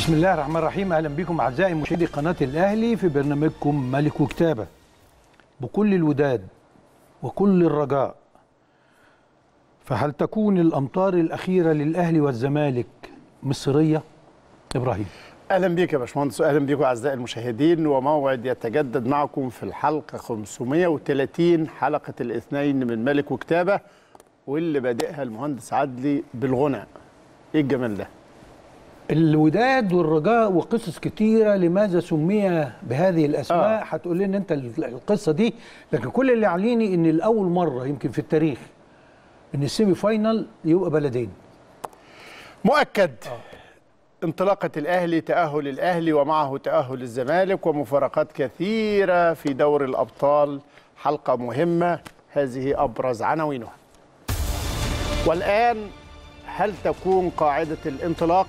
بسم الله الرحمن الرحيم اهلا بكم اعزائي مشاهدي قناه الاهلي في برنامجكم ملك وكتابه بكل الوداد وكل الرجاء فهل تكون الامطار الاخيره للاهلي والزمالك مصريه ابراهيم اهلا بيك يا باشمهندس واهلا بيكم اعزائي المشاهدين وموعد يتجدد معكم في الحلقه 530 حلقه الاثنين من ملك وكتابه واللي بادئها المهندس عدلي بالغنى ايه الجمال ده الوداد والرجاء وقصص كتيره لماذا سمي بهذه الاسماء آه. هتقول لنا انت القصه دي لكن كل اللي عليني ان الاول مره يمكن في التاريخ ان السيمي فاينال يبقى بلدين مؤكد انطلاقة الأهلي تأهل الأهلي ومعه تأهل الزمالك ومفارقات كثيرة في دور الأبطال حلقة مهمة هذه أبرز عناوينها والآن هل تكون قاعدة الانطلاق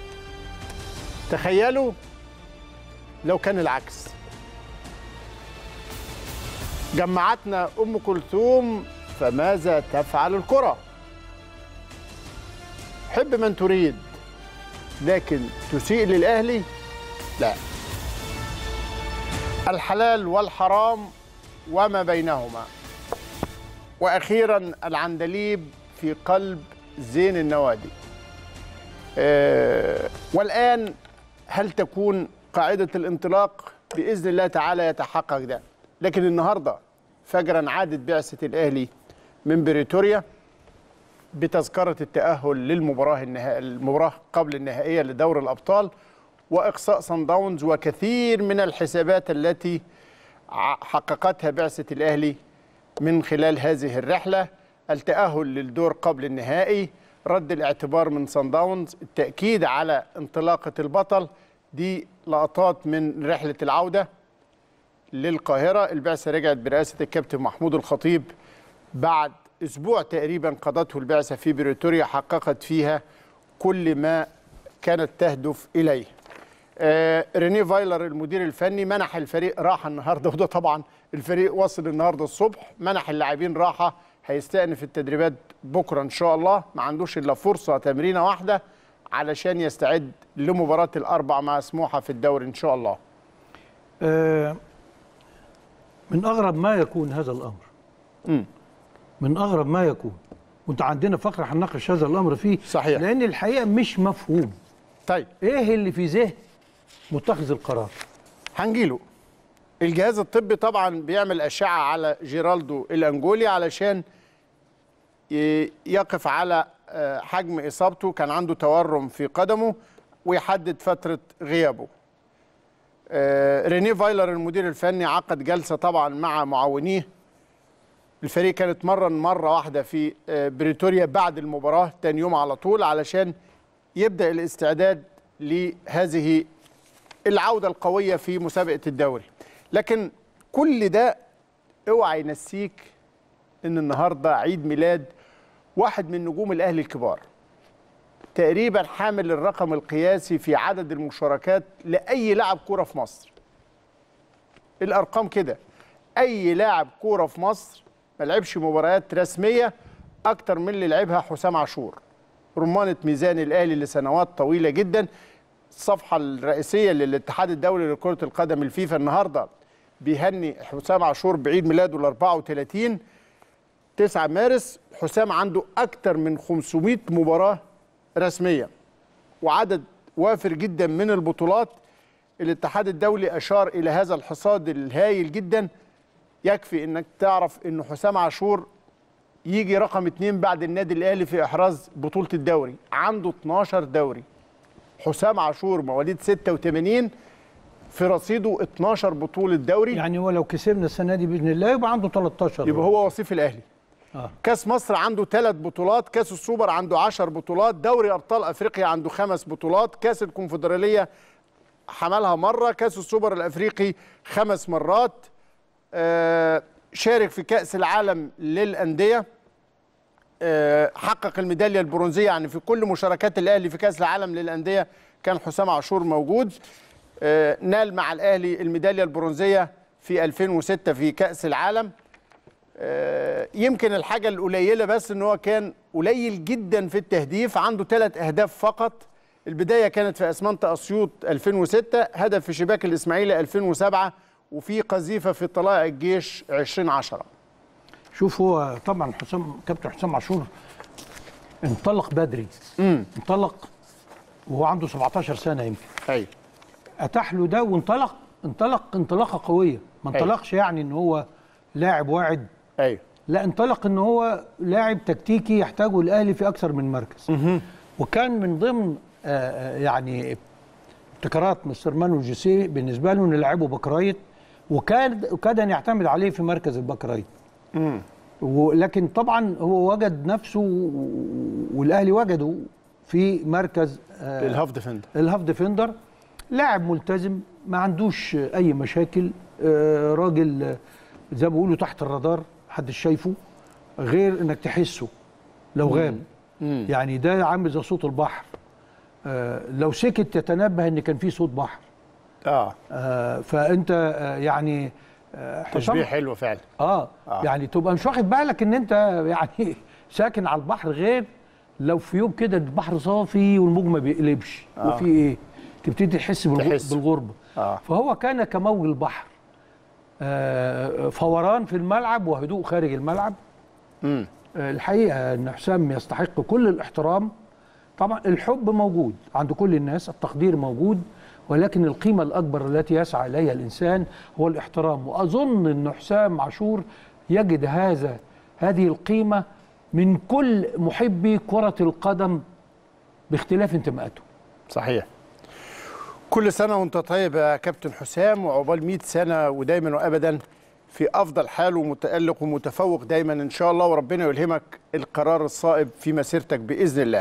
تخيلوا لو كان العكس جمعتنا أم كلثوم فماذا تفعل الكرة حب من تريد لكن تسيء للأهلي لا الحلال والحرام وما بينهما وأخيرا العندليب في قلب زين النوادي آه، والآن هل تكون قاعدة الانطلاق بإذن الله تعالى يتحقق ده لكن النهاردة فجرا عادت بعثة الأهلي من بريتوريا بتذكرة التأهل للمباراة النها... المباراة قبل النهائية لدور الأبطال وإقصاء صن داونز وكثير من الحسابات التي ع- حققتها بعثة الأهلي من خلال هذه الرحلة التأهل للدور قبل النهائي رد الاعتبار من صن داونز التأكيد على انطلاقة البطل دي لقطات من رحلة العودة للقاهرة البعثة رجعت برئاسة الكابتن محمود الخطيب بعد أسبوع تقريبا قضته البعثة في بريتوريا حققت فيها كل ما كانت تهدف إليه آه ريني فايلر المدير الفني منح الفريق راحة النهاردة وده طبعا الفريق وصل النهاردة الصبح منح اللاعبين راحة هيستأنف التدريبات بكرة إن شاء الله ما عندوش إلا فرصة تمرينة واحدة علشان يستعد لمباراة الأربع مع سموحة في الدوري إن شاء الله آه، من اغرب ما يكون هذا الامر مم. من اغرب ما يكون وانت عندنا فقره هنناقش هذا الامر فيه صحيح. لان الحقيقه مش مفهوم طيب ايه اللي في ذهن متخذ القرار هنجيله الجهاز الطبي طبعا بيعمل أشعة على جيرالدو الأنجولي علشان ي- يقف على آه، حجم إصابته كان عنده تورم في قدمه ويحدد فترة غيابه آه، ريني فايلر المدير الفني عقد جلسة طبعا مع معاونيه الفريق كان اتمرن مرة واحدة في آه، بريتوريا بعد المباراة تاني يوم على طول علشان يبدأ الاستعداد لهذه العودة القوية في مسابقة الدوري لكن كل ده اوعى ينسيك ان النهارده عيد ميلاد واحد من نجوم الاهلي الكبار تقريبا حامل الرقم القياسي في عدد المشاركات لاي لاعب كوره في مصر الارقام كده اي لاعب كوره في مصر ما لعبش مباريات رسميه اكتر من اللي لعبها حسام عاشور رمانه ميزان الاهلي لسنوات طويله جدا الصفحه الرئيسيه للاتحاد الدولي لكره القدم الفيفا النهارده بيهني حسام عاشور بعيد ميلاده ال 34 9 مارس حسام عنده اكتر من 500 مباراه رسميه وعدد وافر جدا من البطولات الاتحاد الدولي اشار الى هذا الحصاد الهائل جدا يكفي انك تعرف ان حسام عاشور يجي رقم اتنين بعد النادي الاهلي في احراز بطوله الدوري عنده 12 دوري حسام عاشور مواليد 86 في رصيده 12 بطوله دوري يعني هو لو كسبنا السنه دي باذن الله يبقى عنده 13 يبقى هو وصيف الاهلي آه. كاس مصر عنده ثلاث بطولات كاس السوبر عنده 10 بطولات دوري ابطال افريقيا عنده خمس بطولات كاس الكونفدراليه حملها مره كاس السوبر الافريقي خمس مرات آه شارك في كاس العالم للانديه آه حقق الميداليه البرونزيه يعني في كل مشاركات الاهلي في كاس العالم للانديه كان حسام عاشور موجود آه نال مع الاهلي الميداليه البرونزيه في 2006 في كاس العالم آه، يمكن الحاجة القليلة بس ان هو كان قليل جدا في التهديف عنده ثلاث اهداف فقط البدايه كانت في اسمنت اسيوط 2006 هدف في شباك الاسماعيلي 2007 وفي قذيفه في طلائع الجيش 2010 شوف هو طبعا حسام كابتن حسام عاشور انطلق بدري امم انطلق وهو عنده 17 سنه يمكن ايوه اتاح له ده وانطلق انطلق انطلاقه قويه ما أيوة. انطلقش يعني ان هو لاعب واعد ايوه لا انطلق ان هو لاعب تكتيكي يحتاجه الاهلي في اكثر من مركز وكان من ضمن آه، آه، يعني ابتكارات مستر مانو جوسيه بالنسبه له انه يلعبه باك رايت وكاد وكاد ان يعتمد عليه في مركز الباك رايت ولكن طبعا هو وجد نفسه و- والاهلي وجده في مركز آه، الهاف ديفندر الهاف ديفندر لاعب ملتزم ما عندوش اي مشاكل آه، راجل آه، زي ما بيقولوا تحت الرادار محدش شايفه غير انك تحسه لو غاب يعني ده عامل زي صوت البحر آه، لو سكت تتنبه ان كان في صوت بحر اه آه، فانت آه، يعني آه، حسام- تشبيه حلو فعلا آه, آه. اه يعني تبقى مش واخد بالك ان انت يعني ساكن على البحر غير لو في يوم كده البحر صافي والموج ما بيقلبش آه. وفي ايه تبتدي تحس بالغ- تحس. بالغربه آه. فهو كان كموج البحر آه فوران في الملعب وهدوء خارج الملعب امم آه الحقيقه ان حسام يستحق كل الاحترام طبعا الحب موجود عند كل الناس التقدير موجود ولكن القيمة الأكبر التي يسعى إليها الإنسان هو الاحترام وأظن أن حسام عاشور يجد هذا هذه القيمة من كل محبي كرة القدم باختلاف انتماءاته صحيح كل سنة وانت طيب يا كابتن حسام وعقبال 100 سنة ودايما وابدا في افضل حال ومتألق ومتفوق دايما ان شاء الله وربنا يلهمك القرار الصائب في مسيرتك باذن الله.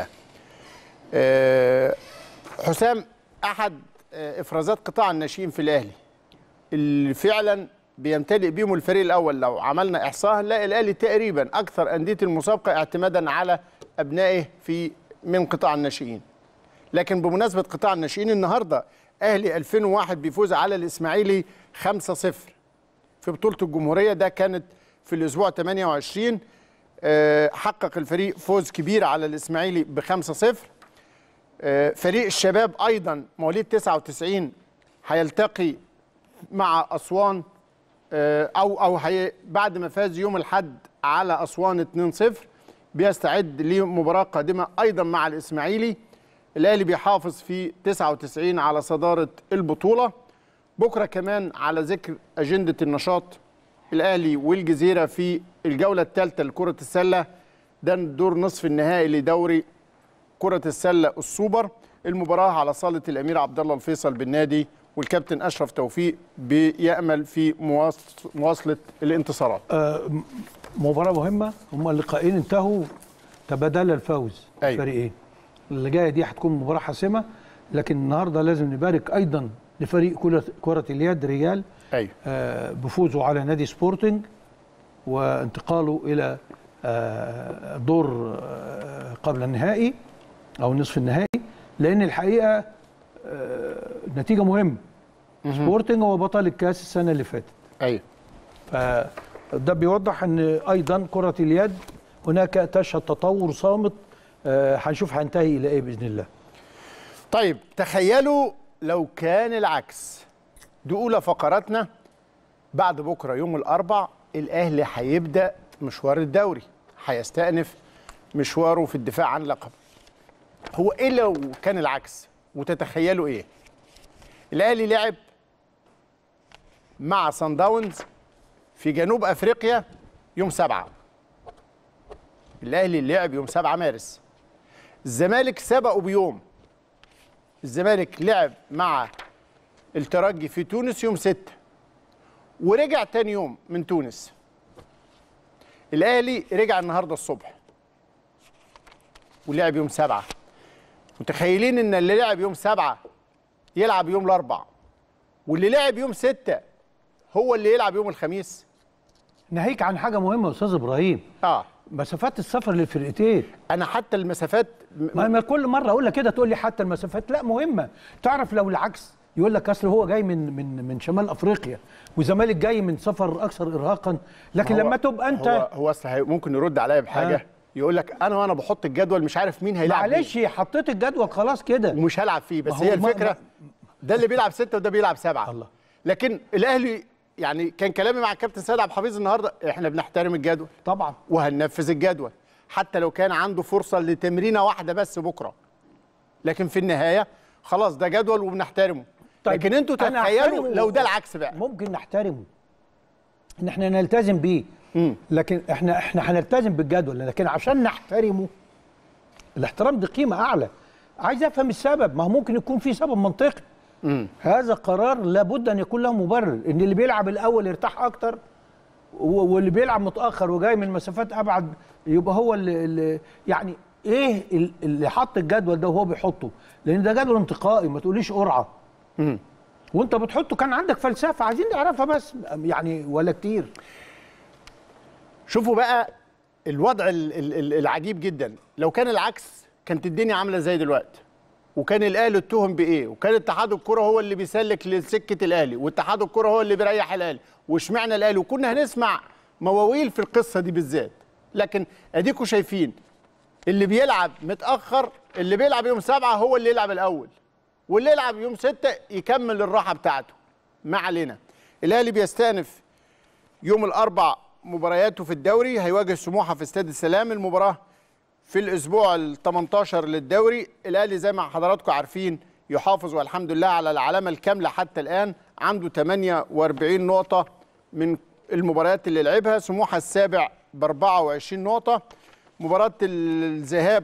آه، حسام احد آه، افرازات قطاع الناشئين في الاهلي اللي فعلا بيمتلئ بيهم الفريق الاول لو عملنا احصاء هنلاقي الاهلي تقريبا اكثر انديه المسابقه اعتمادا على ابنائه في من قطاع الناشئين. لكن بمناسبه قطاع الناشئين النهارده اهلي 2001 بيفوز على الاسماعيلي 5-0 في بطوله الجمهوريه ده كانت في الاسبوع 28 آه، حقق الفريق فوز كبير على الاسماعيلي ب 5-0 آه، فريق الشباب ايضا مواليد 99 هيلتقي مع اسوان آه، او او هي بعد ما فاز يوم الاحد على اسوان 2-0 بيستعد لمباراه قادمه ايضا مع الاسماعيلي الاهلي بيحافظ في 99 على صداره البطوله بكره كمان على ذكر اجنده النشاط الاهلي والجزيره في الجوله الثالثه لكره السله ده دور نصف النهائي لدوري كرة السلة السوبر المباراة على صالة الأمير عبد الله الفيصل بالنادي والكابتن أشرف توفيق بيأمل في مواص- مواصلة الانتصارات آه، م- مباراة مهمة هما اللقاءين انتهوا تبادل الفوز أيوة. الفريقين اللي جاية دي هتكون مباراة حاسمة لكن النهاردة لازم نبارك أيضا لفريق كرة كرة اليد رجال أيوة آه، بفوزه على نادي سبورتنج وانتقاله إلى آه، دور آه، قبل النهائي أو نصف النهائي لأن الحقيقة آه، نتيجة مهمة سبورتنج هو بطل الكاس السنة اللي فاتت أيوة فده بيوضح ان ايضا كره اليد هناك تشهد تطور صامت آه، هنشوف هينتهي الى ايه باذن الله طيب تخيلوا لو كان العكس دي أولى فقراتنا بعد بكرة يوم الأربع الأهلي هيبدأ مشوار الدوري هيستأنف مشواره في الدفاع عن لقب هو إيه لو كان العكس وتتخيلوا إيه الأهلي لعب مع سان داونز في جنوب أفريقيا يوم سبعة الأهلي لعب يوم سبعة مارس الزمالك سبقه بيوم الزمالك لعب مع الترجي في تونس يوم ستة ورجع تاني يوم من تونس الاهلي رجع النهارده الصبح ولعب يوم سبعة متخيلين ان اللي لعب يوم سبعة يلعب يوم الاربع واللي لعب يوم ستة هو اللي يلعب يوم الخميس ناهيك عن حاجه مهمه يا استاذ ابراهيم اه مسافات السفر للفرقتين انا حتى المسافات م- ما ما كل مره اقول لك كده تقول لي حتى المسافات لا مهمه تعرف لو العكس يقول لك اصل هو جاي من من من شمال افريقيا وزمالك جاي من سفر اكثر ارهاقا لكن هو- لما تبقى انت هو هو أصل هي- ممكن يرد عليا بحاجه آه. يقول لك انا وانا بحط الجدول مش عارف مين هيلعب مين. معلش حطيت الجدول خلاص كده ومش هلعب فيه بس ما هو هي ما- الفكره ما- ده اللي بيلعب سته وده بيلعب سبعه الله. لكن الاهلي يعني كان كلامي مع الكابتن سيد عبد الحفيظ النهارده احنا بنحترم الجدول طبعا وهننفذ الجدول حتى لو كان عنده فرصه لتمرينه واحده بس بكره لكن في النهايه خلاص ده جدول وبنحترمه طيب، لكن انتوا أنا تتخيلوا أحترمه. لو ده العكس بقى ممكن نحترمه ان احنا نلتزم بيه مم. لكن احنا احنا هنلتزم بالجدول لكن عشان نحترمه الاحترام دي قيمه اعلى عايز افهم السبب ما هو ممكن يكون في سبب منطقي هذا قرار لابد ان يكون له مبرر ان اللي بيلعب الاول يرتاح اكتر و- واللي بيلعب متاخر وجاي من مسافات ابعد يبقى هو اللي, اللي يعني ايه ال- اللي حط الجدول ده وهو بيحطه لان ده جدول انتقائي ما تقوليش قرعه وانت بتحطه كان عندك فلسفه عايزين نعرفها بس يعني ولا كتير شوفوا بقى الوضع ال- ال- ال- العجيب جدا لو كان العكس كانت الدنيا عامله زي دلوقتي وكان الاهلي اتهم بايه وكان اتحاد الكره هو اللي بيسلك لسكه الاهلي واتحاد الكره هو اللي بيريح الاهلي واشمعنى الاهلي وكنا هنسمع مواويل في القصه دي بالذات لكن اديكوا شايفين اللي بيلعب متاخر اللي بيلعب يوم سبعة هو اللي يلعب الاول واللي يلعب يوم ستة يكمل الراحه بتاعته ما علينا الاهلي بيستأنف يوم الاربع مبارياته في الدوري هيواجه سموحه في استاد السلام المباراه في الاسبوع ال 18 للدوري الاهلي زي ما حضراتكم عارفين يحافظ والحمد لله على العلامه الكامله حتى الان عنده 48 نقطه من المباريات اللي لعبها سموحه السابع ب 24 نقطه مباراه الذهاب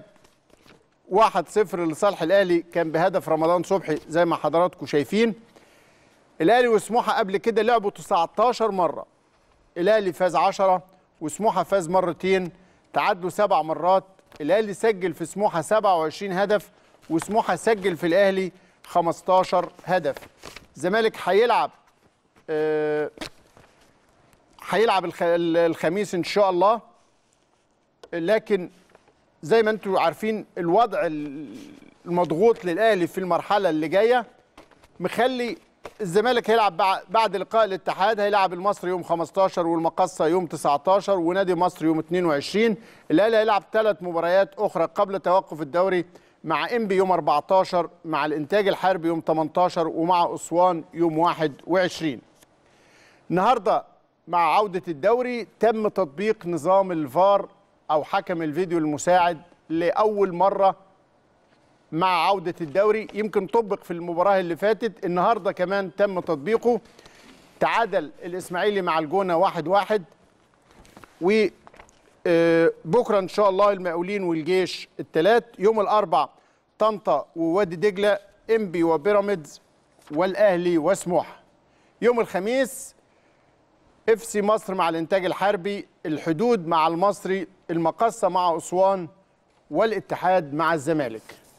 1-0 لصالح الاهلي كان بهدف رمضان صبحي زي ما حضراتكم شايفين الاهلي وسموحه قبل كده لعبوا 19 مره الاهلي فاز 10 وسموحه فاز مرتين تعادلوا سبع مرات الاهلي سجل في سموحه 27 هدف وسموحه سجل في الاهلي 15 هدف الزمالك هيلعب آه، هيلعب الخ- الخميس ان شاء الله لكن زي ما انتم عارفين الوضع المضغوط للاهلي في المرحله اللي جايه مخلي الزمالك هيلعب بع- بعد لقاء الاتحاد هيلعب المصري يوم 15 والمقصه يوم 19 ونادي مصر يوم 22 الاهلي هيلعب ثلاث مباريات اخرى قبل توقف الدوري مع انبي يوم 14 مع الانتاج الحربي يوم 18 ومع اسوان يوم 21 النهارده مع عوده الدوري تم تطبيق نظام الفار او حكم الفيديو المساعد لاول مره مع عودة الدوري يمكن طبق في المباراة اللي فاتت النهاردة كمان تم تطبيقه تعادل الإسماعيلي مع الجونة واحد واحد وبكرة إن شاء الله المقاولين والجيش الثلاث يوم الأربع طنطا ووادي دجلة إنبي وبيراميدز والأهلي وسموحة يوم الخميس اف سي مصر مع الإنتاج الحربي الحدود مع المصري المقصة مع أسوان والاتحاد مع الزمالك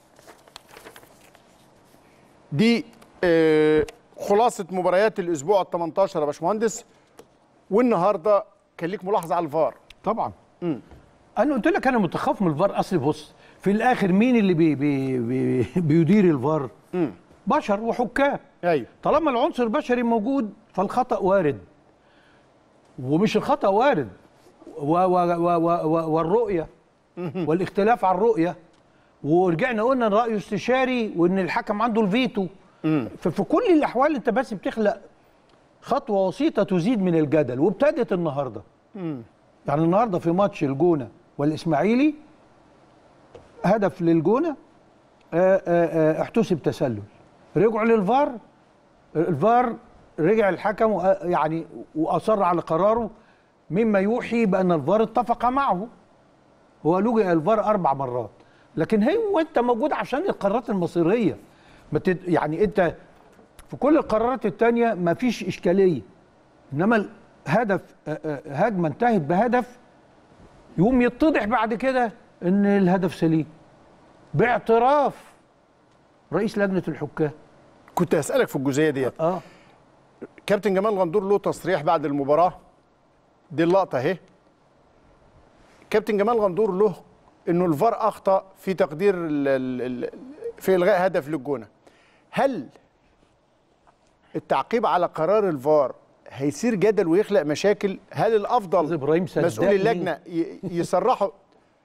دي آه، خلاصة مباريات الأسبوع ال 18 يا باشمهندس والنهارده كان ليك ملاحظة على الفار طبعا انا قلت لك انا متخاف من الفار اصل بص في الاخر مين اللي بي بي بي بيدير الفار بشر وحكام ايوه طالما العنصر البشري موجود فالخطا وارد ومش الخطا وارد و و و و و والرؤيه والاختلاف على الرؤيه ورجعنا قلنا الراي استشاري وان الحكم عنده الفيتو ففي كل الاحوال انت بس بتخلق خطوه وسيطه تزيد من الجدل وابتدت النهارده يعني النهارده في ماتش الجونه والاسماعيلي هدف للجونه آه، آه، آه، احتسب تسلل رجعوا للفار الفار رجع الحكم وآ- يعني واصر على قراره مما يوحي بان الفار اتفق معه هو لجئ الفار اربع مرات لكن هو انت موجود عشان القرارات المصيريه ما تد... يعني انت في كل القرارات التانية ما فيش اشكاليه انما الهدف آه، آه، هجمه انتهت بهدف يقوم يتضح بعد كده ان الهدف سليم باعتراف رئيس لجنه الحكام كنت هسألك في الجزئية ديت اه كابتن جمال غندور له تصريح بعد المباراة دي اللقطة اهي كابتن جمال غندور له انه الفار اخطا في تقدير ال ال ال في الغاء هدف للجونه هل التعقيب على قرار الفار هيصير جدل ويخلق مشاكل هل الافضل أستاذ إبراهيم مسؤول صدقني. اللجنه ي- يصرحوا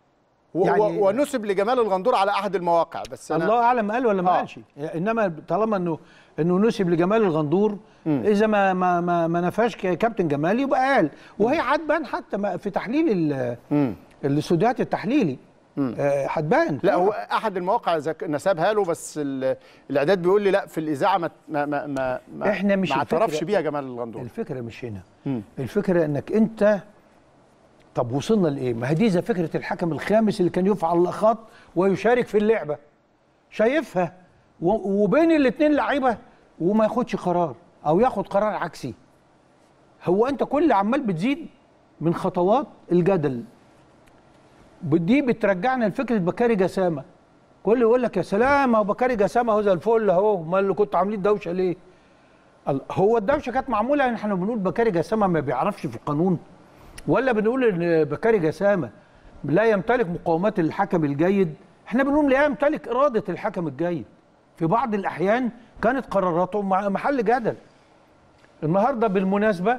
و- يعني- و- ونسب لجمال الغندور على احد المواقع بس انا الله اعلم قال ولا ما آه. قالش انما طالما انه انه نسب لجمال الغندور اذا ما ما ما, ما نفاش ك- كابتن جمال يبقى قال وهي هتبان حتى ما- في تحليل ال- الاستوديوهات التحليلي آه، هتبان لا هو احد المواقع ذك- نسبها له بس ال- الاعداد بيقول لي لا في الاذاعه ما ما ما, ما ما إحنا مش ما اعترفش الفكرة- بيها جمال الغندور الفكره مش هنا الفكره انك انت طب وصلنا لايه ما هي دي زي فكره الحكم الخامس اللي كان يفعل الاخط ويشارك في اللعبه شايفها و- وبين الاثنين لعيبه وما ياخدش قرار او ياخد قرار عكسي هو انت كل عمال بتزيد من خطوات الجدل دي بترجعنا لفكره بكاري جسامه كل يقول لك يا سلام اهو بكاري جسامه اهو زي الفل اهو ما اللي كنتوا عاملين دوشه ليه الله، هو الدوشه كانت معموله ان احنا بنقول بكاري جسامه ما بيعرفش في القانون ولا بنقول ان بكاري جسامه لا يمتلك مقومات الحكم الجيد احنا بنقول لا يمتلك اراده الحكم الجيد في بعض الاحيان كانت قراراته مع- محل جدل النهارده بالمناسبه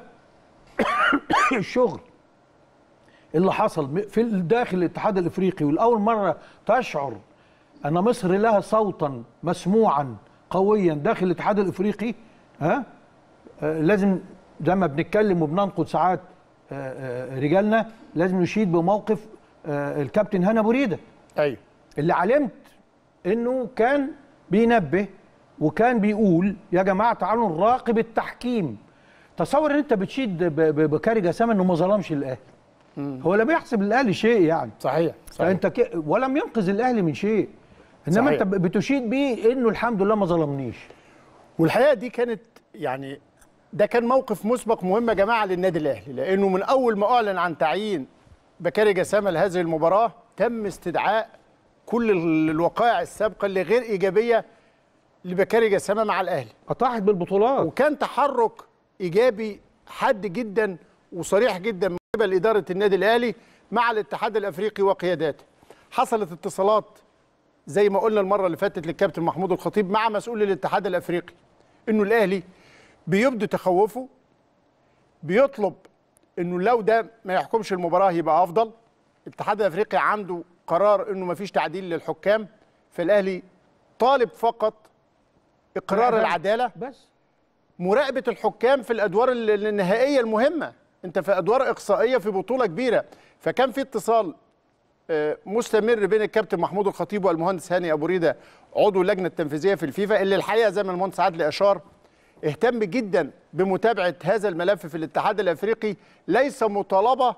الشغل اللي حصل في داخل الاتحاد الافريقي والاول مره تشعر ان مصر لها صوتا مسموعا قويا داخل الاتحاد الافريقي ها آه لازم زي ما بنتكلم وبننقد ساعات آه آه رجالنا لازم نشيد بموقف آه الكابتن هنا بريده ايوه اللي علمت انه كان بينبه وكان بيقول يا جماعه تعالوا نراقب التحكيم تصور ان انت بتشيد ب- ب- بكاري جسام انه ما ظلمش الاهلي هو لا بيحسب الاهلي شيء يعني صحيح صحيح فانت ك... ولم ينقذ الاهلي من شيء انما صحيح. انت ب- بتشيد بيه انه الحمد لله ما ظلمنيش والحقيقه دي كانت يعني ده كان موقف مسبق مهم يا جماعه للنادي الاهلي لانه من اول ما اعلن عن تعيين بكاري جسامه لهذه المباراه تم استدعاء كل ال- الوقائع السابقه اللي غير ايجابيه لبكاري جسامه مع الاهلي اطاحت بالبطولات وكان تحرك ايجابي حاد جدا وصريح جدا من قبل اداره النادي الاهلي مع الاتحاد الافريقي وقياداته حصلت اتصالات زي ما قلنا المره اللي فاتت للكابتن محمود الخطيب مع مسؤول الاتحاد الافريقي انه الاهلي بيبدو تخوفه بيطلب انه لو ده ما يحكمش المباراه يبقى افضل الاتحاد الافريقي عنده قرار انه ما فيش تعديل للحكام فالاهلي طالب فقط اقرار العدالة. العداله بس مراقبه الحكام في الادوار ال- النهائيه المهمه انت في ادوار اقصائيه في بطوله كبيره فكان في اتصال آه، مستمر بين الكابتن محمود الخطيب والمهندس هاني ابو ريده عضو اللجنه التنفيذيه في الفيفا اللي الحقيقه زي ما المهندس عادل اشار اهتم جدا بمتابعه هذا الملف في الاتحاد الافريقي ليس مطالبه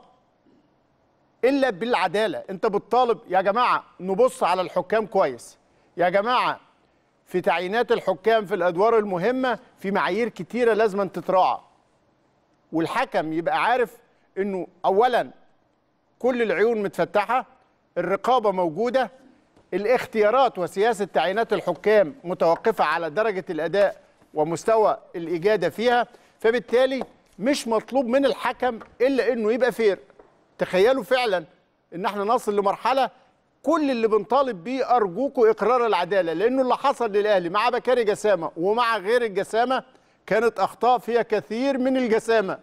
الا بالعداله انت بتطالب يا جماعه نبص على الحكام كويس يا جماعه في تعيينات الحكام في الادوار المهمه في معايير كتيره لازم أن تتراعى والحكم يبقى عارف انه اولا كل العيون متفتحه الرقابه موجوده الاختيارات وسياسه تعيينات الحكام متوقفه على درجه الاداء ومستوى الاجاده فيها فبالتالي مش مطلوب من الحكم الا انه يبقى فير تخيلوا فعلا ان احنا نصل لمرحله كل اللي بنطالب بيه ارجوكوا اقرار العداله لانه اللي حصل للاهلي مع بكاري جسامه ومع غير الجسامه كانت اخطاء فيها كثير من الجسامه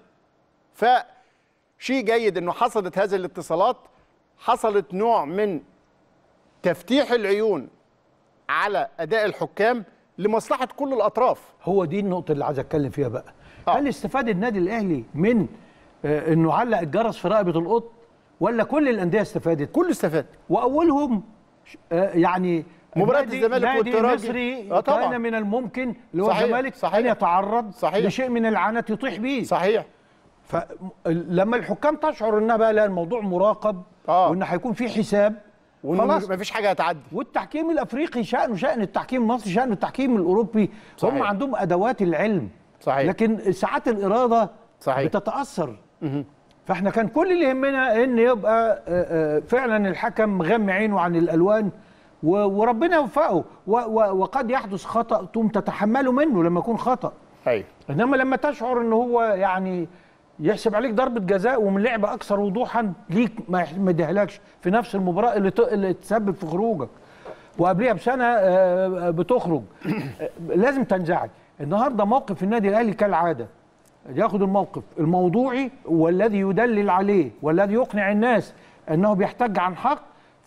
فشيء جيد انه حصلت هذه الاتصالات حصلت نوع من تفتيح العيون على اداء الحكام لمصلحه كل الاطراف هو دي النقطه اللي عايز اتكلم فيها بقى آه. هل استفاد النادي الاهلي من آه، انه علق الجرس في رقبه القط ولا كل الانديه استفادت كل استفاد واولهم آه، يعني مباراة نادي- الزمالك نادي والترجي. مصري آه، طبعاً. كان من الممكن اللي هو صحيح، الزمالك صحيح. ان يتعرض صحيح. لشيء من العنت يطيح بيه صحيح فلما الحكام تشعر انها بقى لا الموضوع مراقب آه. وان هيكون في حساب وانه خلاص مفيش حاجه هتعدي والتحكيم الافريقي شانه شان التحكيم المصري شانه التحكيم الاوروبي صحيح. هم عندهم ادوات العلم صحيح. لكن ساعات الاراده صحيح. بتتاثر فاحنا كان كل اللي يهمنا ان يبقى آه، آه، فعلا الحكم مغمي عينه عن الالوان و- وربنا يوفقه و- و- وقد يحدث خطا ثم تتحمله منه لما يكون خطا ايوه انما لما تشعر ان هو يعني يحسب عليك ضربه جزاء ومن لعبه اكثر وضوحا ليك ما يح- ما يديهالكش في نفس المباراه اللي ت- اللي تسبب في خروجك وقبليها بسنه آه، بتخرج آه، لازم تنزعج النهارده موقف النادي الاهلي كالعاده ياخد الموقف الموضوعي والذي يدلل عليه والذي يقنع الناس انه بيحتج عن حق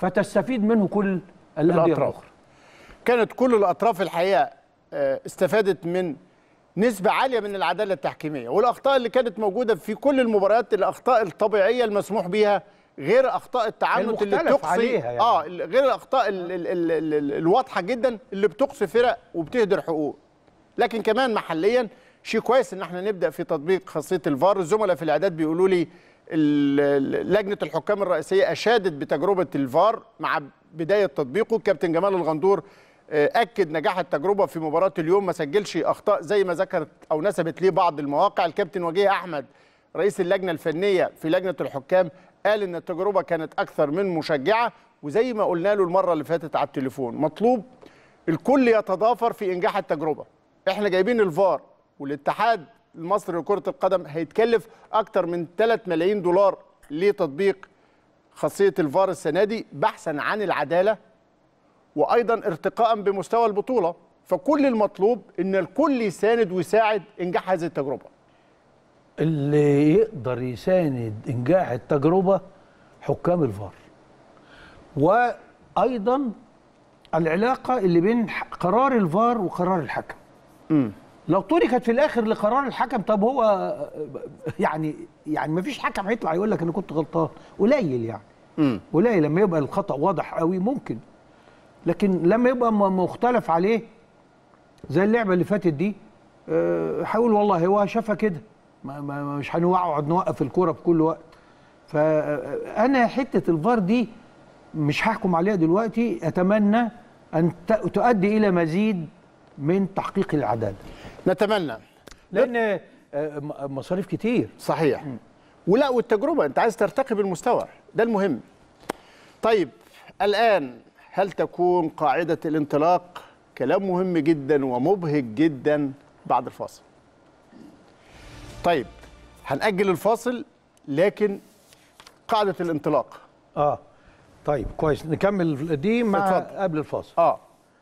فتستفيد منه كل الانديه الأطراف. الاخرى كانت كل الاطراف الحقيقه آه، استفادت من نسبة عالية من العدالة التحكيمية والأخطاء اللي كانت موجودة في كل المباريات الأخطاء الطبيعية المسموح بها غير أخطاء التعنت اللي المختلف بتقصي عليها يعني. اه ال- غير الأخطاء ال ال ال ال ال الواضحة جدا اللي بتقصي فرق وبتهدر حقوق لكن كمان محليا شيء كويس ان احنا نبدا في تطبيق خاصيه الفار الزملاء في الاعداد بيقولوا لي ال- ال- لجنه الحكام الرئيسيه اشادت بتجربه الفار مع بدايه تطبيقه كابتن جمال الغندور آه، اكد نجاح التجربه في مباراه اليوم ما سجلش اخطاء زي ما ذكرت او نسبت ليه بعض المواقع الكابتن وجيه احمد رئيس اللجنه الفنيه في لجنه الحكام قال ان التجربه كانت اكثر من مشجعه وزي ما قلنا له المره اللي فاتت على التليفون مطلوب الكل يتضافر في انجاح التجربه احنا جايبين الفار والاتحاد المصري لكره القدم هيتكلف اكتر من 3 ملايين دولار لتطبيق خاصيه الفار السنه دي بحثا عن العداله وايضا ارتقاء بمستوى البطوله فكل المطلوب ان الكل يساند ويساعد انجاح هذه التجربه اللي يقدر يساند انجاح التجربه حكام الفار وايضا العلاقه اللي بين ح- قرار الفار وقرار الحكم لو تركت في الاخر لقرار الحكم طب هو يعني يعني ما فيش حكم هيطلع يقول لك انا كنت غلطان قليل يعني قليل لما يبقى الخطا واضح قوي ممكن لكن لما يبقى م- مختلف عليه زي اللعبه اللي فاتت دي آه، هقول والله هو شافها كده ما ما ما- مش هنقعد نوقف الكوره في كل وقت فانا حته الفار دي مش هحكم عليها دلوقتي اتمنى ان ت- تؤدي الى مزيد من تحقيق العداله نتمنى لان آه، م- مصاريف كتير صحيح ولا والتجربه انت عايز ترتقي بالمستوى ده المهم طيب الان هل تكون قاعده الانطلاق كلام مهم جدا ومبهج جدا بعد الفاصل طيب هنأجل الفاصل لكن قاعده الانطلاق اه طيب كويس نكمل دي مع اتفضل. قبل الفاصل اه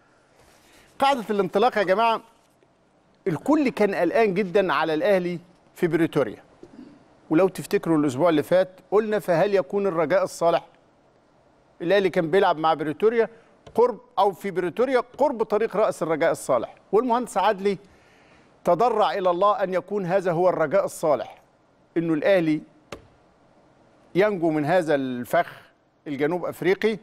قاعده الانطلاق يا جماعه الكل كان قلقان جدا على الاهلي في بريتوريا ولو تفتكروا الاسبوع اللي فات قلنا فهل يكون الرجاء الصالح الاهلي كان بيلعب مع بريتوريا قرب او في بريتوريا قرب طريق راس الرجاء الصالح والمهندس عدلي تضرع الى الله ان يكون هذا هو الرجاء الصالح انه الاهلي ينجو من هذا الفخ الجنوب افريقي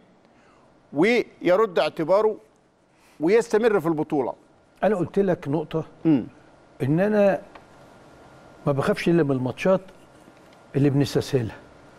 ويرد اعتباره ويستمر في البطوله انا قلت لك نقطه ان انا ما بخافش الا من الماتشات اللي بنستسهلها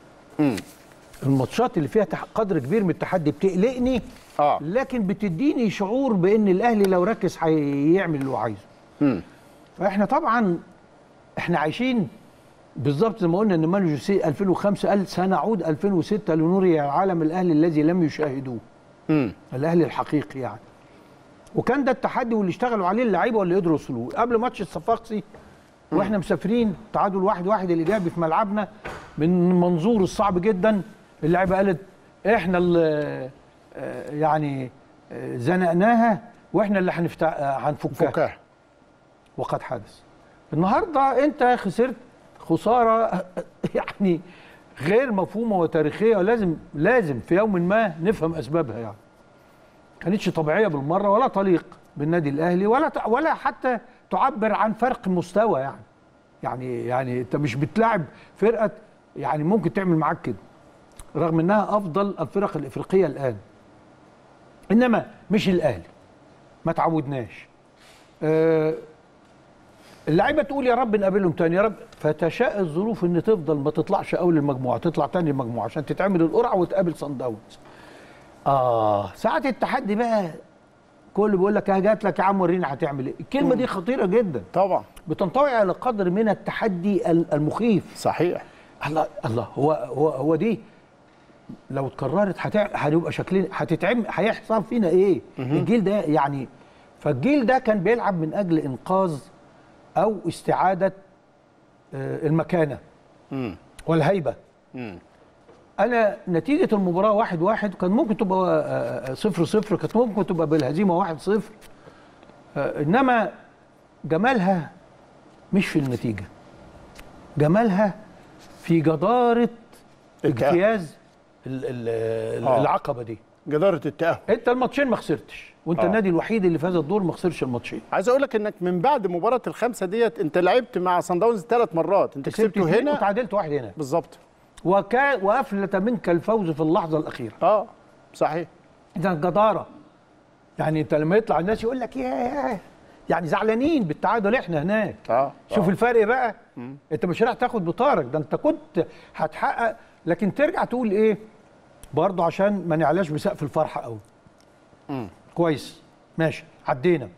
الماتشات اللي فيها تح- قدر كبير من التحدي بتقلقني آه. لكن بتديني شعور بان الاهلي لو ركز هيعمل اللي هو عايزه فاحنا طبعا احنا عايشين بالظبط زي ما قلنا ان مانو جوسيه 2005 قال سنعود 2006 لنري العالم الاهلي الذي لم يشاهدوه الاهلي الحقيقي يعني وكان ده التحدي واللي اشتغلوا عليه اللعيبه واللي قدروا يوصلوا قبل ماتش الصفاقسي واحنا مسافرين تعادل واحد واحد الايجابي في ملعبنا من منظور الصعب جدا اللعيبه قالت احنا اللي آه، يعني آه، زنقناها واحنا اللي هنفتح آه، هنفكها فكاه وقد حدث النهارده انت خسرت خساره يعني غير مفهومه وتاريخيه ولازم لازم في يوم ما نفهم اسبابها يعني كانتش طبيعيه بالمره ولا تليق بالنادي الاهلي ولا ت- ولا حتى تعبر عن فرق مستوى يعني يعني يعني انت مش بتلاعب فرقه يعني ممكن تعمل معاك كده رغم انها افضل الفرق الافريقيه الان انما مش الاهلي ما تعودناش آه، اللعيبه تقول يا رب نقابلهم تاني يا رب فتشاء الظروف ان تفضل ما تطلعش اول المجموعه تطلع تاني المجموعه عشان تتعمل القرعه وتقابل صن داونز اه ساعه التحدي بقى كل بيقول لك اه جات لك يا عم ورينا هتعمل ايه الكلمه دي خطيره جدا طبعا بتنطوي على قدر من التحدي ال- المخيف صحيح الله الله هو هو هو دي لو اتكررت هتع... هنبقى شكلنا هتتعمل هيحصل فينا ايه؟ الجيل ده يعني فالجيل ده كان بيلعب من اجل انقاذ او استعاده آه، المكانه والهيبه انا نتيجه المباراه واحد واحد كان ممكن تبقى آه، آه، صفر صفر كانت ممكن تبقى بالهزيمه واحد صفر آه، انما جمالها مش في النتيجه جمالها في جداره التأهل. اجتياز ال- ال- آه. العقبه دي جداره التاهل انت الماتشين ما خسرتش وانت آه. النادي الوحيد اللي في هذا الدور ما خسرش الماتشين عايز اقول لك انك من بعد مباراه الخمسه ديت انت لعبت مع صن داونز ثلاث مرات انت كسبت كسبته اثنين هنا وتعادلت واحد هنا بالظبط وكا وافلت منك الفوز في اللحظه الاخيره اه صحيح اذا جداره يعني انت لما يطلع الناس يقول لك يا يعني زعلانين بالتعادل احنا هناك اه شوف آه. الفرق بقى انت مش رايح تاخد بطارك ده انت كنت هتحقق لكن ترجع تقول ايه برضه عشان ما نعلاش بسقف الفرحه قوي كويس ماشي عدينا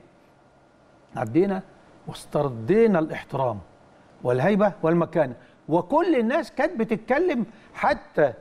عدينا واستردينا الاحترام والهيبه والمكانه وكل الناس كانت بتتكلم حتى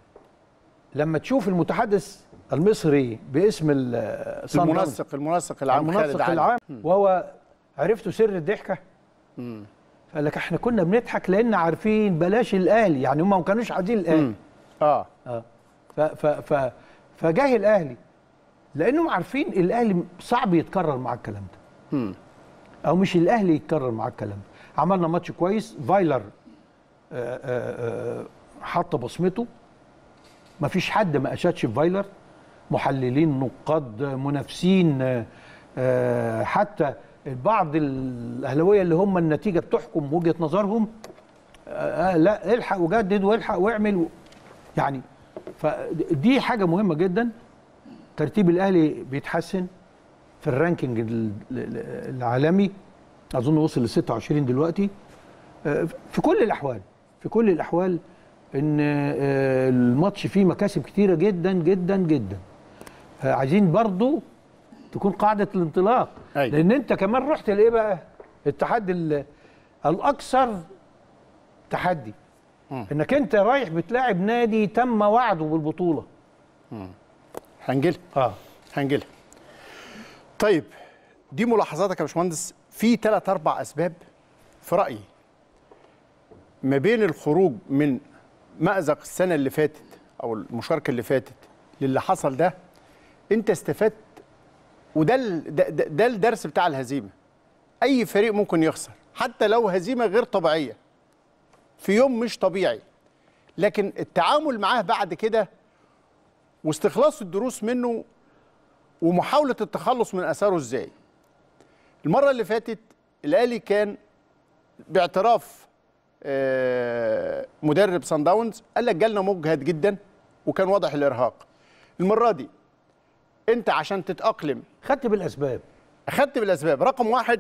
لما تشوف المتحدث المصري باسم ال- صن داونز، المنسق المنسق العام خالد المنسق علي العام وهو عرفتوا سر الضحكه قال لك احنا كنا بنضحك لان عارفين بلاش الاهلي يعني هم ما كانوش عايزين الاهلي اه اه ف ف ف فجاه الاهلي لانهم عارفين الاهلي صعب يتكرر مع الكلام ده او مش الاهلي يتكرر مع الكلام ده عملنا ماتش كويس فايلر آه، آه، آه، حط بصمته ما فيش حد ما اشادش في فايلر محللين نقاد منافسين آه، آه، حتى بعض الاهلاويه اللي هم النتيجه بتحكم وجهه نظرهم آه آه، لا الحق وجدد والحق واعمل و... يعني فدي حاجه مهمه جدا ترتيب الاهلي بيتحسن في الرانكينج ال- ال- العالمي اظن وصل ل 26 دلوقتي آه، في كل الاحوال في كل الاحوال ان آه، الماتش فيه مكاسب كتيره جدا جدا جدا آه، عايزين برضو تكون قاعده الانطلاق أيوة. لان انت كمان رحت لايه بقى التحدي ال- الاكثر تحدي انك انت رايح بتلاعب نادي تم وعده بالبطوله هنجيلها اه هنجيلها طيب دي ملاحظاتك يا باشمهندس في ثلاث اربع اسباب في رايي ما بين الخروج من مأزق السنه اللي فاتت او المشاركه اللي فاتت للي حصل ده انت استفدت وده ال- ده, ده, ده الدرس بتاع الهزيمه اي فريق ممكن يخسر حتى لو هزيمه غير طبيعيه في يوم مش طبيعي لكن التعامل معاه بعد كده واستخلاص الدروس منه ومحاولة التخلص من أثاره إزاي المرة اللي فاتت الأهلي كان باعتراف آه، مدرب سان داونز قال لك جالنا مجهد جدا وكان واضح الإرهاق المرة دي أنت عشان تتأقلم خدت بالاسباب أخدت بالأسباب رقم واحد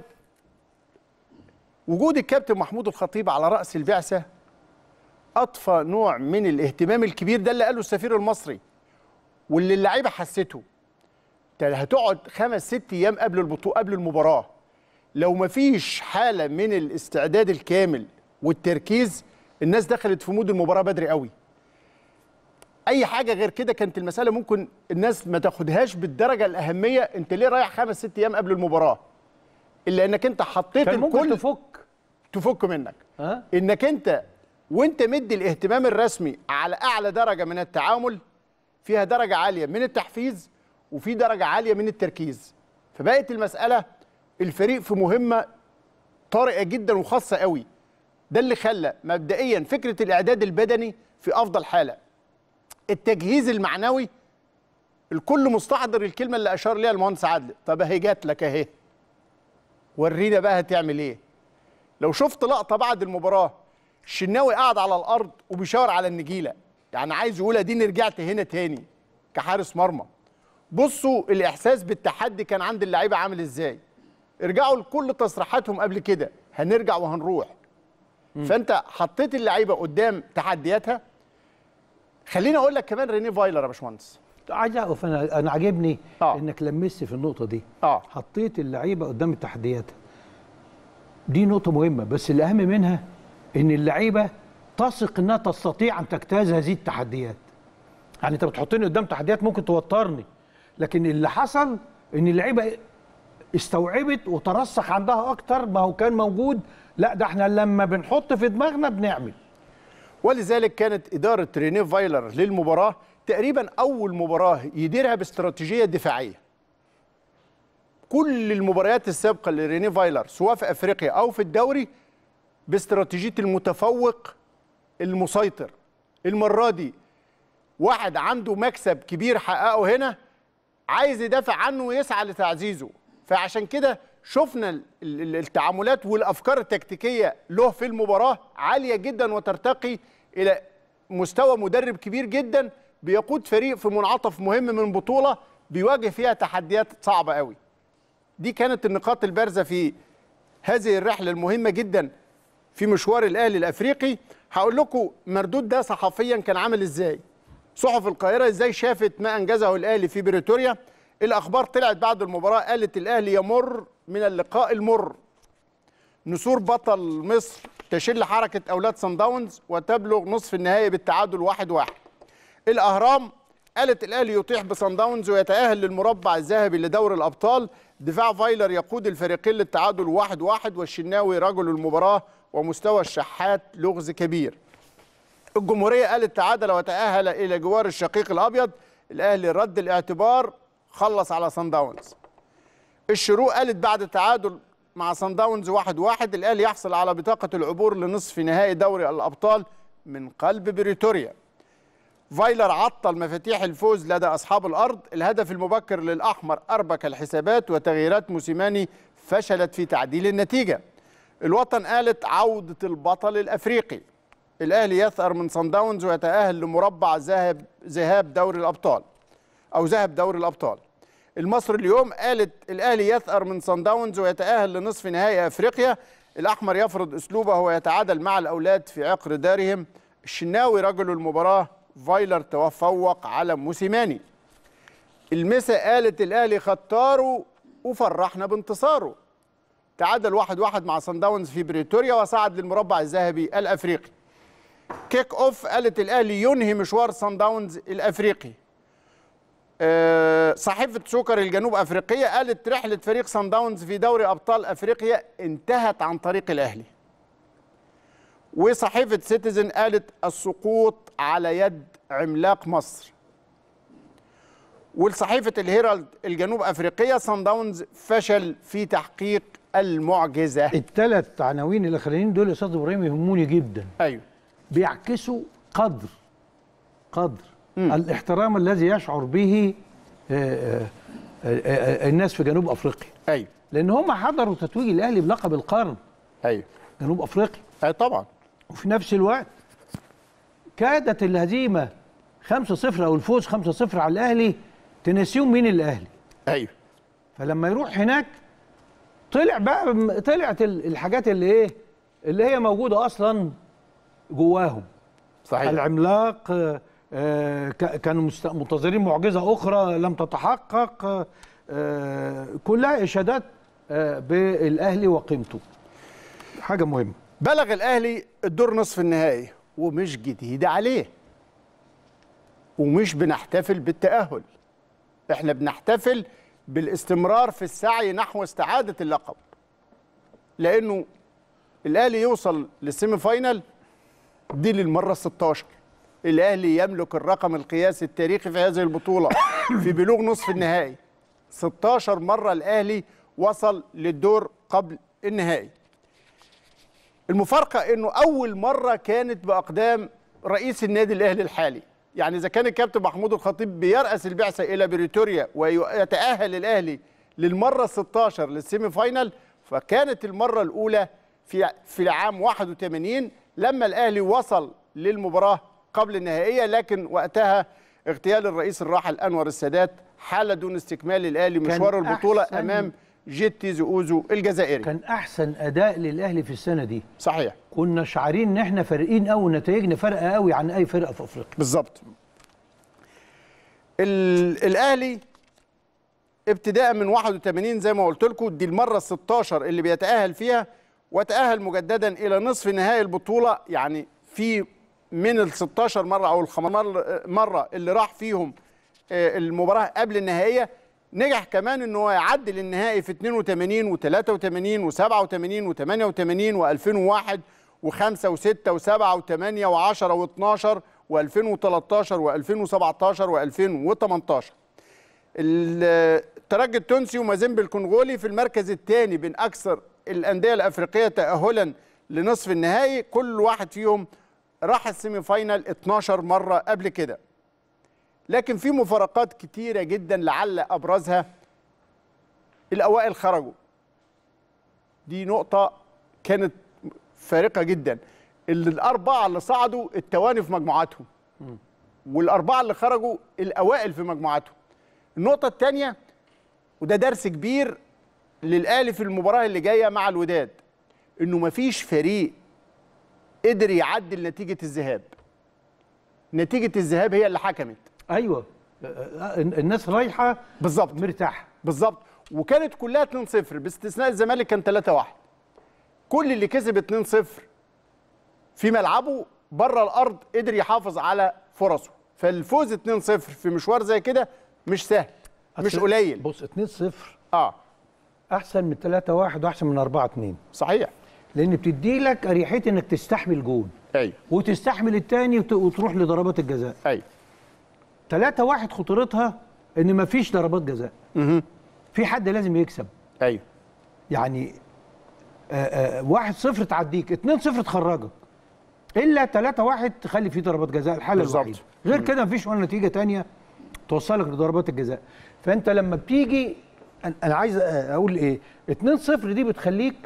وجود الكابتن محمود الخطيب على رأس البعثة أضفى نوع من الاهتمام الكبير ده اللي قاله السفير المصري واللي اللعيبة حسته انت هتقعد خمس ست ايام قبل البطوله قبل المباراه لو مفيش حاله من الاستعداد الكامل والتركيز الناس دخلت في مود المباراه بدري قوي اي حاجه غير كده كانت المساله ممكن الناس ما تاخدهاش بالدرجه الاهميه انت ليه رايح خمس ست ايام قبل المباراه الا انك انت حطيت كان ممكن الكل تفك تفك منك ها انك انت وانت مدي الاهتمام الرسمي على اعلى درجه من التعامل فيها درجه عاليه من التحفيز وفي درجه عاليه من التركيز فبقت المساله الفريق في مهمه طارئه جدا وخاصه قوي ده اللي خلى مبدئيا فكره الاعداد البدني في افضل حاله التجهيز المعنوي الكل مستحضر الكلمه اللي اشار ليها المهندس عادل طب اهي جات لك اهي ورينا بقى هتعمل ايه لو شفت لقطه بعد المباراه الشناوي قاعد على الارض وبيشاور على النجيله يعني عايز يقول اديني رجعت هنا تاني كحارس مرمى بصوا الاحساس بالتحدي كان عند اللعيبه عامل ازاي ارجعوا لكل تصريحاتهم قبل كده هنرجع وهنروح فانت حطيت اللعيبه قدام تحدياتها خليني اقول لك كمان ريني فايلر يا باشمهندس عايز اقف انا انا عاجبني آه. انك لمست في النقطه دي اه حطيت اللعيبه قدام التحديات دي نقطه مهمه بس الاهم منها ان اللعيبه تثق انها تستطيع ان تجتاز هذه التحديات يعني انت بتحطني قدام تحديات ممكن توترني لكن اللي حصل ان اللعيبه استوعبت وترسخ عندها اكتر ما هو كان موجود لا ده احنا لما بنحط في دماغنا بنعمل ولذلك كانت إدارة ريني فايلر للمباراة تقريبا أول مباراة يديرها باستراتيجية دفاعية كل المباريات السابقة لريني فايلر سواء في أفريقيا أو في الدوري باستراتيجية المتفوق المسيطر المرة دي واحد عنده مكسب كبير حققه هنا عايز يدافع عنه ويسعى لتعزيزه فعشان كده شفنا ال- ال- التعاملات والافكار التكتيكيه له في المباراه عاليه جدا وترتقي الى مستوى مدرب كبير جدا بيقود فريق في منعطف مهم من بطوله بيواجه فيها تحديات صعبه قوي دي كانت النقاط البارزه في هذه الرحله المهمه جدا في مشوار الاهلي الافريقي هقول لكم مردود ده صحفيا كان عامل ازاي صحف القاهره ازاي شافت ما انجزه الاهلي في بريتوريا الاخبار طلعت بعد المباراه قالت الاهلي يمر من اللقاء المر نسور بطل مصر تشل حركه اولاد سان داونز وتبلغ نصف النهائي بالتعادل واحد واحد الاهرام قالت الاهلي يطيح بصن داونز ويتاهل للمربع الذهبي لدور الابطال دفاع فايلر يقود الفريقين للتعادل واحد واحد والشناوي رجل المباراه ومستوى الشحات لغز كبير الجمهوريه قالت تعادل وتاهل الى جوار الشقيق الابيض الاهلي رد الاعتبار خلص على صن داونز الشروق قالت بعد التعادل مع صن داونز واحد واحد الاهلي يحصل على بطاقه العبور لنصف نهائي دوري الابطال من قلب بريتوريا فايلر عطل مفاتيح الفوز لدى اصحاب الارض الهدف المبكر للاحمر اربك الحسابات وتغييرات موسيماني فشلت في تعديل النتيجه الوطن قالت عوده البطل الافريقي الاهلي يثأر من صن داونز ويتاهل لمربع ذهب ذهاب دوري الابطال او ذهب دوري الابطال المصر اليوم قالت الاهلي يثأر من صن داونز ويتاهل لنصف نهائي افريقيا الاحمر يفرض اسلوبه ويتعادل مع الاولاد في عقر دارهم الشناوي رجل المباراه فايلر تفوق على موسيماني المسا قالت الاهلي خطاره وفرحنا بانتصاره تعادل واحد واحد مع صن داونز في بريتوريا وصعد للمربع الذهبي الافريقي كيك اوف قالت الاهلي ينهي مشوار صن داونز الافريقي أه صحيفه سوكر الجنوب افريقيه قالت رحله فريق صن داونز في دوري ابطال افريقيا انتهت عن طريق الاهلي وصحيفه سيتيزن قالت السقوط على يد عملاق مصر والصحيفه الهيرالد الجنوب افريقيه صن داونز فشل في تحقيق المعجزه الثلاث عناوين الاخرانيين دول يا استاذ ابراهيم يهموني جدا ايوه بيعكسوا قدر قدر الاحترام الذي يشعر به آه، آه، آه، آه، الناس في جنوب افريقيا ايوه لان هم حضروا تتويج الاهلي بلقب القرن ايوه جنوب افريقيا اي طبعا وفي نفس الوقت كادت الهزيمه 5-0 او الفوز 5-0 على الاهلي تنسيهم مين الاهلي ايوه فلما يروح هناك طلع بقى طلعت ال- الحاجات اللي ايه اللي هي موجوده اصلا جواهم صحيح العملاق آه، آه، ك- كانوا مست- منتظرين معجزه اخرى لم تتحقق آه، آه، كلها اشادات آه، بالاهلي وقيمته حاجه مهمه بلغ الاهلي الدور نصف النهائي ومش جديد عليه ومش بنحتفل بالتاهل احنا بنحتفل بالاستمرار في السعي نحو استعاده اللقب لانه الاهلي يوصل للسيمي فاينال دي للمره 16 الاهلي يملك الرقم القياسي التاريخي في هذه البطوله في بلوغ نصف النهائي 16 مره الاهلي وصل للدور قبل النهائي المفارقه انه اول مره كانت باقدام رئيس النادي الاهلي الحالي يعني اذا كان الكابتن محمود الخطيب بيرأس البعثه الى بريتوريا ويتاهل الاهلي للمره 16 للسيمي فاينال فكانت المره الاولى في في العام 81 لما الاهلي وصل للمباراه قبل النهائيه لكن وقتها اغتيال الرئيس الراحل انور السادات حال دون استكمال الاهلي كان مشوار البطوله أحسن- امام جيتي زؤوزو الجزائري كان احسن اداء للاهلي في السنه دي صحيح كنا شعارين ان احنا فارقين قوي نتائجنا فارقه قوي عن اي فرقه في افريقيا بالظبط ال- الاهلي ابتداء من 81 زي ما قلت لكم دي المره ال 16 اللي بيتاهل فيها وتاهل مجددا الى نصف نهائي البطوله يعني في من ال 16 مره او ال 15 مره اللي راح فيهم آه، المباراه قبل النهائيه نجح كمان ان هو يعدل النهائي في 82 و83 و87 و88 و2001 و5 و6 و7 و8 و10 و12 و2013 و2017 و2018 الترجي التونسي ومازيمبي الكونغولي في المركز الثاني بين اكثر الانديه الافريقيه تاهلا لنصف النهائي كل واحد فيهم راح السيمي فاينال 12 مره قبل كده لكن في مفارقات كتيره جدا لعل ابرزها الاوائل خرجوا دي نقطه كانت فارقه جدا اللي الاربعه اللي صعدوا التواني في مجموعاتهم والاربعه اللي خرجوا الاوائل في مجموعاتهم النقطه الثانيه وده درس كبير للاهلي في المباراه اللي جايه مع الوداد انه مفيش فريق قدر يعدل نتيجه الذهاب نتيجه الذهاب هي اللي حكمت ايوه آه، آه، الناس رايحه بالظبط مرتاحه بالظبط وكانت كلها 2-0 باستثناء الزمالك كان 3-1 كل اللي كسب 2-0 في ملعبه بره الارض قدر يحافظ على فرصه فالفوز 2-0 في مشوار زي كده مش سهل مش أصل- قليل بص 2-0 اه احسن من 3-1 واحسن من 4-2 صحيح لان بتدي لك اريحيه انك تستحمل جول ايوه وتستحمل الثاني وتروح لضربات الجزاء ايوه 3-1 خطورتها ان مفيش ضربات جزاء في حد لازم يكسب ايوه يعني آه، آه، واحد صفر تعديك اتنين صفر تخرجك الا تلاتة واحد تخلي فيه ضربات جزاء الحاله بالظبط. الوحيده غير كده مفيش ولا نتيجه تانية توصلك لضربات الجزاء فانت لما بتيجي أنا- انا عايز اقول ايه 2 0 دي بتخليك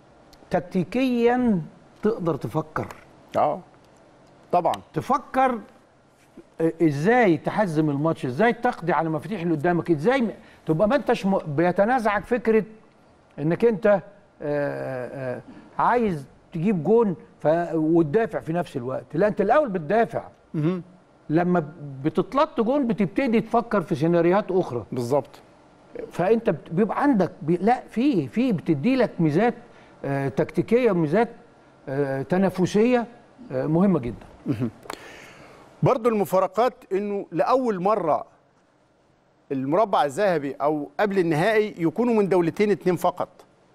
تكتيكيا تقدر تفكر اه طبعا تفكر آه، ازاي تحزم الماتش ازاي تقضي على المفاتيح اللي قدامك ازاي م- تبقى ما انتش م- بيتنازعك فكره انك انت آه، آه، عايز تجيب جون ف... وتدافع في نفس الوقت لا انت الاول بتدافع لما بتتلط جون بتبتدي تفكر في سيناريوهات اخرى بالظبط فانت بت- بيبقى عندك بي... لا في في بتدي لك ميزات آه، تكتيكيه وميزات آه، تنافسيه آه، مهمه جدا برضو المفارقات انه لاول مره المربع الذهبي او قبل النهائي يكونوا من دولتين اتنين فقط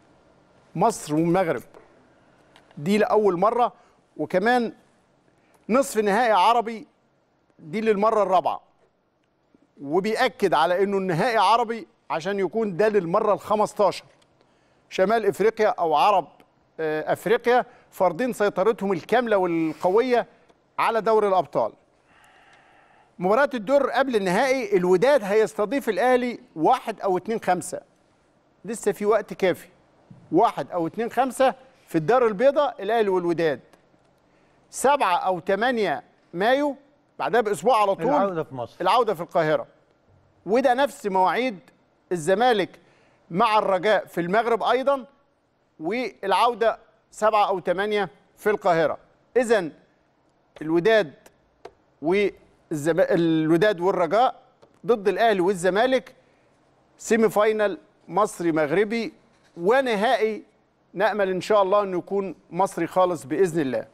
مصر والمغرب دي لاول مره وكمان نصف نهائي عربي دي للمره الرابعه وبيأكد على انه النهائي عربي عشان يكون ده للمره ال15 شمال افريقيا او عرب آه، افريقيا فارضين سيطرتهم الكامله والقويه على دوري الابطال مباراة الدور قبل النهائي الوداد هيستضيف الاهلي واحد او اتنين خمسة لسه في وقت كافي واحد او اتنين خمسة في الدار البيضاء الاهلي والوداد سبعة او تمانية مايو بعدها باسبوع على طول العوده في مصر العودة في القاهرة وده نفس مواعيد الزمالك مع الرجاء في المغرب أيضا والعودة سبعة أو ثمانية في القاهرة إذا الوداد والزم... الوداد والرجاء ضد الأهلي والزمالك سيمي فاينل مصري مغربي ونهائي نأمل إن شاء الله أنه يكون مصري خالص بإذن الله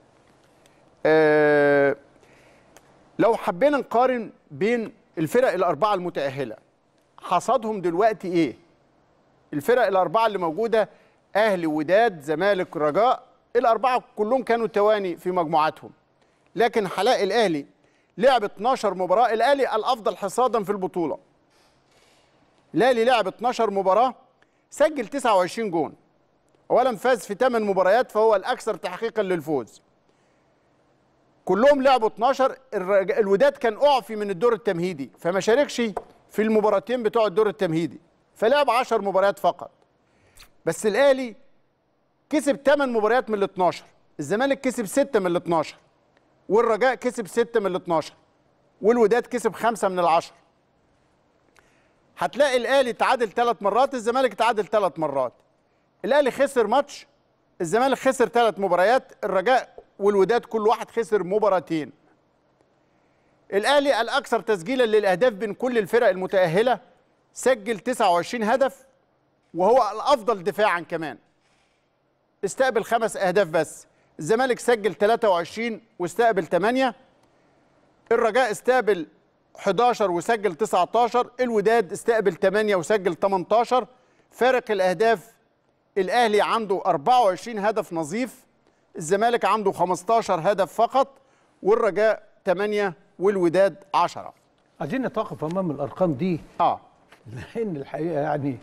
آه لو حبينا نقارن بين الفرق الأربعة المتأهلة حصادهم دلوقتي إيه؟ الفرق الأربعة اللي موجودة أهلي وداد زمالك رجاء الأربعة كلهم كانوا تواني في مجموعاتهم لكن هلاقي الأهلي لعب 12 مباراة الأهلي الأفضل حصادا في البطولة الأهلي لعب 12 مباراة سجل 29 جون أولا فاز في 8 مباريات فهو الأكثر تحقيقا للفوز كلهم لعبوا 12 الرج- الوداد كان اعفي من الدور التمهيدي فما شاركش في المباراتين بتوع الدور التمهيدي فلعب 10 مباريات فقط بس الاهلي كسب 8 مباريات من ال 12 الزمالك كسب 6 من ال 12 والرجاء كسب 6 من ال 12 والوداد كسب 5 من العشر هتلاقي الاهلي تعادل ثلاث مرات الزمالك تعادل ثلاث مرات الاهلي خسر ماتش الزمالك خسر ثلاث مباريات الرجاء والوداد كل واحد خسر مباراتين الاهلي الاكثر تسجيلا للاهداف بين كل الفرق المتاهله سجل 29 هدف وهو الافضل دفاعا كمان استقبل خمس اهداف بس الزمالك سجل 23 واستقبل 8 الرجاء استقبل 11 وسجل 19 الوداد استقبل 8 وسجل 18 فارق الاهداف الاهلي عنده 24 هدف نظيف الزمالك عنده 15 هدف فقط والرجاء 8 والوداد 10 عايزين نتوقف امام الارقام دي اه لان الحقيقه يعني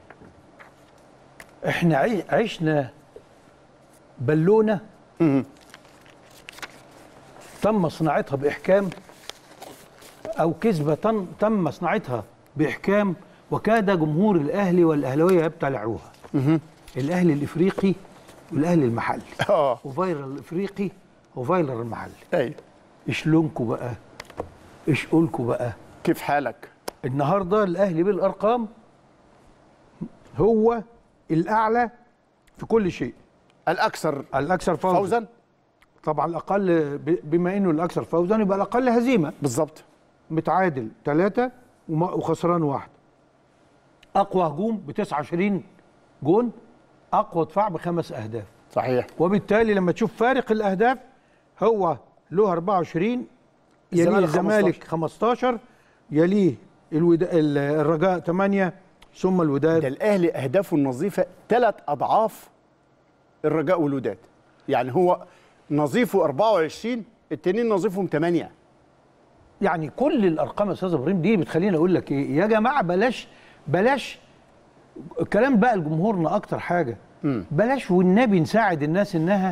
احنا عي- عشنا بالونه تم صناعتها باحكام او كذبه تم- تم صناعتها باحكام وكاد جمهور الاهلي والاهلاويه يبتلعوها الاهلي الافريقي والاهلي المحلي اه وفايرال الافريقي وفايرال المحلي ايوه ايش لونكوا بقى ايش قولكوا بقى كيف حالك النهارده الاهلي بالارقام هو الاعلى في كل شيء الاكثر الاكثر فوزا, فوزا. فوزا طبعا الاقل ب- بما انه الاكثر فوزا يبقى الاقل هزيمه بالظبط متعادل ثلاثة وما- وخسران واحد أقوى هجوم ب 29 جون أقوى دفاع بخمس أهداف صحيح وبالتالي لما تشوف فارق الأهداف هو له 24 يليه الزمالك الزمالك 15 يليه الود... ال- الرجاء 8 ثم ده الوداد الاهلي اهدافه النظيفه ثلاث اضعاف الرجاء والوداد يعني هو نظيفه 24 التانيين نظيفهم 8 يعني كل الارقام يا استاذ ابراهيم دي بتخليني اقول لك ايه يا جماعه بلاش بلاش الكلام بقى لجمهورنا اكتر حاجه بلاش والنبي نساعد الناس انها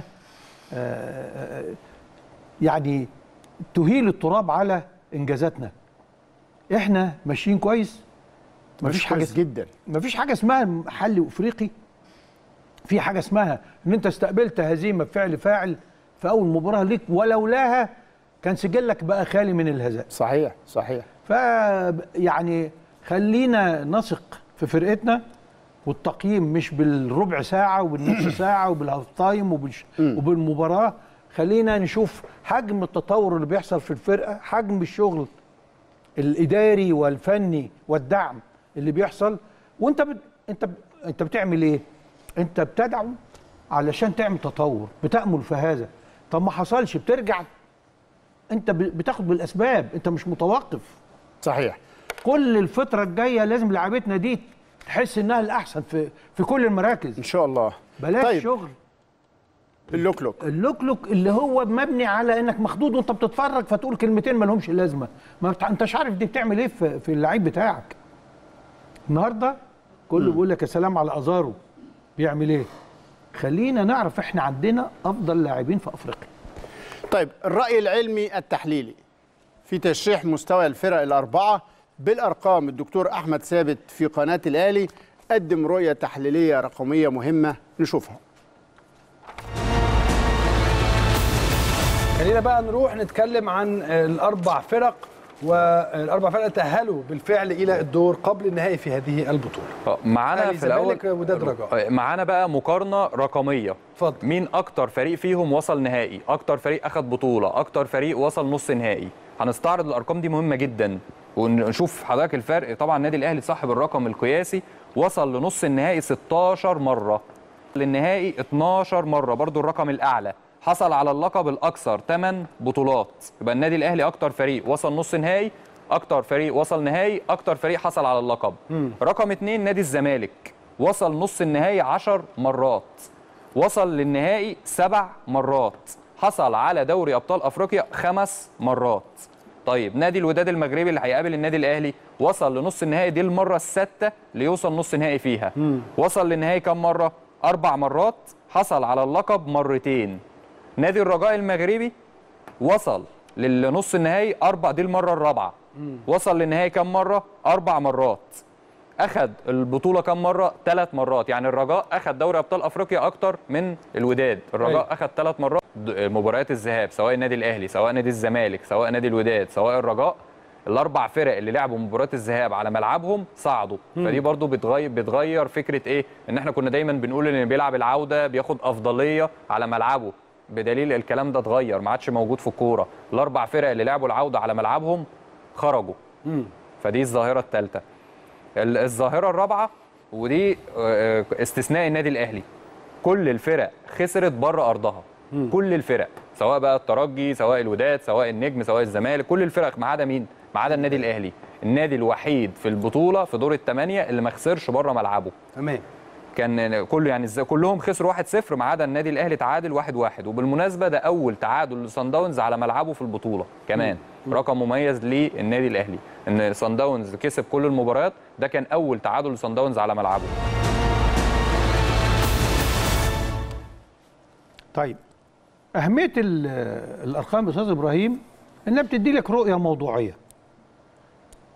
آه، آه، يعني تهيل التراب على انجازاتنا احنا ماشيين كويس مفيش حاجه كويس جدا مفيش حاجه اسمها حل افريقي في حاجه اسمها ان انت استقبلت هزيمه بفعل فاعل في اول مباراه ليك ولولاها كان سجلك بقى خالي من الهزائم صحيح صحيح ف يعني خلينا نثق في فرقتنا والتقييم مش بالربع ساعه وبالنص ساعه وبالهاف تايم وبالش... وبالمباراه خلينا نشوف حجم التطور اللي بيحصل في الفرقه حجم الشغل الاداري والفني والدعم اللي بيحصل وانت بت... انت ب... انت بتعمل ايه انت بتدعم علشان تعمل تطور بتامل في هذا طب ما حصلش بترجع انت ب... بتاخد بالاسباب انت مش متوقف صحيح كل الفتره الجايه لازم لعيبتنا دي تحس انها الاحسن في في كل المراكز ان شاء الله بلاش طيب شغل اللوكلوك اللوكلوك اللي هو مبني على انك مخضوض وانت بتتفرج فتقول كلمتين ما لهمش لازمه ما بتع... انتش عارف دي بتعمل ايه في, في اللعيب بتاعك النهارده كله بيقول لك يا سلام على ازارو بيعمل ايه خلينا نعرف احنا عندنا افضل لاعبين في افريقيا طيب الرأي العلمي التحليلي في تشريح مستوى الفرق الأربعة بالأرقام الدكتور أحمد ثابت في قناة الأهلي قدم رؤية تحليلية رقمية مهمة نشوفها خلينا بقى نروح نتكلم عن الاربع فرق والاربع فرق تاهلوا بالفعل الى الدور قبل النهائي في هذه البطوله آه، معانا أهلي، في الاول زمالك، وداد رجاء. آه، معانا بقى مقارنه رقميه اتفضل. مين اكتر فريق فيهم وصل نهائي اكتر فريق اخذ بطوله اكتر فريق وصل نص نهائي هنستعرض الارقام دي مهمه جدا ونشوف حضرتك الفرق طبعا النادي الاهلي صاحب الرقم القياسي وصل لنص النهائي 16 مره للنهائي 12 مره برضو الرقم الاعلى حصل على اللقب الاكثر 8 بطولات يبقى النادي الاهلي اكتر فريق وصل نص نهائي اكتر فريق وصل نهائي اكتر فريق حصل على اللقب رقم اتنين نادي الزمالك وصل نص النهائي 10 مرات وصل للنهائي سبع مرات حصل على دوري ابطال افريقيا خمس مرات طيب نادي الوداد المغربي اللي هيقابل النادي الاهلي وصل لنص النهائي دي المره السادسه اللي يوصل نص نهائي فيها وصل للنهائي كم مره اربع مرات حصل على اللقب مرتين نادي الرجاء المغربي وصل للنص النهائي اربع دي المره الرابعه وصل للنهائي كم مره اربع مرات اخذ البطوله كم مره ثلاث مرات يعني الرجاء اخذ دوري ابطال افريقيا اكتر من الوداد الرجاء أيوة. اخذ ثلاث مرات د- مباريات الذهاب سواء النادي الاهلي سواء نادي الزمالك سواء نادي الوداد سواء الرجاء الاربع فرق اللي لعبوا مباريات الذهاب على ملعبهم صعدوا فدي برضو بتغير بتغير فكره ايه ان احنا كنا دايما بنقول ان اللي بيلعب العوده بياخد افضليه على ملعبه بدليل الكلام ده اتغير ما عادش موجود في الكوره الاربع فرق اللي لعبوا العوده على ملعبهم خرجوا فدي الظاهره الثالثه ال- الظاهره الرابعه ودي آه، استثناء النادي الاهلي كل الفرق خسرت بره ارضها كل الفرق سواء بقى الترجي سواء الوداد سواء النجم سواء الزمالك كل الفرق ما عدا مين ما عدا النادي الاهلي النادي الوحيد في البطوله في دور الثمانيه اللي ما خسرش بره ملعبه تمام كان كله يعني إزاي- كلهم خسروا 1-0 ما عدا النادي الاهلي تعادل 1-1 وبالمناسبه ده اول تعادل لصن داونز على ملعبه في البطوله كمان رقم مميز للنادي الاهلي ان صن داونز كسب كل المباريات ده كان اول تعادل لصن داونز على ملعبه طيب اهميه ال- الارقام يا استاذ ابراهيم انها بتدي لك رؤيه موضوعيه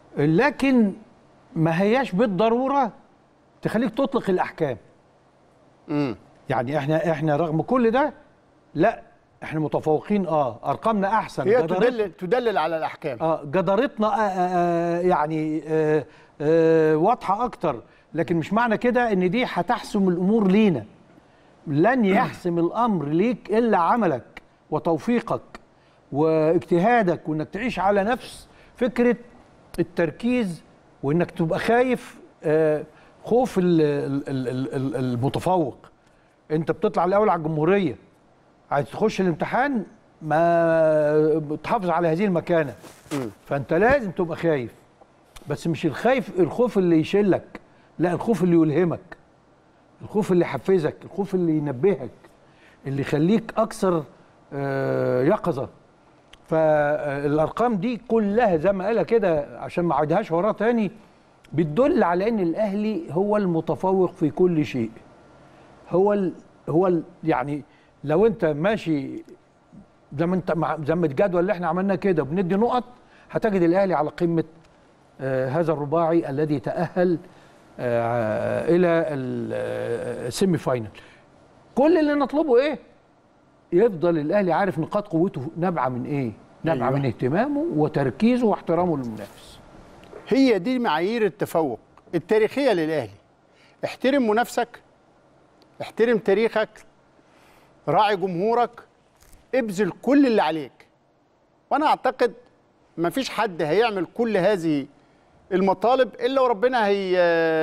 لكن ما هياش بالضروره تخليك تطلق الاحكام امم يعني احنا احنا رغم كل ده لا احنا متفوقين اه ارقامنا احسن هي جدارت- تدلل تدلل على الاحكام اه جدارتنا آه آه آه يعني آه آه واضحه اكتر لكن مش معنى كده ان دي هتحسم الامور لينا لن يحسم الامر ليك الا عملك وتوفيقك واجتهادك وانك تعيش على نفس فكره التركيز وانك تبقى خايف آه خوف ال- ال- ال- ال- ال- المتفوق انت بتطلع الاول على الجمهوريه عايز تخش الامتحان ما تحافظ على هذه المكانه فانت لازم تبقى خايف بس مش الخايف الخوف اللي يشلك لا الخوف اللي يلهمك الخوف اللي يحفزك الخوف اللي ينبهك اللي يخليك اكثر آه، يقظه فالارقام دي كلها زي ما قالها كده عشان ما اعيدهاش وراه تاني بتدل على ان الاهلي هو المتفوق في كل شيء هو ال هو ال يعني لو انت ماشي زي ما انت مع زي ما الجدول اللي احنا عملناه كده بندي نقط هتجد الاهلي على قمه آه هذا الرباعي الذي تاهل آه الى ال- آه، السيمي فاينل كل اللي نطلبه ايه يفضل الاهلي عارف نقاط قوته نابعه من ايه نابعه أيوة. من اهتمامه وتركيزه واحترامه للمنافس هي دي معايير التفوق التاريخيه للاهلي احترم منافسك احترم تاريخك راعي جمهورك ابذل كل اللي عليك وانا اعتقد ما فيش حد هيعمل كل هذه المطالب الا وربنا هي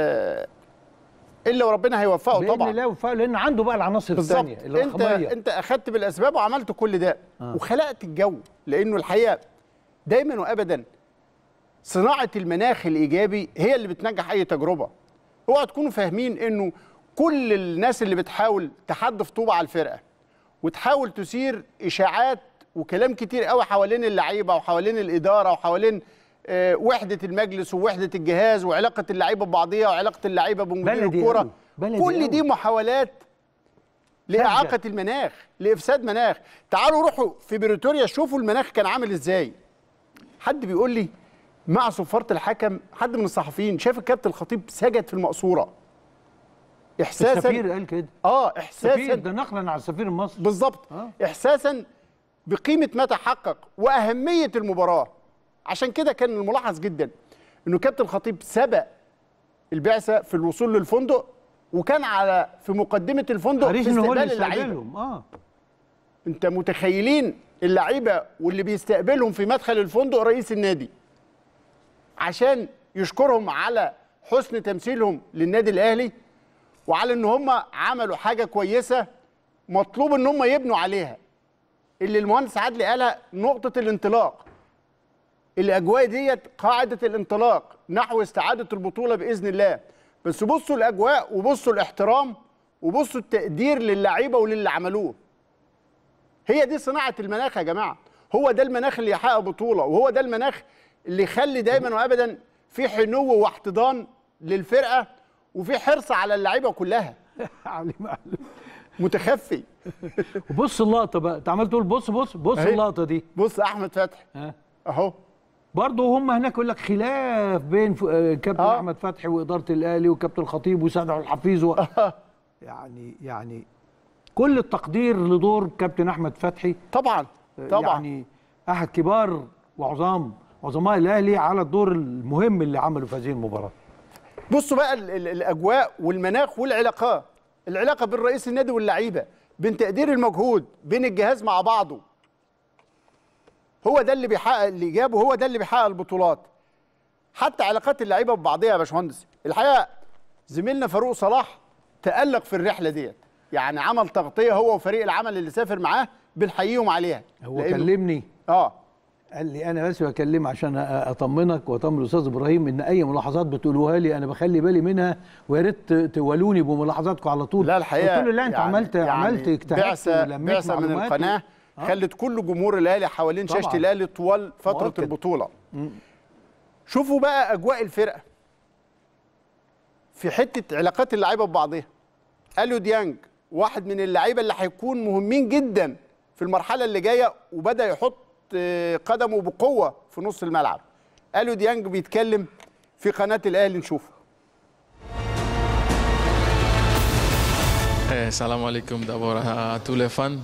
الا وربنا هيوفقه باذن طبعا الله وفاء لان عنده بقى العناصر بالظبط الثانيه انت الرقميه انت اخذت بالاسباب وعملت كل ده آه. وخلقت الجو لانه الحقيقه دايما وابدا صناعه المناخ الايجابي هي اللي بتنجح اي تجربه اوعوا تكونوا فاهمين انه كل الناس اللي بتحاول تحدف طوبه على الفرقه وتحاول تثير اشاعات وكلام كتير قوي حوالين اللعيبه وحوالين الاداره وحوالين آه، وحده المجلس ووحده الجهاز وعلاقه اللعيبه ببعضيها وعلاقه اللعيبه بمدير بلدي الكوره قوي، بلدي كل قوي. دي محاولات لإعاقة المناخ لإفساد مناخ تعالوا روحوا في بريتوريا شوفوا المناخ كان عامل إزاي حد بيقول لي مع صفارة الحكم حد من الصحفيين شاف الكابتن الخطيب سجد في المقصورة إحساسا السفير قال كده آه السفير إحساسا ده نقلا على السفير المصري بالظبط آه. إحساسا بقيمة ما تحقق وأهمية المباراة عشان كده كان الملاحظ جدا إنه كابتن الخطيب سبق البعثة في الوصول للفندق وكان على في مقدمة الفندق حريص في ان هو اللي استقبال اللعيبة يستقبلهم اه انت متخيلين اللعيبه واللي بيستقبلهم في مدخل الفندق رئيس النادي عشان يشكرهم على حسن تمثيلهم للنادي الاهلي وعلى ان هم عملوا حاجه كويسه مطلوب ان هم يبنوا عليها اللي المهندس عدلي قالها نقطه الانطلاق الاجواء ديت قاعده الانطلاق نحو استعاده البطوله باذن الله بس بصوا الاجواء وبصوا الاحترام وبصوا التقدير للعيبه وللي عملوه هي دي صناعه المناخ يا جماعه هو ده المناخ اللي يحقق بطوله وهو ده المناخ اللي يخلي دايما وابدا في حنو واحتضان للفرقه وفي حرص على اللعيبه كلها علي معلم متخفي وبص اللقطه بقى انت عمال تقول بص بص بص أهي. اللقطه دي بص احمد فتحي ها اهو برضه هم هناك يقول لك خلاف بين ف- آه، كابتن آه. احمد فتحي واداره الاهلي وكابتن الخطيب وسعد عبد الحفيظ و... يعني يعني كل التقدير لدور كابتن احمد فتحي طبعا طبعا يعني احد كبار وعظام عظماء الاهلي على الدور المهم اللي عمله في هذه المباراه بصوا بقى ال ال الاجواء والمناخ والعلاقات العلاقه بين رئيس النادي واللعيبه بين تقدير المجهود بين الجهاز مع بعضه هو ده اللي بيحقق الايجاب وهو ده اللي بيحقق البطولات حتى علاقات اللعيبه ببعضها يا باشمهندس الحقيقه زميلنا فاروق صلاح تالق في الرحله ديت يعني عمل تغطيه هو وفريق العمل اللي سافر معاه بنحييهم عليها هو لأنه- كلمني اه قال لي انا بس بكلم عشان أ- اطمنك واطمن الاستاذ ابراهيم ان اي ملاحظات بتقولوها لي انا بخلي بالي منها ويا ريت تولوني بملاحظاتكم على طول لا الحقيقه قلت له لا انت يعني عملت يعني عملت اجتهدت بعثه ولميت بعثه من معلومات القناه آه. خلت كل جمهور الاهلي حوالين طبعاً. شاشه الاهلي طوال فتره مؤكد. البطوله شوفوا بقى اجواء الفرقه في حته علاقات اللعيبه ببعضها اليو ديانج واحد من اللعيبه اللي هيكون مهمين جدا في المرحله اللي جايه وبدا يحط آه، قدمه بقوه في نص الملعب الو ديانج بيتكلم في قناه الاهلي نشوفه Eh, salam alaikum d'abord à, à tous les fans.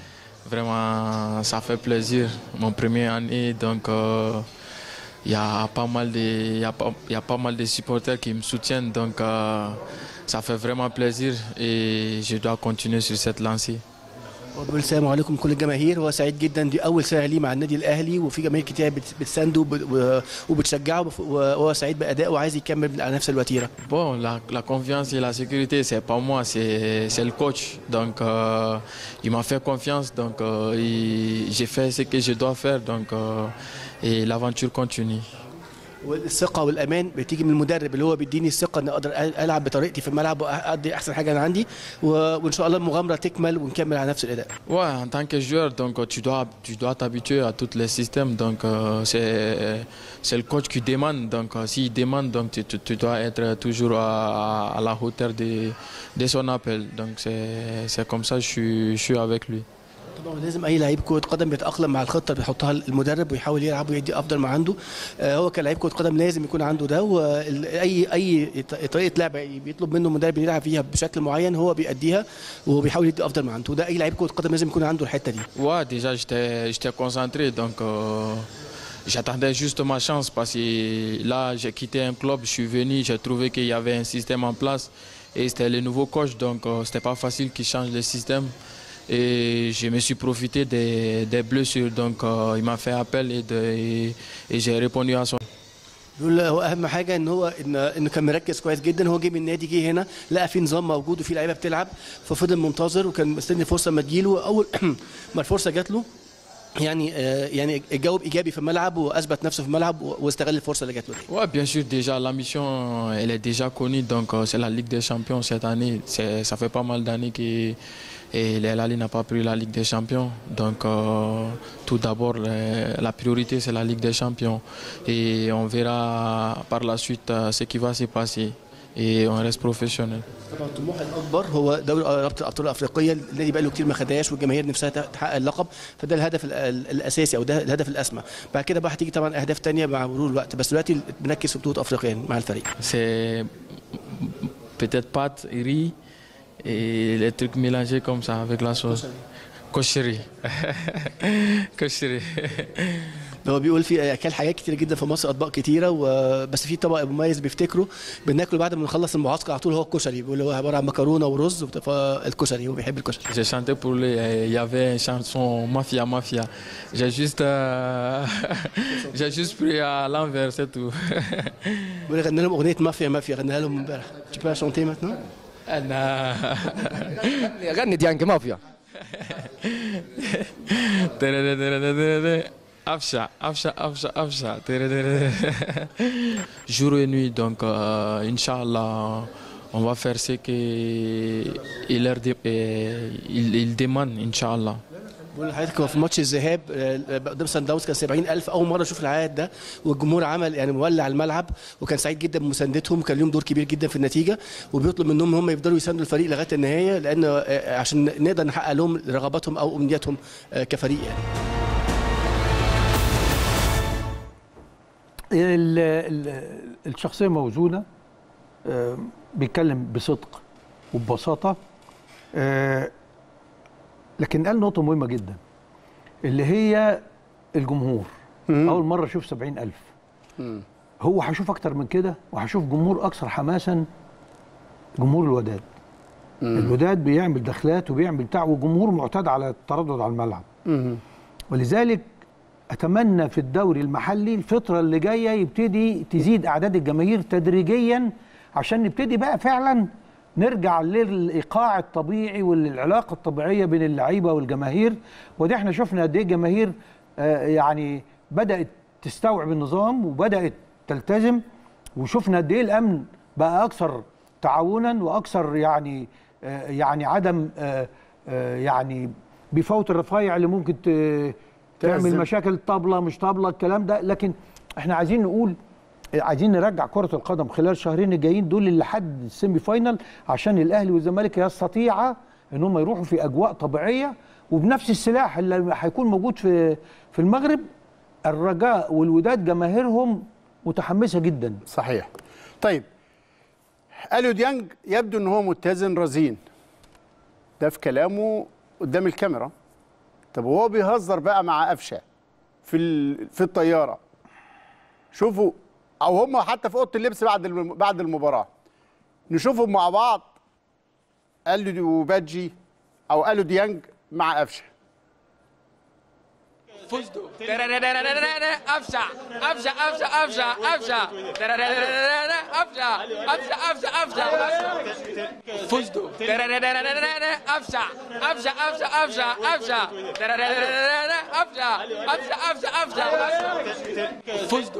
Vraiment, ça fait plaisir. Mon premier année, donc euh, il y a pas mal de, il y a pas, il y a pas mal de supporters qui me soutiennent, donc euh, ça fait vraiment plaisir et je dois continuer sur cette lancée. وبقول السلام عليكم كل الجماهير هو سعيد جدا دي اول سنه ليه مع النادي الاهلي وفي جماهير كتير بت- بتسانده وب- و- وبتشجعه وبف- وهو سعيد بادائه وعايز يكمل على نفس الوتيره Bon, la, la confiance et la sécurité, c'est pas moi, c'est c'est le coach. Donc, euh, il m'a fait confiance, donc euh, il- j'ai fait ce que je dois faire, donc euh, et l'aventure continue. والثقه والامان بتيجي من المدرب اللي هو بيديني الثقه ان اقدر أ- العب بطريقتي في الملعب واقضي احسن حاجه انا عندي و- وان شاء الله المغامره تكمل ونكمل على نفس الاداء Ouais, en tant que joueur, donc tu dois, tu dois t'habituer à tous les systèmes. Donc euh, c'est, c'est le coach qui demande. Donc euh, s'il demande, donc tu, tu- tu dois être toujours à, à la hauteur de, de son appel. Donc c'est, c'est comme ça que je suis, je suis avec lui. طبعا لازم اي لعيب كره قدم بيتاقلم مع الخطه اللي بيحطها المدرب ويحاول يلعب ويدي افضل ما عنده آه، هو كلاعب كره قدم لازم يكون عنده ده واي اي طريقه لعب بيطلب منه المدرب يلعب فيها بشكل معين هو بيأديها وبيحاول يدي افضل ما عنده وده اي لعيب كره قدم لازم يكون عنده الحته دي Ouais, déjà j'étais, j'étais concentré, donc euh, j'attendais juste ma chance parce que là j'ai quitté un club, je suis venu, j'ai trouvé qu'il y avait un système en place et c'était le nouveau coach, donc euh, c'était pas facile qu'il change le système. Et je me suis profité des, des blessures, donc euh, il m'a fait appel et, de- et- et j'ai répondu à son. بيقول هو اهم حاجه ان هو ان انه كان مركز كويس جدا هو جه من النادي جه هنا لقى في نظام موجود وفي لعيبه بتلعب ففضل منتظر وكان مستني فرصه ما تجيله اول ما الفرصه جات له يعني آه، يعني جاوب ايجابي في الملعب واثبت نفسه في الملعب واستغل الفرصه اللي جات له دي Ouais, bien sûr, déjà la mission, elle est déjà connue, donc euh, c'est la Ligue des Champions cette année. C'est- Ça fait pas mal d'années que et l'Ali n'a pas pris la Ligue des Champions. Donc euh, tout d'abord, euh, la priorité c'est la Ligue des Champions. Et on verra par la suite euh, ce qui va se passer. Et on reste professionnel. طبعا الطموح الاكبر هو دوري رابطه الابطال الافريقيه النادي بقى له كتير ما خدهاش والجماهير نفسها تحقق اللقب فده الهدف ال- ال- الاساسي او ده الهدف الاسمى بعد كده بقى هتيجي طبعا اهداف تانية مع مرور الوقت بس دلوقتي بنركز في بطوله افريقيا مع الفريق C'est peut-être pâte, riz et les trucs mélangés comme ça avec la sauce. Cocherie. Cocherie. هو بيقول في اكل حاجات كتير جدا في مصر اطباق كتيره وبس في طبق مميز بيفتكره بناكله بعد ما نخلص المعسكر على طول هو الكشري بيقول هو عباره عن مكرونه ورز وبت- فالكشري هو بيحب الكشري J'ai chanté pour lui, et il y avait une chanson Mafia Mafia. J'ai juste, euh, j'ai juste pris à l'envers, c'est tout. بيقول غنى لهم اغنيه مافيا مافيا غناها لهم امبارح tu peux la chanter maintenant أنا غني ديانج مافيا Afsha, Afsha, Afsha, Afsha. Jour et nuit, donc euh, Inch'Allah, on va faire ce qu'il leur dé- euh, il, il demande, Inch'Allah. بقول لحضرتك هو في ماتش الذهاب آه، قدام سان داونز كان 70000 اول مره اشوف العدد ده والجمهور عمل يعني مولع الملعب وكان سعيد جدا بمساندتهم وكان لهم دور كبير جدا في النتيجه وبيطلب منهم ان هم يفضلوا يساندوا الفريق لغايه النهايه لان آه، عشان نقدر نحقق لهم رغباتهم او امنياتهم آه، كفريق يعني ال- ال- الشخصيه موزونه آه، بيتكلم بصدق وببساطه آه، لكن قال نقطه مهمه جدا اللي هي الجمهور اول مره اشوف سبعين ألف هو هشوف اكتر من كده وهشوف جمهور اكثر حماسا جمهور الوداد الوداد بيعمل دخلات وبيعمل بتاع وجمهور معتاد على التردد على الملعب ولذلك اتمنى في الدوري المحلي الفتره اللي جايه يبتدي تزيد اعداد الجماهير تدريجيا عشان نبتدي بقى فعلا نرجع للايقاع الطبيعي والعلاقه الطبيعيه بين اللعيبه والجماهير ودي احنا شفنا قد ايه الجماهير آه، يعني بدات تستوعب النظام وبدات تلتزم وشفنا قد ايه الامن بقى اكثر تعاونا واكثر يعني آه، يعني عدم آه، آه، يعني بفوت الرفايع اللي ممكن ت- تعمل تأزم. مشاكل طابله مش طابله الكلام ده لكن احنا عايزين نقول عايزين نرجع كرة القدم خلال الشهرين الجايين دول اللي لحد السيمي فاينال عشان الاهلي والزمالك يستطيعا ان هم يروحوا في اجواء طبيعيه وبنفس السلاح اللي هيكون موجود في في المغرب الرجاء والوداد جماهيرهم متحمسه جدا صحيح طيب اليو ديانج يبدو ان هو متزن رزين ده في كلامه قدام الكاميرا طب وهو بيهزر بقى مع قفشه في ال- في الطياره شوفوا او هم حتى في اوضه اللبس بعد الم- بعد المباراه نشوفهم مع بعض اليو بادجي او اليو ديانج مع قفشه فزتوا افشع افشع افشع افشع افشع افشع افشع افشع افشع فزتوا افشع افشع افشع افشع افشع افشع افشع افشع افشع فزتوا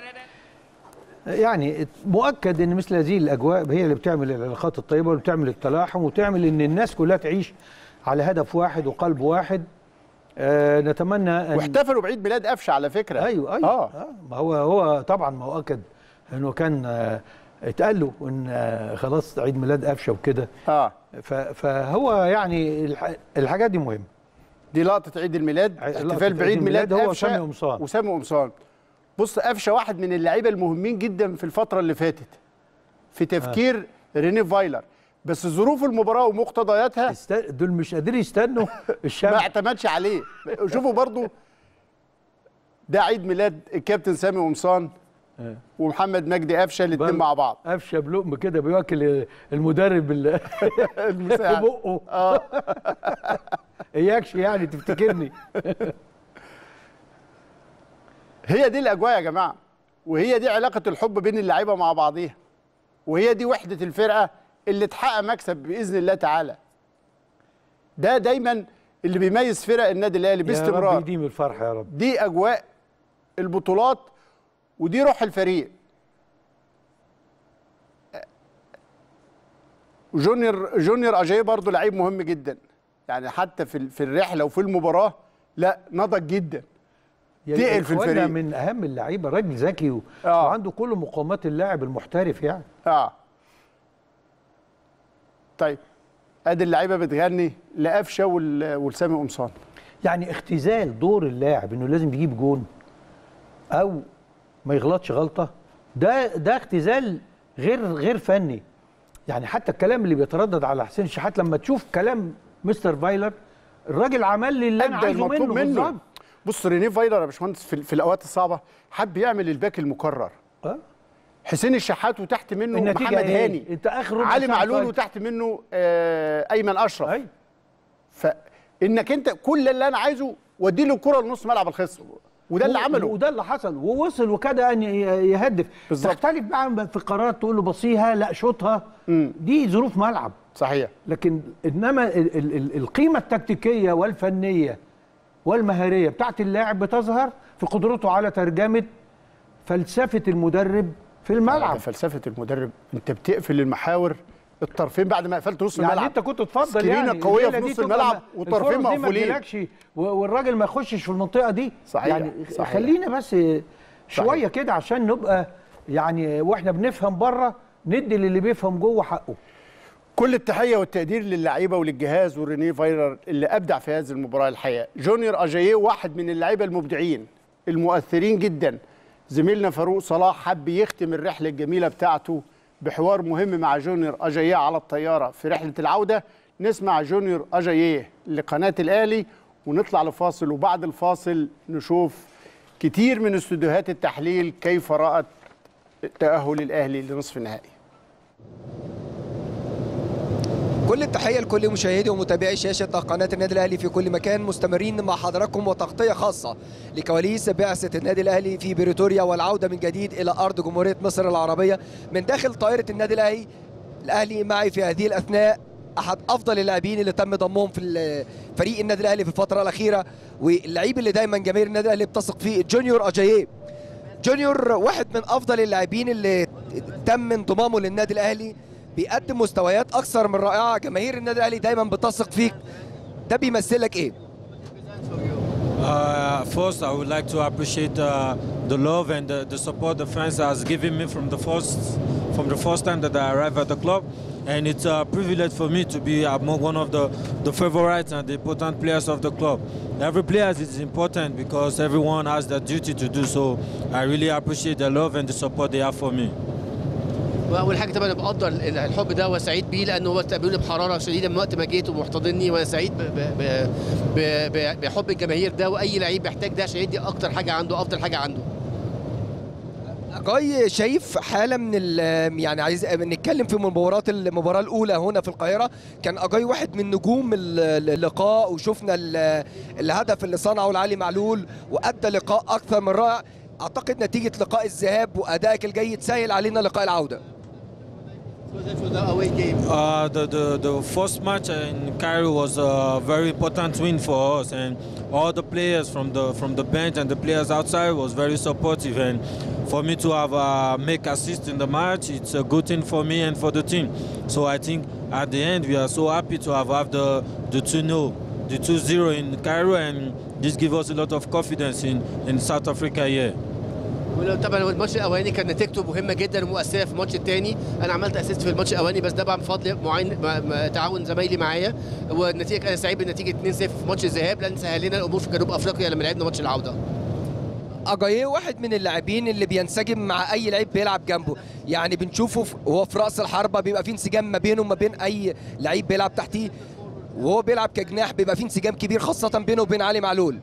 يعني مؤكد ان مثل هذه الاجواء هي اللي بتعمل العلاقات الطيبه واللي بتعمل التلاحم وتعمل ان الناس كلها تعيش على هدف واحد وقلب واحد آه نتمنى ان واحتفلوا بعيد ميلاد قفشه على فكره ايوه ايوه اه آه. ما هو هو طبعا مؤكد انه كان آه اتقال له ان آه خلاص عيد ميلاد قفشه وكده اه ف- فهو يعني الح- الحاجات دي مهمه دي لقطه عيد الميلاد ع- لقطة احتفال عيد بعيد ميلاد الميلاد هو قفشه وسامي قمصان. وسامي قمصان بص قفشه واحد من اللعيبه المهمين جدا في الفتره اللي فاتت في تفكير آه. ريني فايلر بس ظروف المباراه ومقتضياتها است... دول مش قادرين يستنوا ما الشمع اعتمدش عليه شوفوا برضو ده عيد ميلاد الكابتن سامي قمصان ومحمد مجدي قفشه الاثنين برضو. مع بعض قفشه بلقم كده بياكل المدرب ال- في المساعد بقه اه اياكش يعني تفتكرني هي دي الاجواء يا جماعه وهي دي علاقه الحب بين اللعيبه مع بعضيها وهي دي وحده الفرقه اللي تحقق مكسب باذن الله تعالى ده دايما اللي بيميز فرق النادي الاهلي يا رب باستمرار يديم الفرح يا رب دي اجواء البطولات ودي روح الفريق جونيور جونيور اجاي برضو لعيب مهم جدا يعني حتى في في الرحله وفي المباراه لا نضج جدا يعني تقل في إخوانا الفريق. من اهم اللعيبه راجل ذكي و... آه. وعنده كل مقومات اللاعب المحترف يعني اه طيب ادي اللعيبه بتغني لقفشه وال- ولسامي قمصان يعني اختزال دور اللاعب انه لازم يجيب جون او ما يغلطش غلطه ده ده اختزال غير غير فني يعني حتى الكلام اللي بيتردد على حسين الشحات لما تشوف كلام مستر فايلر الراجل عمل لي اللي انا أدى عايزه المطلوب منه, منه بالظبط بص رينيه فايلر يا باشمهندس في, في الاوقات الصعبه حب يعمل الباك المكرر آه. حسين الشحات وتحت منه النتيجة محمد إيه؟ هاني أنت آخر ربع علي ساعة معلول فايت. وتحت منه آه ايمن اشرف ايوه فانك انت كل اللي انا عايزه ودي له الكره لنص ملعب الخصم وده اللي و- عمله وده اللي حصل ووصل وكاد ان ي- يهدف بالظبط. تختلف بقى في قرارات تقول له بصيها لا شوطها دي ظروف ملعب صحيح لكن انما ال ال ال القيمه التكتيكيه والفنيه والمهاريه بتاعت اللاعب بتظهر في قدرته على ترجمه فلسفه المدرب في ده الملعب فلسفه المدرب انت بتقفل المحاور الطرفين بعد ما قفلت نص يعني الملعب انت كنت تفضل سكرينة يعني قويه الليلة في دي نص تبقى الملعب ما- والطرفين الفرص دي ما مقفولين تجيلكش و- والراجل ما يخشش في المنطقه دي صحيح، يعني صحيح. خلينا بس شويه كده عشان نبقى يعني واحنا بنفهم بره ندي للي بيفهم جوه حقه كل التحيه والتقدير للعيبه وللجهاز ورينيه فايرر اللي ابدع في هذه المباراه الحقيقه جونيور اجاييه واحد من اللعيبه المبدعين المؤثرين جدا زميلنا فاروق صلاح حب يختم الرحله الجميله بتاعته بحوار مهم مع جونيور اجاييه على الطياره في رحله العوده نسمع جونيور اجاييه لقناه الاهلي ونطلع لفاصل وبعد الفاصل نشوف كتير من استوديوهات التحليل كيف رأت تأهل الأهلي لنصف النهائي كل التحية لكل مشاهدي ومتابعي شاشة قناة النادي الأهلي في كل مكان مستمرين مع حضراتكم وتغطية خاصة لكواليس بعثة النادي الأهلي في بريتوريا والعودة من جديد إلى أرض جمهورية مصر العربية من داخل طائرة النادي الأهلي الأهلي معي في هذه الأثناء أحد أفضل اللاعبين اللي تم ضمهم في فريق النادي الأهلي في الفترة الأخيرة واللعيب اللي دايما جماهير النادي الأهلي بتثق فيه جونيور أجاييه جونيور واحد من أفضل اللاعبين اللي تم انضمامه للنادي الأهلي بيقدم مستويات اكثر من رائعه جماهير النادي الاهلي دايما بتثق فيك ده بيمثلك ايه Uh, first, I would like to appreciate uh, the love and the, the support the fans has given me from the first from the first time that I arrived at the club. and it's a privilege for me to be among one of the, the favorites and the important players of the club. Every player is important because everyone has the duty to do so. I really appreciate the love and the support they have for me. واول حاجه طبعا أنا بقدر الحب ده وسعيد بيه لانه هو استقبلوني بحراره شديده من وقت ما جيت ومحتضني وانا سعيد ب- ب- ب- ب- ب- بحب الجماهير ده واي لعيب محتاج ده عشان يدي اكتر حاجه عنده افضل حاجه عنده جاي شايف حاله من ال- يعني عايز نتكلم في مباراه المباراه الاولى هنا في القاهره كان اجاي واحد من نجوم ال- اللقاء وشفنا ال- الهدف اللي صنعه العلي معلول وادى لقاء اكثر من رائع اعتقد نتيجه لقاء الذهاب وادائك الجيد سهل علينا لقاء العوده Uh, the, the, the first match in Cairo was a very important win for us, and all the players from the from the bench and the players outside was very supportive. And for me to have uh, make assist in the match, it's a good thing for me and for the team. So I think at the end we are so happy to have, have the the 2-0, the 2-0 in Cairo, and this gives us a lot of confidence in, in South Africa here. ولو طبعا هو الماتش الاولاني كان نتيجته مهمه جدا ومؤثره في الماتش الثاني انا عملت اسيست في الماتش الاولاني بس ده بقى بفضل معين ما- ما- تعاون زمايلي معايا والنتيجه انا سعيد بالنتيجه 2-0 في ماتش الذهاب لان سهل لنا الامور في جنوب افريقيا لما لعبنا ماتش العوده اجاييه واحد من اللاعبين اللي بينسجم مع اي لعيب بيلعب جنبه يعني بنشوفه في- وهو في راس الحربه بيبقى في انسجام ما بينه وما بين اي لعيب بيلعب تحتيه وهو بيلعب كجناح بيبقى في انسجام كبير خاصه بينه وبين علي معلول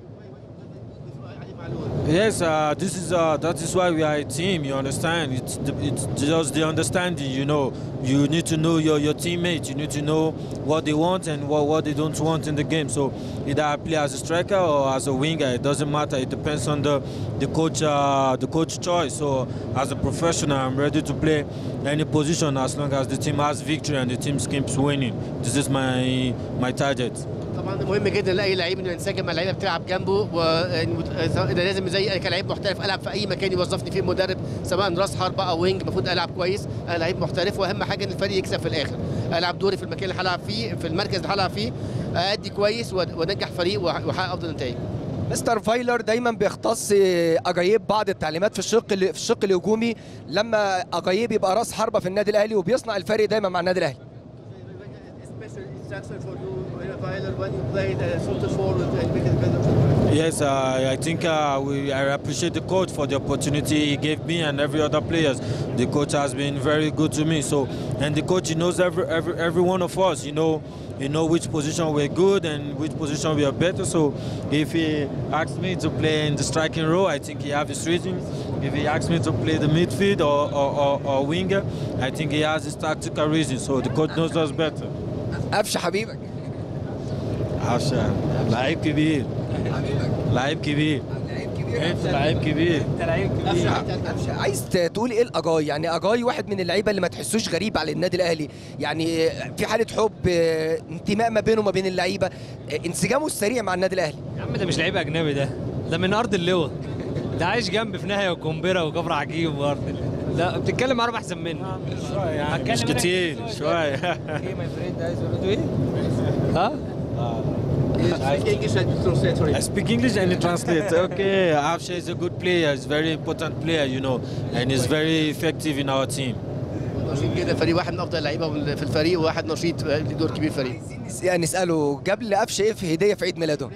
Yes, uh, this is uh, that is why we are a team. You understand? It's the, it's just the understanding. You know, you need to know your, your teammates. You need to know what they want and what, what they don't want in the game. So either I play as a striker or as a winger. It doesn't matter. It depends on the the coach uh, the coach choice. So as a professional, I'm ready to play any position as long as the team has victory and the team keeps winning. This is my my target. طبعا مهم جدا لاي لعيب انه ينسجم مع اللعيبه بتلعب جنبه وده لازم زي كلاعب محترف العب في اي مكان يوظفني فيه المدرب سواء راس حربه او وينج المفروض العب كويس انا لعيب محترف واهم حاجه ان الفريق يكسب في الاخر العب دوري في المكان اللي هلعب فيه في المركز اللي هلعب فيه ادي كويس وانجح فريق واحقق افضل نتائج مستر فايلر دايما بيختص اجايب بعض التعليمات في الشق اللي في الشق الهجومي لما اجايب يبقى راس حربه في النادي الاهلي وبيصنع الفرق دايما مع النادي الاهلي Yes, uh, I think uh, we, I appreciate the coach for the opportunity he gave me and every other players. The coach has been very good to me. So, and the coach he knows every every, every one of us. You know, you know which position we're good and which position we are better. So, if he asks me to play in the striking role, I think he has his reasons. If he asks me to play the midfield or, or, or, or winger, I think he has his tactical reasons. So the coach knows us better. قفشه حبيبك عشان لعيب كبير لعيب كبير انت لعيب كبير قفشه عايز تقول ايه الاجاي يعني اجاي واحد من اللعيبه اللي ما تحسوش غريب على النادي الاهلي يعني في حاله حب انتماء ما بينه وما بين اللعيبه انسجامه السريع مع النادي الاهلي يا عم ده مش لعيب اجنبي ده ده من ارض اللواء ده عايش جنب في ناحيه وكمبره وكفر عجيب وارض لا بتتكلم عربي احسن مني يعني مش كتير شويه ايه ماي فريند عايز اقول له ايه؟ ها؟ I speak English and it translates. Okay, Afsha is a good player. He's a very important player, you know, and he's very effective in our team. نشيط جدا فريق واحد من افضل اللعيبه في الفريق وواحد نشيط له دور كبير في الفريق يعني نساله جاب لقفشه ايه في هديه في عيد ميلاده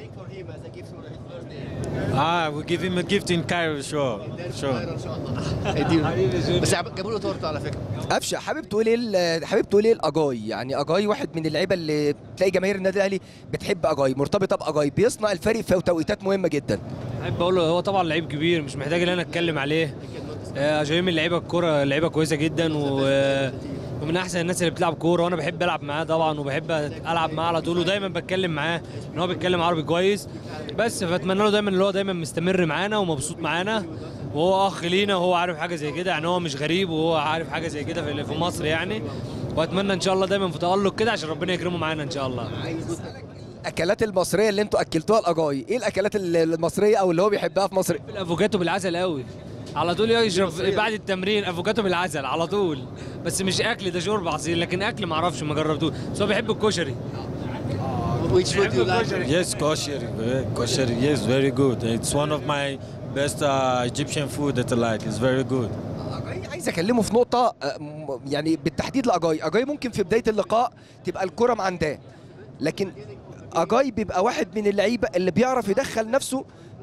Ah, we give him a gift in Cairo, sure, sure. بس جابوا له تورته على فكره قفشه حابب تقول ايه حابب تقول ايه الاجاي يعني اجاي واحد من اللعيبه اللي تلاقي جماهير النادي الاهلي بتحب اجاي مرتبطه باجاي بيصنع الفريق في توقيتات مهمه جدا احب اقول له هو طبعا لعيب كبير مش محتاج ان انا اتكلم عليه اجاي من لعيبه الكوره لعيبه كويسه جدا و ومن احسن الناس اللي بتلعب كوره وانا بحب العب معاه طبعا وبحب العب معاه على طول ودايما بتكلم معاه ان هو بيتكلم عربي كويس بس فاتمنى له دايما ان هو دايما مستمر معانا ومبسوط معانا وهو اخ لينا وهو عارف حاجه زي كده يعني هو مش غريب وهو عارف حاجه زي كده في مصر يعني واتمنى ان شاء الله دايما في تالق كده عشان ربنا يكرمه معانا ان شاء الله الاكلات المصريه اللي انتوا اكلتوها الاجاي ايه الاكلات المصريه او اللي هو بيحبها في مصر الافوكاتو بالعسل قوي على طول يشرب بعد التمرين افوكاتو بالعسل على طول بس مش اكل ده شرب عصير لكن اكل ما اعرفش ما جربتوش بس هو بيحب الكشري Which food do you like? Yes, kosher. Kosher, yes, very good. It's one of my best uh, Egyptian food that I like. It's very good. عايز اكلمه في نقطه آه، م- يعني بالتحديد لاجاي اجاي ممكن في بدايه اللقاء تبقى الكره معنداه لكن اجاي بيبقى واحد من اللعيبه اللي بيعرف يدخل نفسه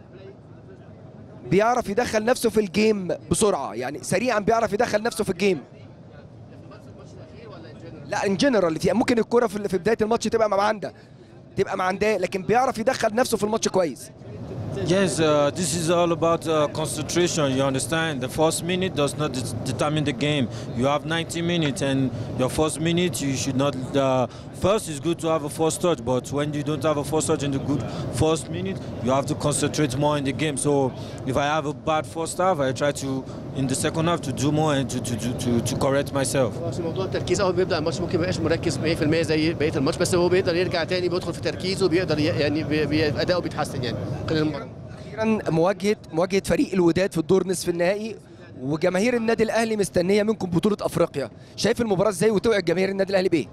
بيعرف يدخل نفسه في الجيم بسرعه يعني سريعا بيعرف يدخل نفسه في الجيم لا ان جنرال في ممكن الكره في في بدايه الماتش تبقى معندة تبقى معنداه لكن بيعرف يدخل نفسه في الماتش كويس Yes, uh, this is all about uh, concentration. You understand? The first minute does not det- determine the game. You have 90 minutes, and your first minute you should not. Uh, first, it's good to have a first touch, but when you don't have a first touch in the good first minute, you have to concentrate more in the game. So, if I have a bad first half, I try to in the second half to do more and to to to, to, to correct myself. بس موضوع التركيز اول ما بيبدا الماتش ممكن ما يبقاش مركز 100% زي بقيه الماتش بس هو بيقدر يرجع تاني بيدخل في تركيزه بيقدر ي- يعني بي- بي- اداؤه بيتحسن يعني خلال المباراه اخيرا مواجهه مواجهه فريق الوداد في الدور نصف النهائي وجماهير النادي الاهلي مستنيه منكم بطوله افريقيا شايف المباراه ازاي وتوعد جماهير النادي الاهلي بايه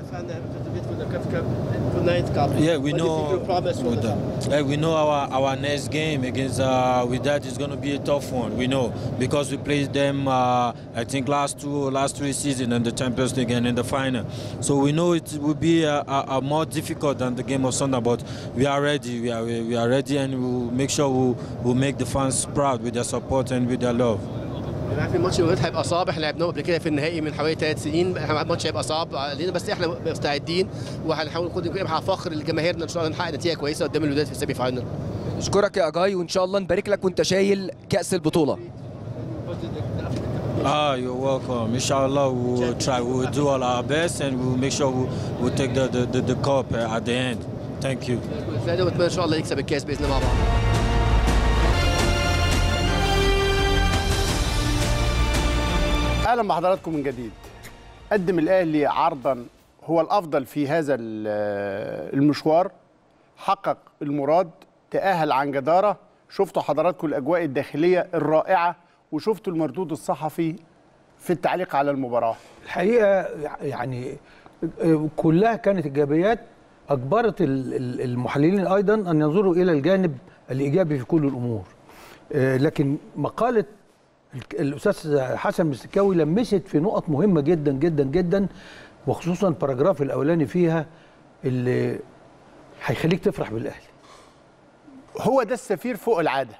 Yeah, we know. with them. Yeah, we know our, our next game against uh, with that is going to be a tough one. We know because we played them. Uh, I think last two, last three seasons in the Champions League and in the final. So we know it will be a, a, a more difficult than the game of Sunday. But we are ready. We are we are ready, and we will make sure we will make the fans proud with their support and with their love. انا عارف الماتش الوداد هيبقى صعب احنا لعبناه قبل كده في النهائي من حوالي ثلاث سنين احنا الماتش هيبقى صعب علينا بس احنا مستعدين وهنحاول نكون نبقى فخر لجماهيرنا ان شاء الله نحقق نتيجه كويسه قدام الوداد في السيمي فاينل نشكرك يا اجاي وان شاء الله نبارك لك وانت شايل كاس البطوله Ah, you're welcome. Inshallah, we will try. We will do all our best, and we will make sure we will take the, the, the, the cup uh, at the end. Thank you. واتمنى ان شاء الله يكسب الكاس باذن الله مع بعض اهلا بحضراتكم من جديد قدم الاهلي عرضا هو الافضل في هذا ال- المشوار حقق المراد تاهل عن جداره شفتوا حضراتكم الاجواء الداخليه الرائعه وشفتوا المردود الصحفي في التعليق على المباراه الحقيقه يعني كلها كانت ايجابيات اجبرت ال- ال- المحللين ايضا ان ينظروا الى الجانب الايجابي في كل الامور آه، لكن مقاله الك- الاستاذ حسن مستكاوي لمست في نقط مهمه جدا جدا جدا وخصوصا الباراجراف الاولاني فيها اللي هيخليك تفرح بالاهلي هو ده السفير فوق العاده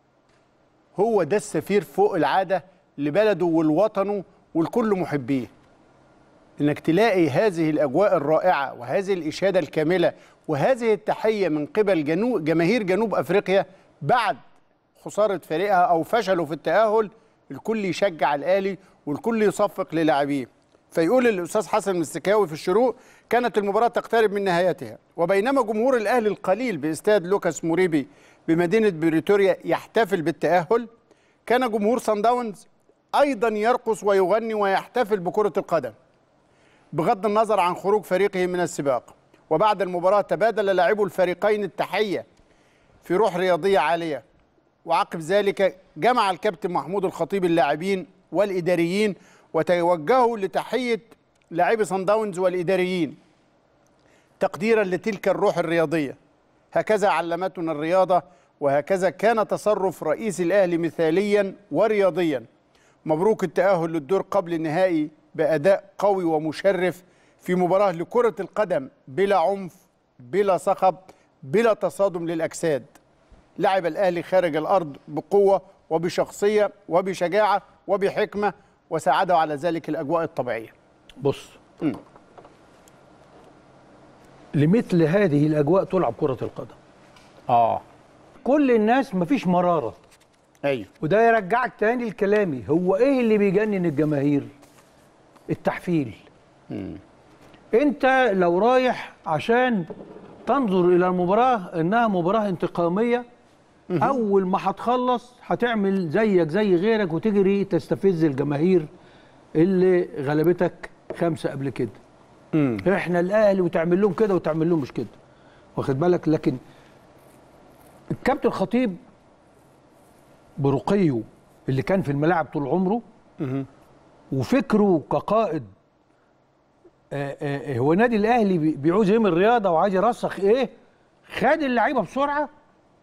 هو ده السفير فوق العاده لبلده ولوطنه ولكل محبيه انك تلاقي هذه الاجواء الرائعه وهذه الاشاده الكامله وهذه التحيه من قبل جنوب جماهير جنوب افريقيا بعد خساره فريقها او فشله في التاهل الكل يشجع الاهلي والكل يصفق للاعبيه فيقول الاستاذ حسن مستكاوي في الشروق كانت المباراه تقترب من نهايتها وبينما جمهور الاهلي القليل باستاد لوكاس موريبي بمدينه بريتوريا يحتفل بالتاهل كان جمهور سان داونز ايضا يرقص ويغني ويحتفل بكره القدم بغض النظر عن خروج فريقه من السباق وبعد المباراة تبادل لاعبو الفريقين التحية في روح رياضية عالية وعقب ذلك جمع الكابتن محمود الخطيب اللاعبين والإداريين وتوجهوا لتحية لاعبي صن داونز والإداريين تقديرا لتلك الروح الرياضية هكذا علمتنا الرياضة وهكذا كان تصرف رئيس الأهلي مثاليا ورياضيا مبروك التأهل للدور قبل النهائي بأداء قوي ومشرف في مباراة لكرة القدم بلا عنف بلا صخب بلا تصادم للأجساد لعب الأهلي خارج الأرض بقوة وبشخصية وبشجاعة وبحكمة وساعده على ذلك الأجواء الطبيعية بص لمثل هذه الاجواء تلعب كره القدم آه كل الناس مفيش مراره أيوه وده يرجعك تاني لكلامي هو ايه اللي بيجنن الجماهير التحفيل انت لو رايح عشان تنظر الى المباراه انها مباراه انتقاميه اول ما هتخلص هتعمل زيك زي غيرك وتجري تستفز الجماهير اللي غلبتك خمسه قبل كده احنا الاهلي وتعمل لهم كده وتعمل لهم مش كده واخد بالك لكن الكابتن الخطيب برقيه اللي كان في الملاعب طول عمره وفكره كقائد آه، آه، هو نادي الاهلي بي- بيعوز ايه من الرياضه وعايز يرسخ ايه خد اللعيبه بسرعه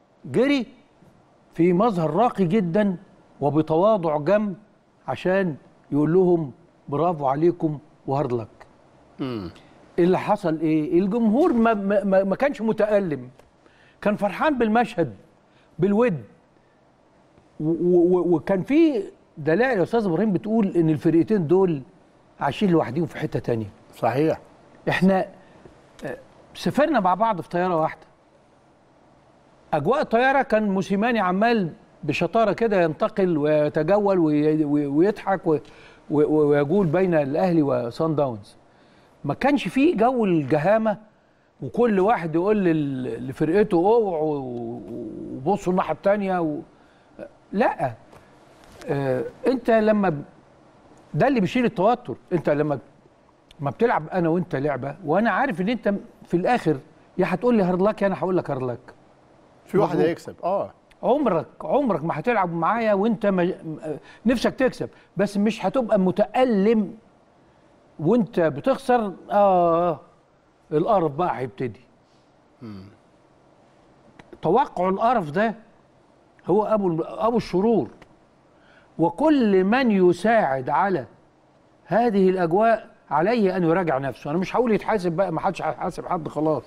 جري في مظهر راقي جدا وبتواضع جم عشان يقول لهم برافو عليكم وهارد لك اللي حصل ايه الجمهور ما, ما, ما ما كانش متألم كان فرحان بالمشهد بالود و- و- وكان في دلائل يا استاذ ابراهيم بتقول ان الفرقتين دول عايشين لوحديهم في حته تانية صحيح احنا آه، سافرنا مع بعض في طياره واحده اجواء الطياره كان موسيماني عمال بشطاره كده ينتقل ويتجول وي- وي- ويضحك و- و- ويجول بين الاهلي وصن داونز ما كانش فيه جو الجهامه وكل واحد يقول لل- لفرقته اوعوا وبصوا الناحيه الثانيه و... لا آه انت لما ب- ده اللي بيشيل التوتر انت لما ما بتلعب انا وانت لعبه وانا عارف ان انت في الاخر يا هتقول لي هارد لك يا انا هقول لك هارد لك في واحد مظبوط. هيكسب اه عمرك عمرك ما هتلعب معايا وانت مج... نفسك تكسب بس مش هتبقى متألم وانت بتخسر اه القرف بقى هيبتدي توقع القرف ده هو ابو ابو الشرور وكل من يساعد على هذه الاجواء عليه ان يراجع نفسه انا مش هقول يتحاسب بقى ما حدش هيحاسب حد خلاص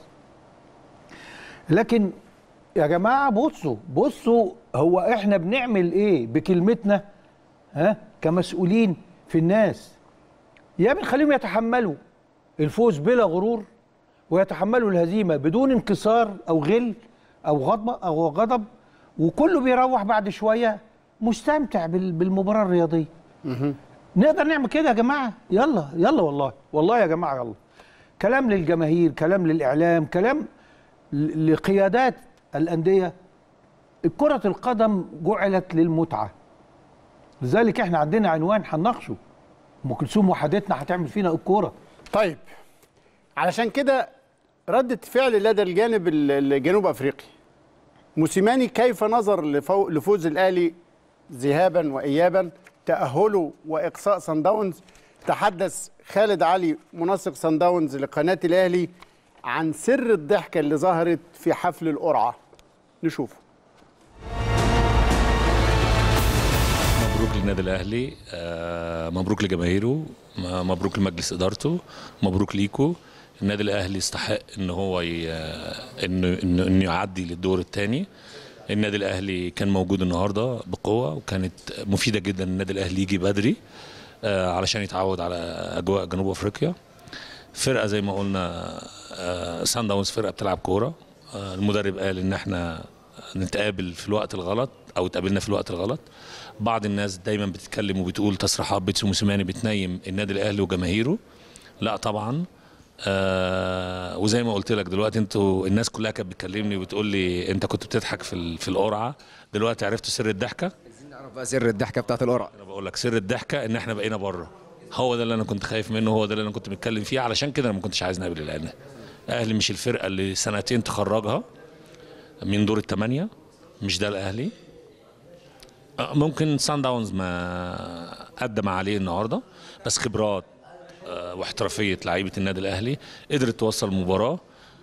لكن يا جماعه بصوا بصوا هو احنا بنعمل ايه بكلمتنا ها كمسؤولين في الناس يا بنخليهم يتحملوا الفوز بلا غرور ويتحملوا الهزيمه بدون انكسار او غل او غضب او غضب وكله بيروح بعد شويه مستمتع بال- بالمباراه الرياضيه نقدر نعمل كده يا جماعه يلا يلا والله والله يا جماعه يلا كلام للجماهير كلام للاعلام كلام ل- لقيادات الانديه كره القدم جعلت للمتعه لذلك احنا عندنا عنوان هنناقشه ام كلثوم وحدتنا هتعمل فينا الكوره طيب علشان كده ردة فعل لدى الجانب ال- الجنوب افريقي موسيماني كيف نظر لفو- لفوز الاهلي ذهابا وايابا تاهله واقصاء سان داونز تحدث خالد علي منسق سان داونز لقناه الاهلي عن سر الضحكه اللي ظهرت في حفل القرعه نشوفه مبروك للنادي الاهلي آه، مبروك لجماهيره م- مبروك لمجلس ادارته مبروك ليكو النادي الاهلي يستحق ان هو ي... انه انه انه يعدي للدور الثاني النادي الاهلي كان موجود النهارده بقوه وكانت مفيده جدا النادي الاهلي يجي بدري آه، علشان يتعود على اجواء جنوب افريقيا فرقه زي ما قلنا آه، سان داونز فرقه بتلعب كوره آه، المدرب قال ان احنا نتقابل في الوقت الغلط او اتقابلنا في الوقت الغلط بعض الناس دايما بتتكلم وبتقول تصريحات بيتسو موسيماني بتنيم النادي الاهلي وجماهيره لا طبعا آه وزي ما قلت لك دلوقتي انتوا الناس كلها كانت بتكلمني وبتقول لي انت كنت بتضحك في ال- في القرعه دلوقتي عرفتوا سر الضحكه نعرف بقى سر الضحكه بتاعت القرعه انا بقول لك سر الضحكه ان احنا بقينا بره هو ده اللي انا كنت خايف منه هو ده اللي انا كنت متكلم فيه علشان كده انا ما كنتش عايز نقابل الاهلي الاهلي مش الفرقه اللي سنتين تخرجها من دور الثمانيه مش ده الاهلي آه، ممكن سان داونز ما قدم عليه النهارده بس خبرات آه، واحترافيه لعيبه النادي الاهلي قدرت توصل المباراه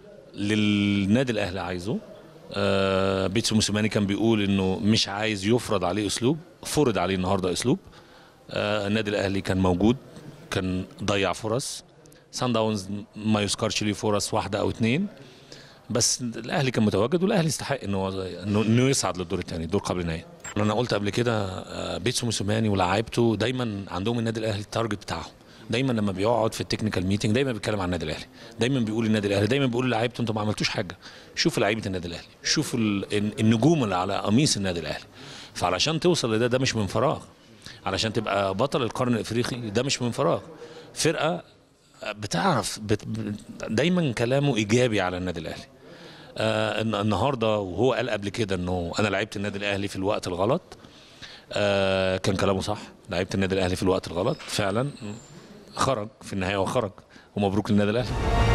للنادي الاهلي عايزه آه، بيتسو موسيماني كان بيقول انه مش عايز يفرض عليه اسلوب فرض عليه النهارده اسلوب آه، النادي الاهلي كان موجود كان ضيع فرص سان داونز ما يذكرش ليه فرص واحده او اتنين بس الاهلي كان متواجد والاهلي يستحق انه هو- انه إنه يصعد للدور الثاني دور قبل النهائي انا قلت قبل كده آه، بيتسو موسيماني ولاعيبته دايما عندهم النادي الاهلي التارجت بتاعهم دايما لما بيقعد في التكنيكال ميتنج دايما بيتكلم عن النادي الاهلي دايما بيقول النادي الاهلي دايما بيقول لعيبته انتوا ما عملتوش حاجه شوفوا لعيبه النادي الاهلي شوفوا ال- النجوم اللي على قميص النادي الاهلي فعلشان توصل لده ده مش من فراغ علشان تبقى بطل القرن الافريقي ده مش من فراغ فرقه بتعرف بت دايما كلامه ايجابي على النادي الاهلي آه الن- النهارده وهو قال قبل كده انه انا لعبت النادي الاهلي في الوقت الغلط آه كان كلامه صح لعبت النادي الاهلي في الوقت الغلط فعلا خرج في النهايه وخرج ومبروك للنادي الاهلي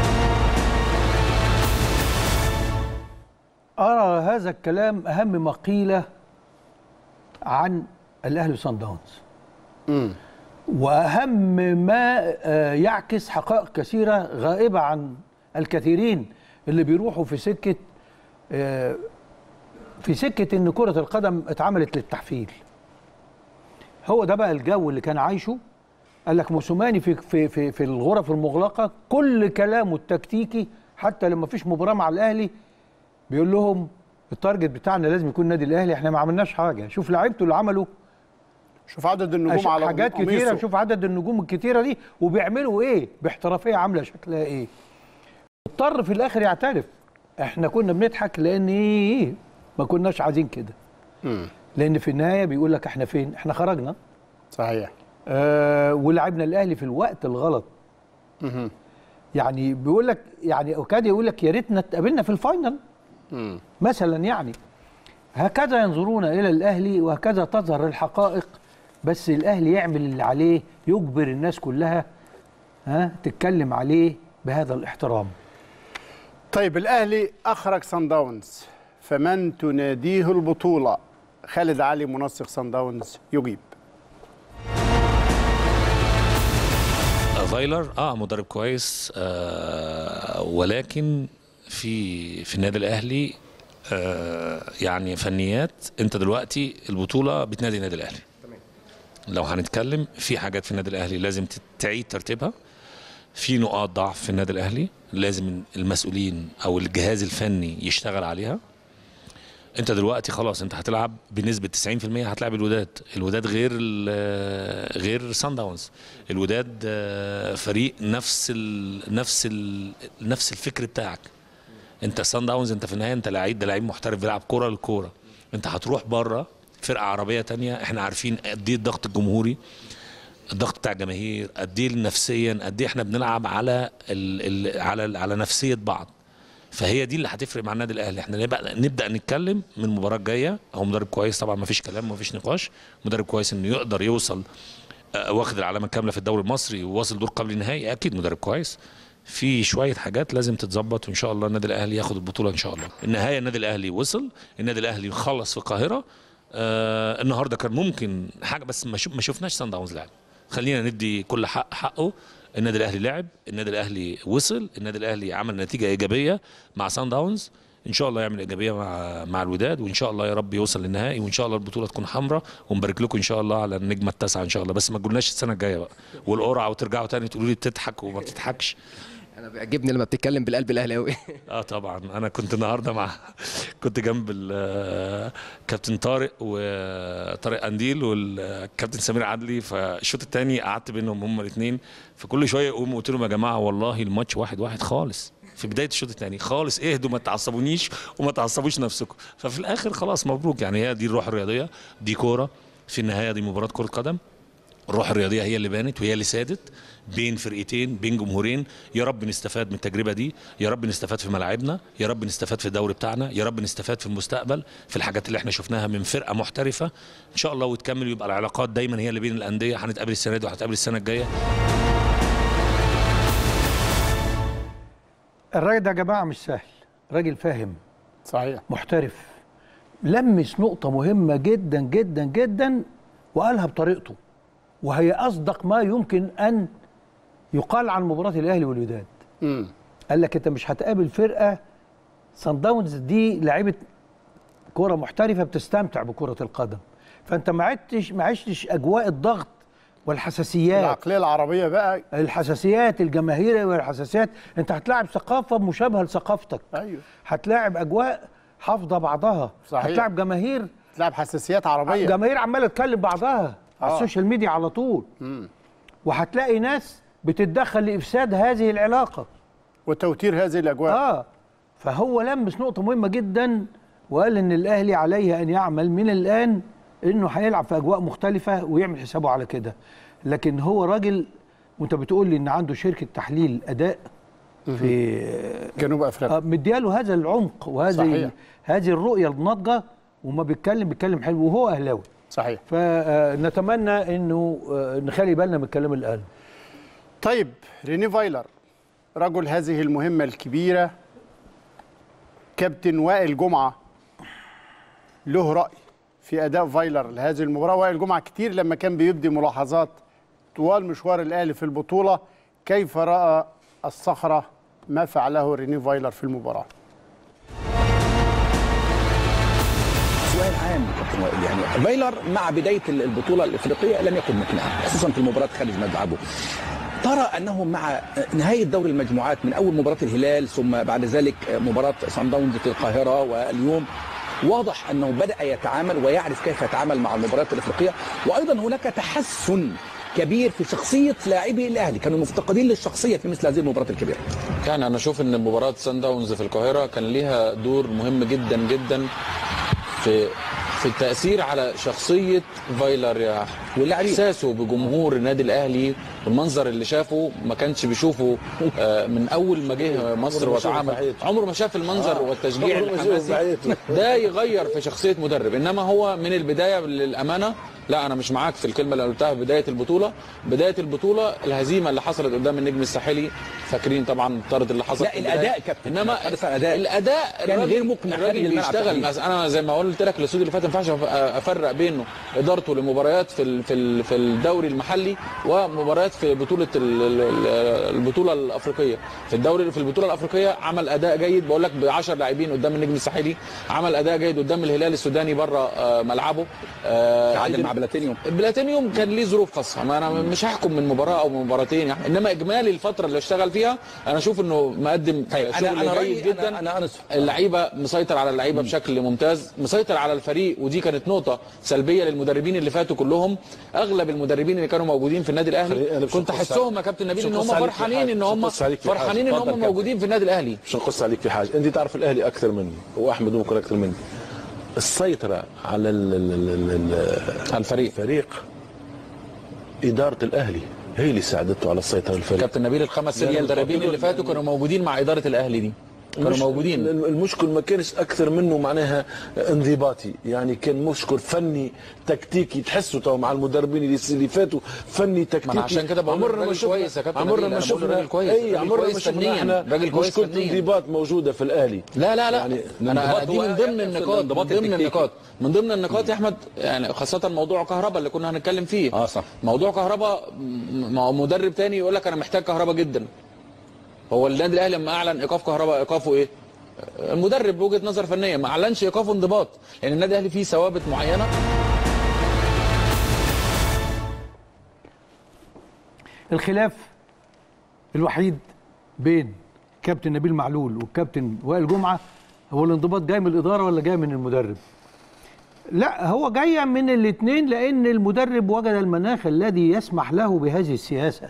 أرى هذا الكلام أهم ما قيل عن الأهلي وصن داونز وأهم ما آه، يعكس حقائق كثيرة غائبة عن الكثيرين اللي بيروحوا في سكة آه، في سكة إن كرة القدم اتعملت للتحفيل هو ده بقى الجو اللي كان عايشه قال لك موسوماني في في في, في الغرف المغلقه كل كلامه التكتيكي حتى لما فيش مباراه مع الاهلي بيقول لهم التارجت بتاعنا لازم يكون النادي الاهلي احنا ما عملناش حاجه شوف لعيبته اللي عملوا شوف عدد النجوم أش- على حاجات قميصه. كتيره شوف عدد النجوم الكتيره دي وبيعملوا ايه باحترافيه عامله شكلها ايه اضطر في الاخر يعترف احنا كنا بنضحك لان ايه ما كناش عايزين كده مم. لان في النهايه بيقول لك احنا فين احنا خرجنا صحيح آه ولعبنا الاهلي في الوقت الغلط مهم. يعني بيقول لك يعني وكاد يقول لك يا ريتنا اتقابلنا في الفاينل مم. مثلا يعني هكذا ينظرون الى الاهلي وهكذا تظهر الحقائق بس الاهلي يعمل اللي عليه يجبر الناس كلها ها تتكلم عليه بهذا الاحترام طيب الاهلي اخرج سان داونز فمن تناديه البطوله خالد علي منسق سان داونز يجيب فايلر اه مدرب كويس آه ولكن في في النادي الاهلي آه يعني فنيات انت دلوقتي البطوله بتنادي النادي الاهلي لو هنتكلم في حاجات في النادي الاهلي لازم تت- تعيد ترتيبها في نقاط ضعف في النادي الاهلي لازم المسؤولين او الجهاز الفني يشتغل عليها انت دلوقتي خلاص انت هتلعب بنسبه 90% هتلعب الوداد الوداد غير ال- غير سان داونز الوداد آه، فريق نفس ال نفس ال نفس الفكر بتاعك انت سان داونز انت في النهايه انت لعيب ده لعيب محترف بيلعب كوره للكوره انت هتروح بره فرقه عربيه تانية احنا عارفين قد ايه الضغط الجمهوري الضغط بتاع الجماهير قد ايه نفسيا قد ايه احنا بنلعب على ال ال على ال على نفسيه بعض فهي دي اللي هتفرق مع النادي الاهلي احنا نبقى نبدا نتكلم من المباراه الجايه هو مدرب كويس طبعا ما فيش كلام ما فيش نقاش مدرب كويس انه يقدر يوصل آه، واخد العلامه الكامله في الدوري المصري وواصل دور قبل النهائي اكيد مدرب كويس في شويه حاجات لازم تتظبط وان شاء الله النادي الاهلي ياخد البطوله ان شاء الله النهايه النادي الاهلي وصل النادي الاهلي خلص في القاهره آه النهارده كان ممكن حاجه بس ما شف- ما شفناش سان داونز لعب خلينا ندي كل حق حقه النادي الاهلي لعب النادي الاهلي وصل النادي الاهلي عمل نتيجه ايجابيه مع سان داونز ان شاء الله يعمل ايجابيه مع مع الوداد وان شاء الله يا رب يوصل للنهائي وان شاء الله البطوله تكون حمراء ونبارك لكم ان شاء الله على النجمه التاسعه ان شاء الله بس ما تقولناش السنه الجايه بقى والقرعه وترجعوا تاني تقولوا لي بتضحك وما بتضحكش انا بيعجبني لما بتتكلم بالقلب الاهلاوي اه طبعا انا كنت النهارده مع كنت جنب ال- كابتن طارق وطارق قنديل والكابتن سمير عدلي فالشوط الثاني قعدت بينهم هما الاثنين فكل شويه يقوم قلت لهم يا جماعه والله الماتش واحد واحد خالص في بدايه الشوط الثاني خالص اهدوا ما تعصبونيش وما تعصبوش نفسكم ففي الاخر خلاص مبروك يعني هي دي الروح الرياضيه دي كوره في النهايه دي مباراه كره قدم الروح الرياضيه هي اللي بانت وهي اللي سادت بين فرقتين بين جمهورين يا رب نستفاد من التجربه دي يا رب نستفاد في ملاعبنا يا رب نستفاد في الدوري بتاعنا يا رب نستفاد في المستقبل في الحاجات اللي احنا شفناها من فرقه محترفه ان شاء الله وتكمل ويبقى العلاقات دايما هي اللي بين الانديه هنتقابل السنه دي وهنتقابل السنه الجايه الراجل ده يا جماعه مش سهل راجل فاهم صحيح محترف لمس نقطه مهمه جدا جدا جدا وقالها بطريقته وهي اصدق ما يمكن ان يقال عن مباراه الاهلي والوداد مم. قال لك انت مش هتقابل فرقه صن داونز دي لعيبه كره محترفه بتستمتع بكره القدم فانت ما عدتش ما عشتش اجواء الضغط والحساسيات العقليه العربيه بقى الحساسيات الجماهيريه والحساسيات انت هتلاعب ثقافه مشابهه لثقافتك ايوه هتلاعب اجواء حافظه بعضها صحيح. هتلاعب جماهير تلعب حساسيات عربيه جماهير عماله تكلم بعضها على آه. السوشيال ميديا على طول مم. وهتلاقي ناس بتتدخل لافساد هذه العلاقه وتوتير هذه الاجواء اه فهو لمس نقطه مهمه جدا وقال ان الاهلي عليه ان يعمل من الان انه هيلعب في اجواء مختلفه ويعمل حسابه على كده لكن هو راجل وانت بتقول لي ان عنده شركه تحليل اداء في جنوب افريقيا آه، مدياله هذا العمق وهذه صحيح. هذه الرؤيه الناضجه وما بيتكلم بيتكلم حلو وهو اهلاوي صحيح فنتمنى انه آه، نخلي بالنا من الكلام اللي قاله طيب ريني فايلر رجل هذه المهمة الكبيرة كابتن وائل جمعة له رأي في أداء فايلر لهذه المباراة وائل جمعة كتير لما كان بيبدي ملاحظات طوال مشوار الأهلي في البطولة كيف رأى الصخرة ما فعله ريني فايلر في المباراة راي عام يا كابتن وائل يعني فايلر مع بدايه البطوله الافريقيه لم يكن مقنعا خصوصا في المباراه خارج ملعبه ترى انه مع نهايه دوري المجموعات من اول مباراه الهلال ثم بعد ذلك مباراه سان داونز في القاهره واليوم واضح انه بدا يتعامل ويعرف كيف يتعامل مع المباريات الافريقيه وايضا هناك تحسن كبير في شخصيه لاعبي الاهلي كانوا مفتقدين للشخصيه في مثل هذه المباراه الكبيره يعني انا اشوف ان مباراه سان داونز في القاهره كان ليها دور مهم جدا جدا في في التاثير على شخصيه فايلر يا واللاعبين احساسه بجمهور النادي الاهلي والمنظر اللي شافه ما كانش بيشوفه آه، من اول ما جه مصر وتعامل عمره ما شاف المنظر والتشجيع عمره ما شاف الحماسي بعيته. ده يغير في شخصيه مدرب انما هو من البدايه للامانه لا انا مش معاك في الكلمه اللي قلتها في بدايه البطوله بدايه البطوله الهزيمه اللي حصلت قدام النجم الساحلي فاكرين طبعا الطرد اللي حصل لا في البداية. الاداء كابتن انما حدث عن اداء الاداء كان الراجل- غير مقنع خارج الراجل الملعب بيشتغل تحديداً. بس انا زي ما قلت لك الاستوديو اللي فات ما ينفعش أف- افرق بينه ادارته لمباريات في ال- في ال- في الدوري المحلي ومباريات في بطوله ال- ال- ال- البطوله الافريقيه في الدوري في البطوله الافريقيه عمل اداء جيد بقول لك ب 10 لاعبين قدام النجم الساحلي عمل اداء جيد قدام الهلال السوداني بره آه، ملعبه آه، تعادل قدر- مع بلاتينيوم بلاتينيوم كان ليه ظروف خاصه ما انا مش هحكم من مباراه او من مباراتين يعني انما اجمالي الفتره اللي اشتغل فيها انا اشوف انه مقدم طيب، أنا- شغل أنا رأيي- جيد جدا أنا- أنا أنصف. اللعيبه مسيطر على اللعيبه بشكل ممتاز مسيطر على الفريق ودي كانت نقطه سلبيه للمدربين اللي فاتوا كلهم اغلب المدربين اللي كانوا موجودين في النادي خليني- الاهلي أنا مش كنت هنقص احسهم عليك. يا كابتن نبيل مش ان هم هنقص عليك في فرحانين حاجة. ان مش هم هنقص عليك في حاجة. فرحانين ان اتفضل هم كابتن. موجودين في النادي الاهلي مش هنقص عليك في حاجه انت تعرف الاهلي اكثر مني واحمد ممكن اكثر مني السيطره على ال ال ال ال الفريق الفريق اداره الاهلي هي اللي ساعدته على السيطره على الفريق كابتن نبيل الخمس يعني مدربين الخطيب- اللي فاتوا كانوا موجودين مع اداره الاهلي دي كانوا مش- موجودين المشكل ما كانش اكثر منه معناها انضباطي يعني كان مشكل فني تكتيكي تحسه تو مع المدربين اللي اللي فاتوا فني تكتيكي ما أنا عشان كده بقول عمرنا ما راجل شفنا كويس يا كابتن عمرنا نبيل، ما أنا بقول شفنا راجل كويس، اي راجل عمرنا ما كويس شفنا فنياً، احنا راجل كويس مشكله فنياً. انضباط موجوده في الاهلي لا لا لا يعني انا أنا الانضباط دي هو من ضمن نفس النقاط من الانضباط ضمن التكتيكي. النقاط من ضمن النقاط يا احمد يعني خاصه موضوع كهرباء اللي كنا هنتكلم فيه اه صح موضوع كهرباء م- مع مدرب تاني يقول لك انا محتاج كهرباء جدا هو النادي الاهلي لما اعلن ايقاف كهرباء ايقافه ايه المدرب بوجهه نظر فنيه ما اعلنش ايقافه انضباط لان النادي الاهلي فيه ثوابت معينه الخلاف الوحيد بين كابتن نبيل معلول والكابتن وائل جمعه هو الانضباط جاي من الاداره ولا جاي من المدرب؟ لا هو جاي من الاثنين لان المدرب وجد المناخ الذي يسمح له بهذه السياسه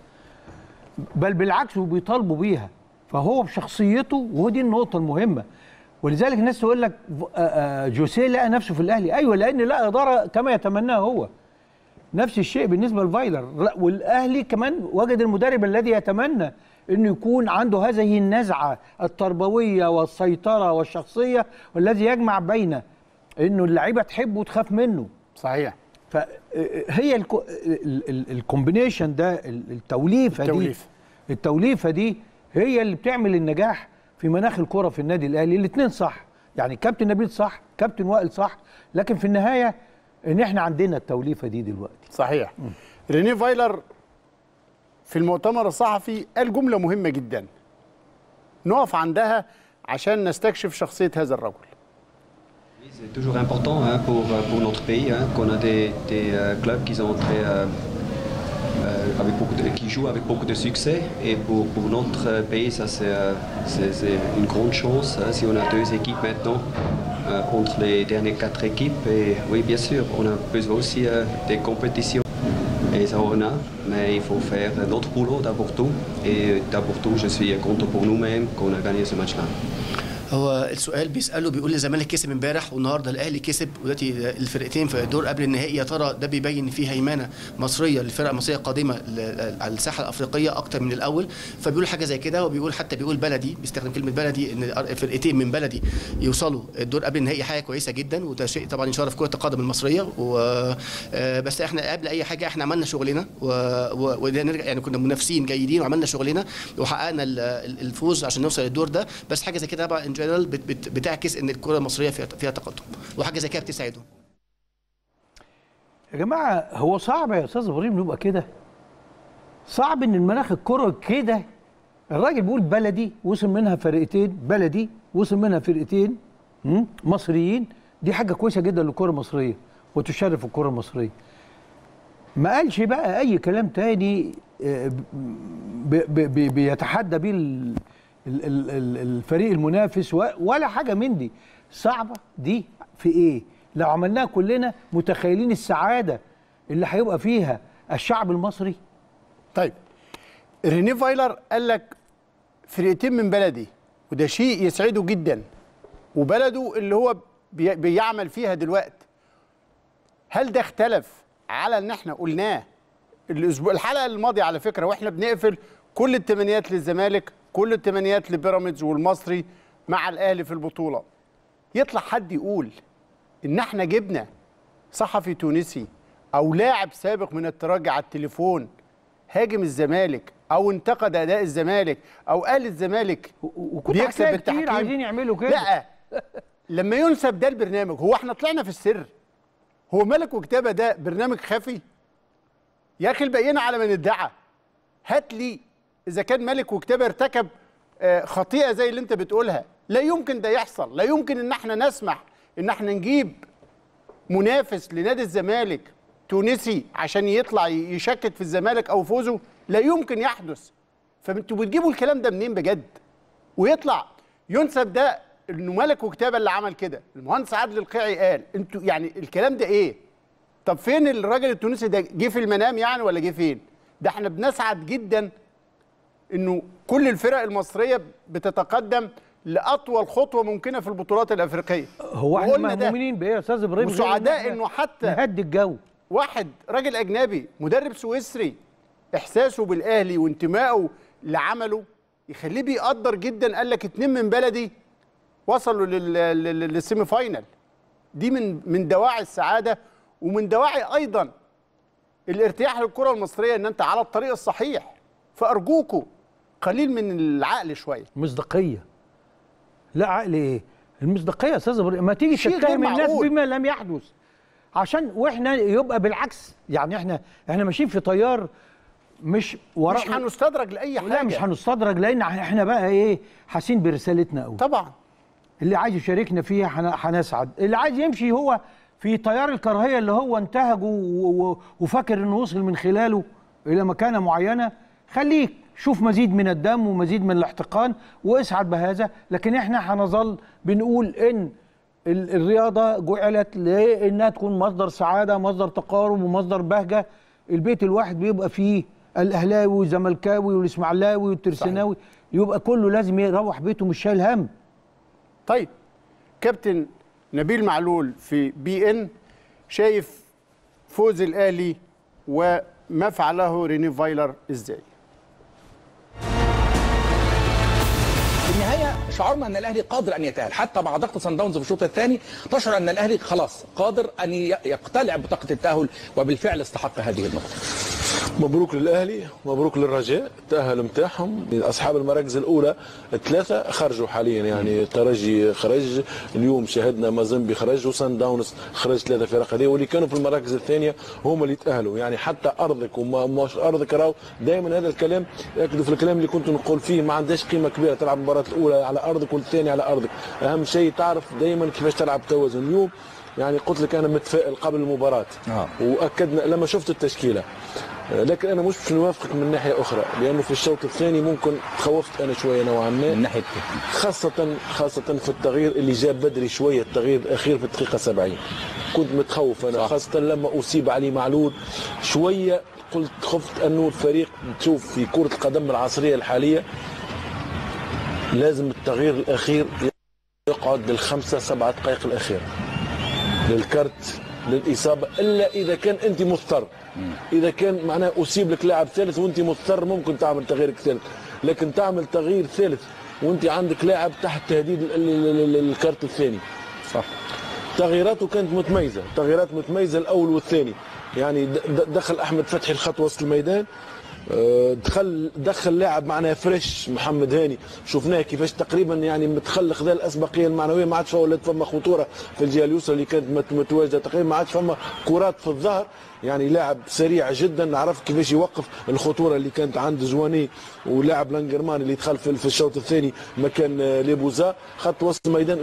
بل بالعكس وبيطالبوا بيها فهو بشخصيته ودي النقطه المهمه ولذلك الناس تقول لك ف- آه، آه، جوسيه لقى نفسه في الاهلي ايوه لان لا اداره كما يتمناها هو نفس الشيء بالنسبه لفايلر لا، والاهلي كمان وجد المدرب الذي يتمنى انه يكون عنده هذه النزعه التربويه والسيطره والشخصيه والذي يجمع بين انه اللعيبه تحبه وتخاف منه صحيح فهي الكو- ال- ال- الكومبينيشن ده ال- التوليفه دي التوليفة. التوليفه دي هي اللي بتعمل النجاح في مناخ الكره في النادي الاهلي الاثنين صح يعني كابتن نبيل صح كابتن وائل صح لكن في النهايه ان احنا عندنا التوليفه دي دلوقتي صحيح ريني فايلر في المؤتمر الصحفي قال جملة مهمة جدا نقف عندها عشان نستكشف شخصية هذا الرجل C'est toujours important hein, pour, euh, pour notre pays hein, qu'on a des, des, euh, clubs qui, sont très, euh, euh, avec beaucoup de- qui jouent avec beaucoup de succès. Et pour, pour notre euh, pays, ça c'est euh, c'est- c'est une grande chance hein, si on a deux équipes maintenant euh, entre les dernières quatre équipes. Et oui, bien sûr, on a besoin aussi euh, des compétitions. Et ça on a, mais il faut faire notre boulot d'abord tout. Et d'abord tout, je suis content pour nous-mêmes qu'on a gagné ce match-là. هو السؤال بيساله بيقول الزمالك كسب امبارح والنهارده الاهلي كسب ودلوقتي الفرقتين في الدور قبل النهائي يا ترى ده بيبين ان في هيمنه مصريه للفرق المصريه القادمه ل- على الساحه الافريقيه اكتر من الاول فبيقول حاجه زي كده وبيقول حتى بيقول بلدي بيستخدم كلمه بلدي ان الفرقتين من بلدي يوصلوا الدور قبل النهائي حاجه كويسه جدا وده شيء طبعا يشرف كره القدم المصريه و آه، بس احنا قبل اي حاجه احنا عملنا شغلنا و- و- وده نرجع يعني كنا منافسين جيدين وعملنا شغلنا وحققنا ال- ال- الفوز عشان نوصل للدور ده بس حاجه زي كده طبعا ان جنرال بت- بت- بتعكس ان الكره المصريه فيها فيها تقدم وحاجه زي كده بتساعدهم يا جماعه هو صعب يا استاذ ابراهيم نبقى كده صعب ان المناخ الكره كده الراجل بيقول بلدي وصل منها فرقتين بلدي وصل منها فرقتين مم، مصريين دي حاجه كويسه جدا للكره المصريه وتشرف الكره المصريه ما قالش بقى اي كلام تاني آه، ب- ب- ب- بيتحدى بيه ال- ال- ال- ال- الفريق المنافس و- ولا حاجه من دي صعبه دي في ايه لو عملناها كلنا متخيلين السعاده اللي هيبقى فيها الشعب المصري طيب ريني فايلر قال لك فرقتين من بلدي وده شيء يسعده جدا وبلده اللي هو بي- بيعمل فيها دلوقتي هل ده اختلف على ان احنا قلناه الاسبوع الحلقه الماضيه على فكره واحنا بنقفل كل التمنيات للزمالك كل التمنيات لبيراميدز والمصري مع الاهلي في البطوله يطلع حد يقول ان احنا جبنا صحفي تونسي او لاعب سابق من الترجي على التليفون هاجم الزمالك او انتقد اداء الزمالك او قال الزمالك وكنت بيكسب هتلاقي كتير بالتحكيم عايزين يعملوا كده. لا لما ينسب ده البرنامج هو احنا طلعنا في السر هو ملك وكتابه ده برنامج خفي يا اخي الباقيين على من ادعى هات لي اذا كان ملك وكتابه ارتكب آه، خطيئه زي اللي انت بتقولها لا يمكن ده يحصل لا يمكن ان احنا نسمح ان احنا نجيب منافس لنادي الزمالك تونسي عشان يطلع ي- يشكك في الزمالك او فوزه لا يمكن يحدث فانتوا بتجيبوا الكلام ده منين بجد ويطلع ينسب ده انه ملك وكتابه اللي عمل كده المهندس عادل القيعي قال انتوا يعني الكلام ده ايه طب فين الراجل التونسي ده جه في المنام يعني ولا جه فين ده احنا بنسعد جدا انه كل الفرق المصريه بتتقدم لاطول خطوه ممكنه في البطولات الافريقيه هو احنا وقلنا ده. مهمومين بايه يا استاذ ابراهيم غير إن وسعداء إحنا انه حتى نهدي الجو واحد راجل اجنبي مدرب سويسري احساسه بالاهلي وانتمائه لعمله يخليه بيقدر جدا قال لك اتنين من بلدي وصلوا لل- لل- للسيمي فاينل دي من من دواعي السعاده ومن دواعي ايضا الارتياح للكره المصريه ان انت على الطريق الصحيح فارجوكوا قليل من العقل شويه مصداقيه لا عقل ايه المصداقيه يا استاذ ابراهيم ما تيجي شيء غير تتهم الناس معقول. بما لم يحدث عشان واحنا يبقى بالعكس يعني احنا احنا ماشيين في تيار مش ورا مش هنستدرج لاي حاجه لا مش هنستدرج لان احنا بقى ايه حاسين برسالتنا قوي طبعا اللي عايز يشاركنا فيها هن- هنسعد اللي عايز يمشي هو في تيار الكراهيه اللي هو انتهجه و- و- وفاكر انه وصل من خلاله الى مكانه معينه خليك شوف مزيد من الدم ومزيد من الاحتقان واسعد بهذا لكن احنا هنظل بنقول ان ال- الرياضه جعلت لانها تكون مصدر سعاده مصدر تقارب ومصدر بهجه البيت الواحد بيبقى فيه الاهلاوي والزملكاوي والاسماعيلاوي والترسيناوي يبقى كله لازم يروح بيته مش شايل هم طيب كابتن نبيل معلول في بي ان شايف فوز الاهلي وما فعله ريني فايلر ازاي في النهايه شعرنا ان الاهلي قادر ان يتاهل حتى مع ضغط سان داونز في الشوط الثاني تشعر ان الاهلي خلاص قادر ان ي- يقتلع بطاقه التاهل وبالفعل استحق هذه النقطه مبروك للاهلي مبروك للرجاء التاهل متاعهم اصحاب المراكز الاولى الثلاثه خرجوا حاليا يعني الترجي خرج اليوم شاهدنا مازيمبي خرج وسان داونز خرج ثلاثه فرق هذه واللي كانوا في المراكز الثانيه هم اللي تاهلوا يعني حتى ارضك وما مش ارضك راهو دائما هذا الكلام ياكد في الكلام اللي كنت نقول فيه ما عندهاش قيمه كبيره تلعب المباراه الاولى على ارضك والثانيه على ارضك اهم شيء تعرف دائما كيفاش تلعب توازن اليوم يعني قلت لك انا متفائل قبل المباراه آه. واكدنا لما شفت التشكيله آه، لكن انا مش باش نوافقك من ناحيه اخرى لانه في الشوط الثاني ممكن خوفت انا شويه نوعا ما من ناحيه خاصه خاصه في التغيير اللي جاب بدري شويه التغيير الاخير في الدقيقه 70 كنت متخوف انا خاصه لما اصيب علي معلول شويه قلت خفت انه الفريق تشوف في كره القدم العصريه الحاليه لازم التغيير الاخير يقعد للخمسه سبعه دقائق الاخيره للكرت للاصابه الا اذا كان انت مضطر اذا كان معناه اصيب لك لاعب ثالث وانت مضطر ممكن تعمل تغيير ثالث لكن تعمل تغيير ثالث وانت عندك لاعب تحت تهديد ال- ال- ال- ال- الكرت الثاني صح تغييراته كانت متميزه تغييرات متميزه الاول والثاني يعني د- د- دخل احمد فتحي الخط وسط الميدان آه، دخل دخل لاعب معناها فريش محمد هاني شفناه كيفاش تقريبا يعني متخلق ذا الاسبقيه المعنويه ما عادش فما ولات فما خطوره في الجهه اليسرى اللي كانت مت- متواجده تقريبا ما عادش فما كرات في الظهر يعني لاعب سريع جدا عرف كيفاش يوقف الخطوره اللي كانت عند جواني ولاعب لانجرمان اللي دخل في في الشوط الثاني مكان آه، ليبوزا خط وسط الميدان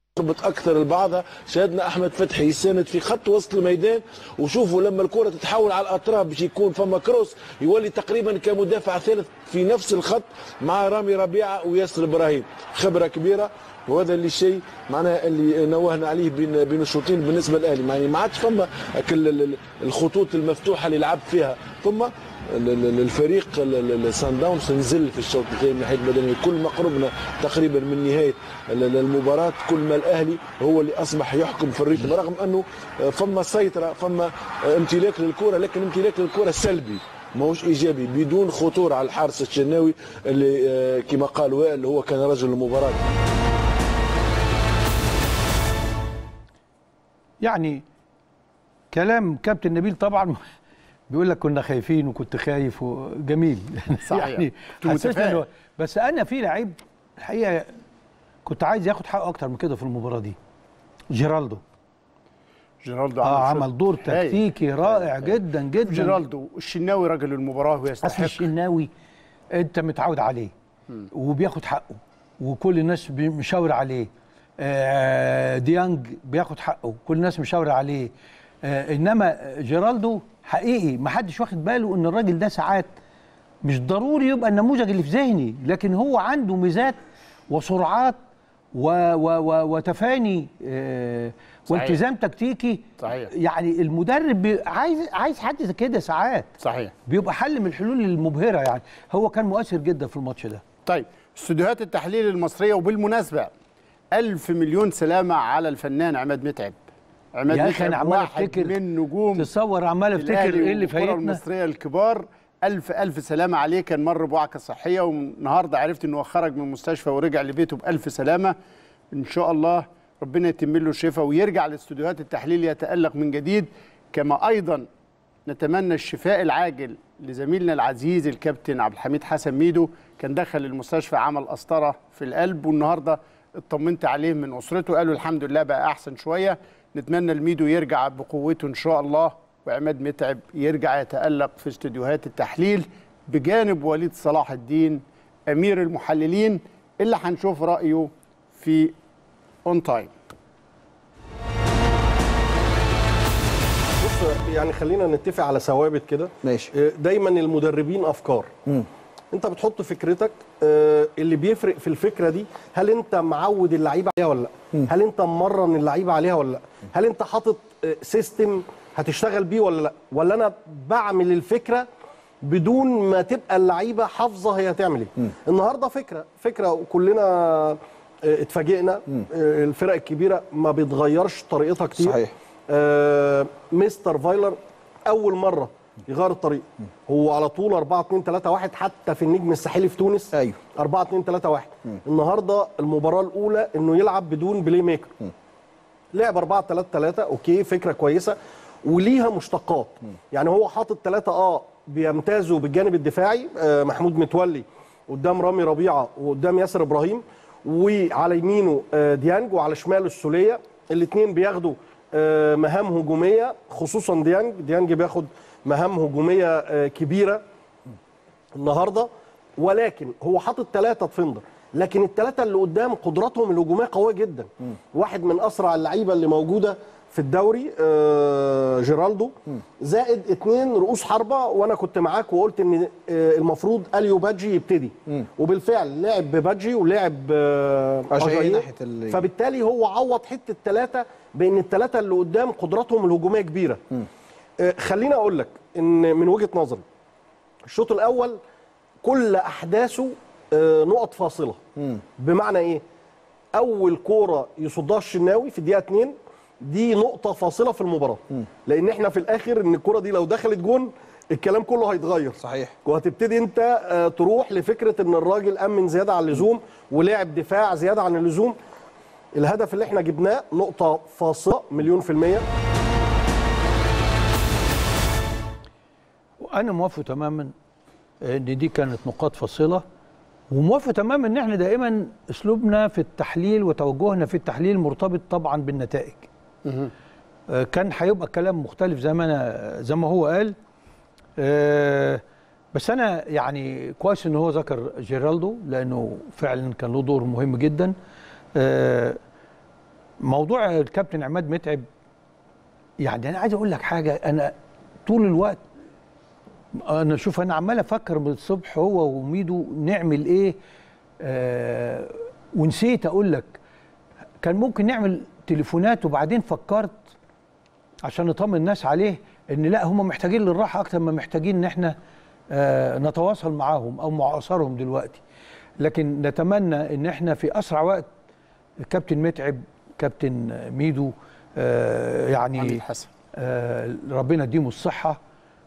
ربط اكثر لبعضها شاهدنا احمد فتحي يساند في خط وسط الميدان وشوفوا لما الكره تتحول على الاطراف باش يكون فما كروس يولي تقريبا كمدافع ثالث في نفس الخط مع رامي ربيعه وياسر ابراهيم خبره كبيره وهذا اللي شيء معناها اللي نوهنا عليه بين بين الشوطين بالنسبه للاهلي يعني ما عادش فما كل ال- ال- الخطوط المفتوحه اللي لعب فيها ثم ال- ال- الفريق السان داونز نزل في الشوط الثاني من ناحيه البدنيه كل ما قربنا تقريبا من نهايه ال- ال- المباراه كل ما الاهلي هو اللي اصبح يحكم في الريتم رغم انه فما سيطره فما امتلاك للكره لكن امتلاك للكره سلبي ماهوش ايجابي بدون خطوره على الحارس الشناوي اللي آه، كما قال وائل هو كان رجل المباراه يعني كلام كابتن نبيل طبعا بيقول لك كنا خايفين وكنت خايف وجميل صحيح. يعني كنت حسسني متفائل. إنه- بس انا في لعيب الحقيقه كنت عايز ياخد حقه اكتر من كده في المباراه دي جيرالدو جيرالدو اه عمل شوط عمل دور هايل. تكتيكي رائع جدا جدا جيرالدو الشناوي رجل المباراه اصل ويستحق الشناوي انت متعود عليه وبياخد حقه وكل الناس بي- مشاور عليه آه، ديانج بياخد حقه كل الناس مشاور عليه آه، انما جيرالدو حقيقي ما حدش واخد باله ان الراجل ده ساعات مش ضروري يبقى النموذج اللي في ذهني لكن هو عنده ميزات وسرعات و و و وتفاني آه، صحيح. والتزام تكتيكي صحيح. يعني المدرب بي- عايز عايز حد زي كده ساعات صحيح بيبقى حل من الحلول المبهره يعني هو كان مؤثر جدا في الماتش ده طيب استوديوهات التحليل المصريه وبالمناسبه ألف مليون سلامه على الفنان عماد متعب عماد يا أخي أنا متعب عمال واحد أفتكر- من نجوم تصور عمال افتكر الأهلي ايه اللي والكرة فايتنا المصريه الكبار ألف ألف سلامة عليه كان مر بوعكة صحية والنهاردة عرفت إنه خرج من المستشفى ورجع لبيته بألف سلامة إن شاء الله ربنا يتم له الشفاء ويرجع لاستوديوهات التحليل يتألق من جديد كما أيضا نتمنى الشفاء العاجل لزميلنا العزيز الكابتن عبد الحميد حسن ميدو كان دخل المستشفى عمل قسطرة في القلب والنهارده اطمنت عليه من أسرته قالوا الحمد لله بقى أحسن شوية نتمنى الميدو يرجع بقوته إن شاء الله وعماد متعب يرجع يتألق في استوديوهات التحليل بجانب وليد صلاح الدين أمير المحللين اللي هنشوف رأيه في اون تايم بص يعني خلينا نتفق على ثوابت كده ماشي دايما المدربين افكار مم. انت بتحط فكرتك آه، اللي بيفرق في الفكره دي هل انت معود اللعيبه عليها ولا لا مم. هل انت مرن اللعيبه عليها ولا لا هل انت حاطط آه، سيستم هتشتغل بيه ولا لا ولا انا بعمل الفكره بدون ما تبقى اللعيبه حافظه هي هتعمل ايه النهارده فكره فكره وكلنا آه، اتفاجئنا آه، الفرق الكبيره ما بتغيرش طريقتها كتير صحيح. آه مستر فايلر اول مره يغير الطريق هو على طول 4 2 3 1 حتى في النجم الساحلي في تونس ايوه 4 2 3 1 النهارده المباراه الاولى انه يلعب بدون بلاي ميكر لعب 4 3 3 اوكي فكره كويسه وليها مشتقات يعني هو حاطط ثلاثه اه بيمتازوا بالجانب الدفاعي آه محمود متولي قدام رامي ربيعه وقدام ياسر ابراهيم وعلى يمينه آه ديانج وعلى شماله السوليه الاثنين بياخدوا آه مهام هجوميه خصوصا ديانج ديانج بياخد مهام هجوميه آه كبيره النهارده ولكن هو حاطط ثلاثه ديفندر لكن الثلاثه اللي قدام قدراتهم الهجوميه قويه جدا واحد من اسرع اللعيبه اللي موجوده في الدوري آه جيرالدو زائد اثنين رؤوس حربه وانا كنت معاك وقلت ان آه المفروض اليو بادجي يبتدي وبالفعل لعب ببادجي ولعب آه أجاييه أجاييه. ناحية ال- فبالتالي هو عوض حته ثلاثه بان الثلاثه اللي قدام قدراتهم الهجوميه كبيره آه خليني اقول لك ان من وجهه نظري الشوط الاول كل احداثه آه، نقط فاصله بمعنى ايه اول كوره يصدها الشناوي في الدقيقه 2 دي نقطه فاصله في المباراه لان احنا في الاخر ان الكوره دي لو دخلت جون الكلام كله هيتغير صحيح وهتبتدي انت آه، تروح لفكره ان الراجل امن زياده عن اللزوم ولعب دفاع زياده عن اللزوم الهدف اللي احنا جبناه نقطه فاصله مليون في الميه وانا موافق تماما ان دي كانت نقاط فاصله وموافق تماما ان احنا دائما اسلوبنا في التحليل وتوجهنا في التحليل مرتبط طبعا بالنتائج آه، كان هيبقى كلام مختلف زي ما انا زي ما هو قال آه، بس انا يعني كويس ان هو ذكر جيرالدو لانه فعلا كان له دور مهم جدا آه، موضوع الكابتن عماد متعب يعني انا عايز اقول لك حاجه انا طول الوقت انا شوف انا عمال افكر من الصبح هو وميدو نعمل ايه آه ونسيت اقول لك كان ممكن نعمل تليفونات وبعدين فكرت عشان نطمن الناس عليه ان لا هم محتاجين للراحه اكتر ما محتاجين ان احنا آه نتواصل معاهم او معاصرهم دلوقتي لكن نتمنى ان احنا في اسرع وقت كابتن متعب كابتن ميدو آه يعني حسن. آه ربنا يديهم الصحه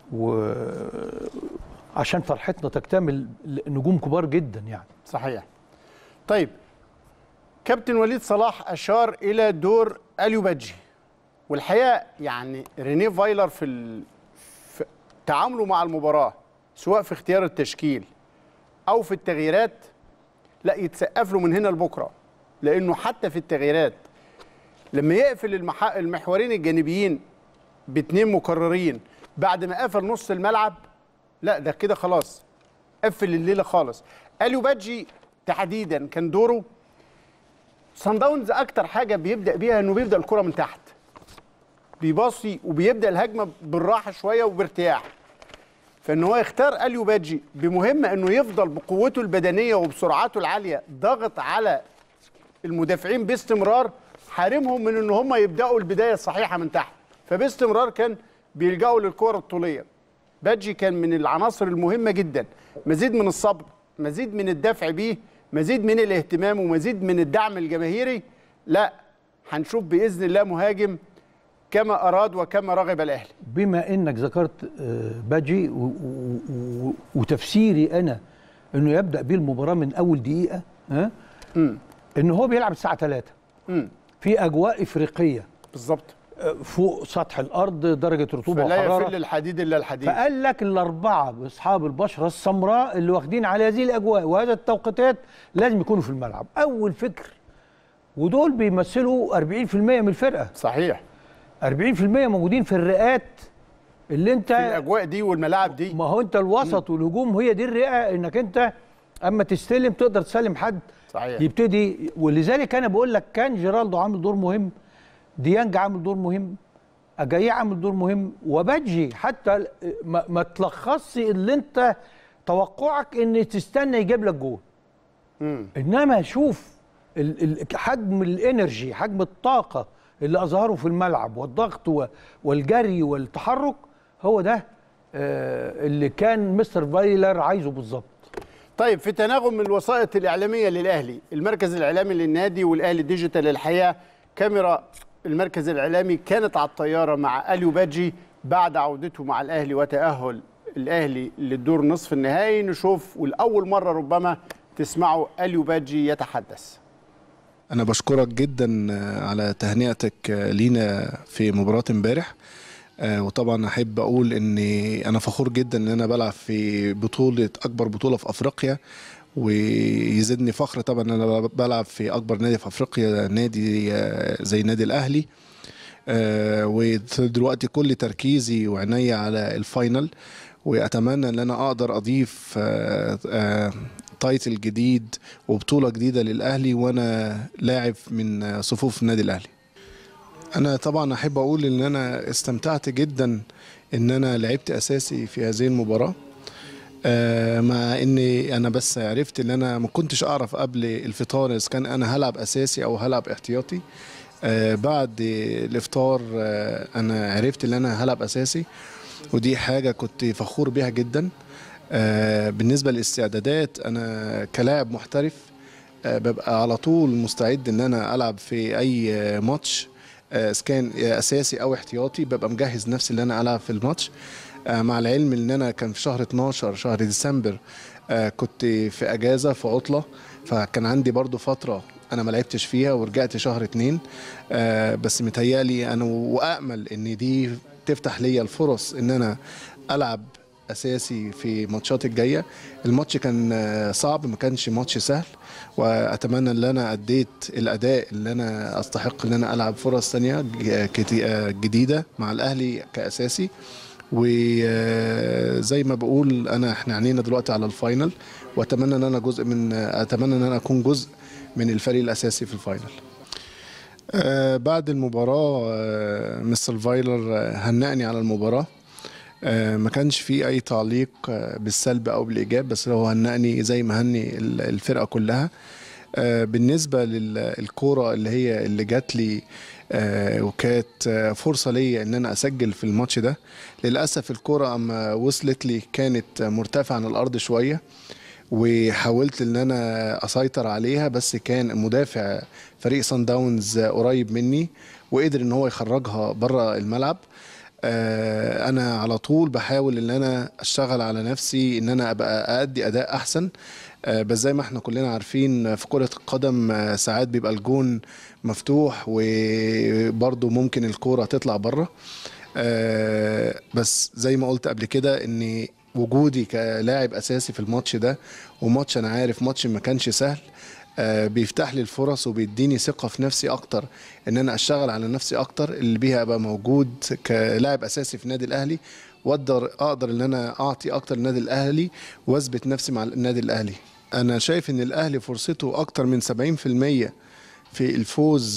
وعشان فرحتنا تكتمل نجوم كبار جدا يعني صحيح طيب كابتن وليد صلاح اشار الى دور اليو بادجي والحقيقه يعني رينيه فايلر في, ال... في تعامله مع المباراه سواء في اختيار التشكيل او في التغييرات لا يتسقف له من هنا لبكره لانه حتى في التغييرات لما يقفل المح... المحورين الجانبيين باثنين مكررين بعد ما قفل نص الملعب لا ده كده خلاص قفل الليله خالص اليو بادجي تحديدا كان دوره سان داونز اكتر حاجه بيبدا بيها انه بيبدا الكره من تحت بيباصي وبيبدا الهجمه بالراحه شويه وبارتياح فان هو يختار اليو بادجي بمهمه انه يفضل بقوته البدنيه وبسرعته العاليه ضاغط على المدافعين باستمرار حارمهم من ان هم يبداوا البدايه الصحيحه من تحت فباستمرار كان بيلجأوا للكره الطوليه بادجي كان من العناصر المهمه جدا مزيد من الصبر مزيد من الدفع بيه مزيد من الاهتمام ومزيد من الدعم الجماهيري لا هنشوف باذن الله مهاجم كما اراد وكما رغب الاهلي بما انك ذكرت آه، باجي و- و- و- وتفسيري انا انه يبدا بيه المباراه من اول دقيقه ها ان هو بيلعب الساعه 3 في اجواء افريقيه بالظبط فوق سطح الارض درجه رطوبه فلا وحراره يفل الحديد الا الحديد فقال لك الاربعه اصحاب البشره السمراء اللي واخدين على هذه الاجواء وهذا التوقيتات لازم يكونوا في الملعب اول فكر ودول بيمثلوا 40% من الفرقه صحيح 40% موجودين في الرئات اللي انت في الاجواء دي والملاعب دي ما هو انت الوسط والهجوم هي دي الرئه انك انت اما تستلم تقدر تسلم حد صحيح يبتدي ولذلك انا بقول لك كان جيرالدو عامل دور مهم ديانج عامل دور مهم اجاي عامل دور مهم وباجي حتى ما, ما تلخصش اللي انت توقعك ان تستنى يجيب لك جول انما شوف ال- ال- حجم الانرجي حجم الطاقه اللي اظهره في الملعب والضغط و- والجري والتحرك هو ده آه، اللي كان مستر فايلر عايزه بالظبط طيب في تناغم من الوسائط الاعلاميه للاهلي المركز الاعلامي للنادي والاهلي ديجيتال الحقيقه كاميرا المركز الاعلامي كانت على الطياره مع اليو بادجي بعد عودته مع الاهلي وتاهل الاهلي للدور نصف النهائي نشوف ولاول مره ربما تسمعوا اليو بادجي يتحدث أنا بشكرك جدا على تهنئتك لينا في مباراة امبارح آه، وطبعا أحب أقول إني أنا فخور جدا إن أنا بلعب في بطولة أكبر بطولة في أفريقيا ويزيدني فخر طبعا إن أنا بلعب في أكبر نادي في أفريقيا نادي آه، زي النادي الأهلي آه، ودلوقتي كل تركيزي وعيني على الفاينل واتمنى ان انا اقدر اضيف آه، آه، تايتل جديد وبطوله جديده للاهلي وانا لاعب من آه، صفوف النادي الاهلي انا طبعا احب اقول ان انا استمتعت جدا ان انا لعبت اساسي في هذه المباراه آه، مع اني انا بس عرفت ان انا ما كنتش اعرف قبل الفطار اذا كان انا هلعب اساسي او هلعب احتياطي آه، بعد الافطار آه، انا عرفت ان انا هلعب اساسي ودي حاجه كنت فخور بيها جدا آه، بالنسبه للاستعدادات انا كلاعب محترف آه، ببقى على طول مستعد ان انا العب في اي آه، ماتش آه، اذا كان اساسي او احتياطي ببقى مجهز نفسي ان انا العب في الماتش آه، مع العلم ان انا كان في شهر 12 شهر ديسمبر آه، كنت في اجازه في عطله فكان عندي برضو فتره انا ما لعبتش فيها ورجعت شهر اتنين آه، بس متهيالي انا وامل ان دي تفتح ليا الفرص ان انا العب اساسي في ماتشات الجايه الماتش كان آه، صعب ما كانش ماتش سهل واتمنى ان انا اديت الاداء اللي انا استحق ان انا العب فرص ثانيه ج- كتي- آه، جديده مع الاهلي كاساسي وزي ما بقول انا احنا عنينا دلوقتي على الفاينل واتمنى ان انا جزء من اتمنى ان انا اكون جزء من الفريق الاساسي في الفاينل آه بعد المباراة آه مستر فايلر آه هنأني على المباراة آه ما كانش في أي تعليق آه بالسلب أو بالإيجاب بس هو هنأني زي ما هني ال- الفرقة كلها آه بالنسبة للكورة اللي هي اللي جات لي آه وكانت آه فرصة ليا إن أنا أسجل في الماتش ده للأسف الكورة أما وصلت لي كانت مرتفعة عن الأرض شوية وحاولت ان انا اسيطر عليها بس كان مدافع فريق سان داونز قريب مني وقدر ان هو يخرجها بره الملعب آه، انا على طول بحاول ان انا اشتغل على نفسي ان انا ابقى ادي اداء احسن آه، بس زي ما احنا كلنا عارفين في كرة القدم آه، ساعات بيبقى الجون مفتوح وبرضه ممكن الكورة تطلع بره آه، بس زي ما قلت قبل كده ان وجودي كلاعب اساسي في الماتش ده وماتش انا عارف ماتش ما كانش سهل آه، بيفتح لي الفرص وبيديني ثقة في نفسي أكتر إن أنا أشتغل على نفسي أكتر اللي بيها أبقى موجود كلاعب أساسي في النادي الأهلي وأقدر أقدر إن أنا أعطي أكتر للنادي الأهلي وأثبت نفسي مع النادي الأهلي أنا شايف إن الأهلي فرصته أكتر من 70% في الفوز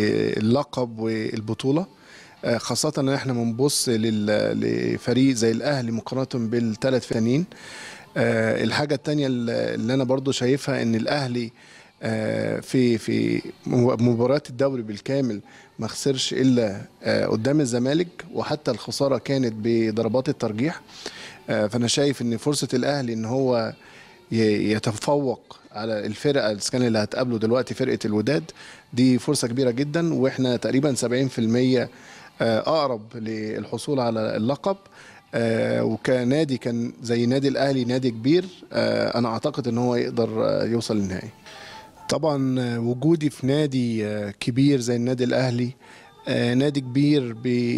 باللقب والبطولة آه، خاصة ان احنا بنبص لل- لفريق زي الاهلي مقارنة بالثلاث فنانين آه، الحاجة التانية اللي انا برضو شايفها ان الاهلي آه، في في مباراة الدوري بالكامل ما خسرش الا آه، قدام الزمالك وحتى الخسارة كانت بضربات الترجيح آه، فانا شايف ان فرصة الاهلي ان هو ي- يتفوق على الفرقه اذا كان اللي هتقابله دلوقتي فرقه الوداد دي فرصه كبيره جدا واحنا تقريبا 70% آه، اقرب للحصول على اللقب آه، وكنادي كان زي نادي الاهلي نادي كبير آه، انا اعتقد ان هو يقدر آه، يوصل للنهائي طبعا آه، وجودي في نادي آه، كبير زي النادي الاهلي آه، نادي كبير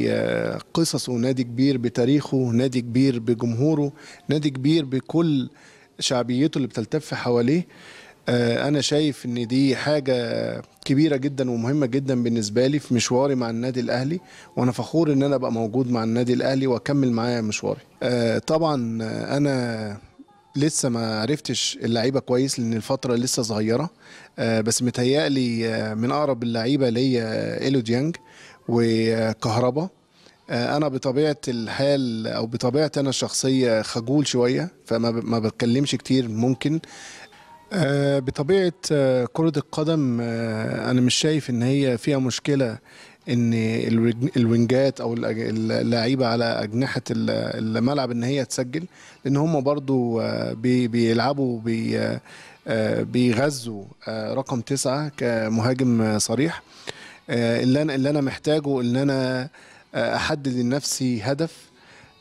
بقصصه نادي كبير بتاريخه نادي كبير بجمهوره نادي كبير بكل شعبيته اللي بتلتف حواليه آه، انا شايف ان دي حاجه كبيره جدا ومهمه جدا بالنسبه لي في مشواري مع النادي الاهلي وانا فخور ان انا ابقى موجود مع النادي الاهلي واكمل معاه مشواري آه، طبعا آه، انا لسه ما عرفتش اللعيبه كويس لان الفتره لسه صغيره آه، بس متهيألي آه، من اقرب اللعيبه ليا آه، ايلو ديانج وكهربا آه، انا بطبيعه الحال او بطبيعتي انا الشخصيه خجول شويه فما ب- ما بتكلمش كتير ممكن آه، بطبيعه آه، كره القدم آه، انا مش شايف ان هي فيها مشكله ان الوج- الوينجات او الأج- اللعيبه على اجنحه ال- الملعب ان هي تسجل لان هم برضو آه، بي- بيلعبوا بي آه، بيغذوا آه، رقم تسعة كمهاجم آه، صريح آه، اللي انا اللي انا محتاجه ان انا آه، احدد لنفسي هدف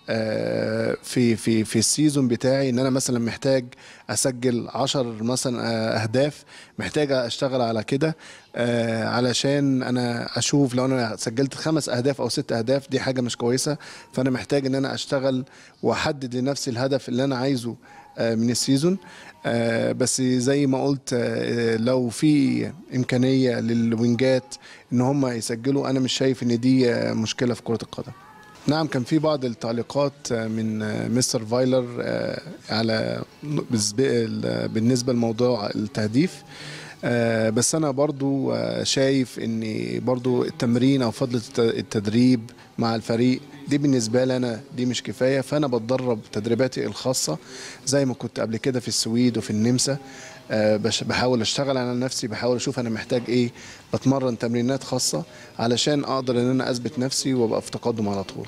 آه، في في في السيزون بتاعي ان انا مثلا محتاج اسجل 10 مثلا آه، اهداف محتاج اشتغل على كده آه، علشان انا اشوف لو انا سجلت خمس اهداف او ست اهداف دي حاجه مش كويسه فانا محتاج ان انا اشتغل واحدد لنفسي الهدف اللي انا عايزه آه، من السيزون آه، بس زي ما قلت آه، لو في امكانيه للوينجات ان هم يسجلوا انا مش شايف ان دي آه، مشكله في كره القدم نعم كان في بعض التعليقات آه، من آه، مستر فايلر آه، على بالنسبة- بالنسبة لموضوع التهديف آه، بس انا برضو آه، شايف ان برضو التمرين او فضل الت- التدريب مع الفريق دي بالنسبة لي أنا دي مش كفاية فأنا بتدرب تدريباتي الخاصة زي ما كنت قبل كده في السويد وفي النمسا آه، بش- بحاول أشتغل على نفسي بحاول أشوف أنا محتاج إيه بتمرن تمرينات خاصة علشان أقدر إن أنا أثبت نفسي وأبقى في تقدم على طول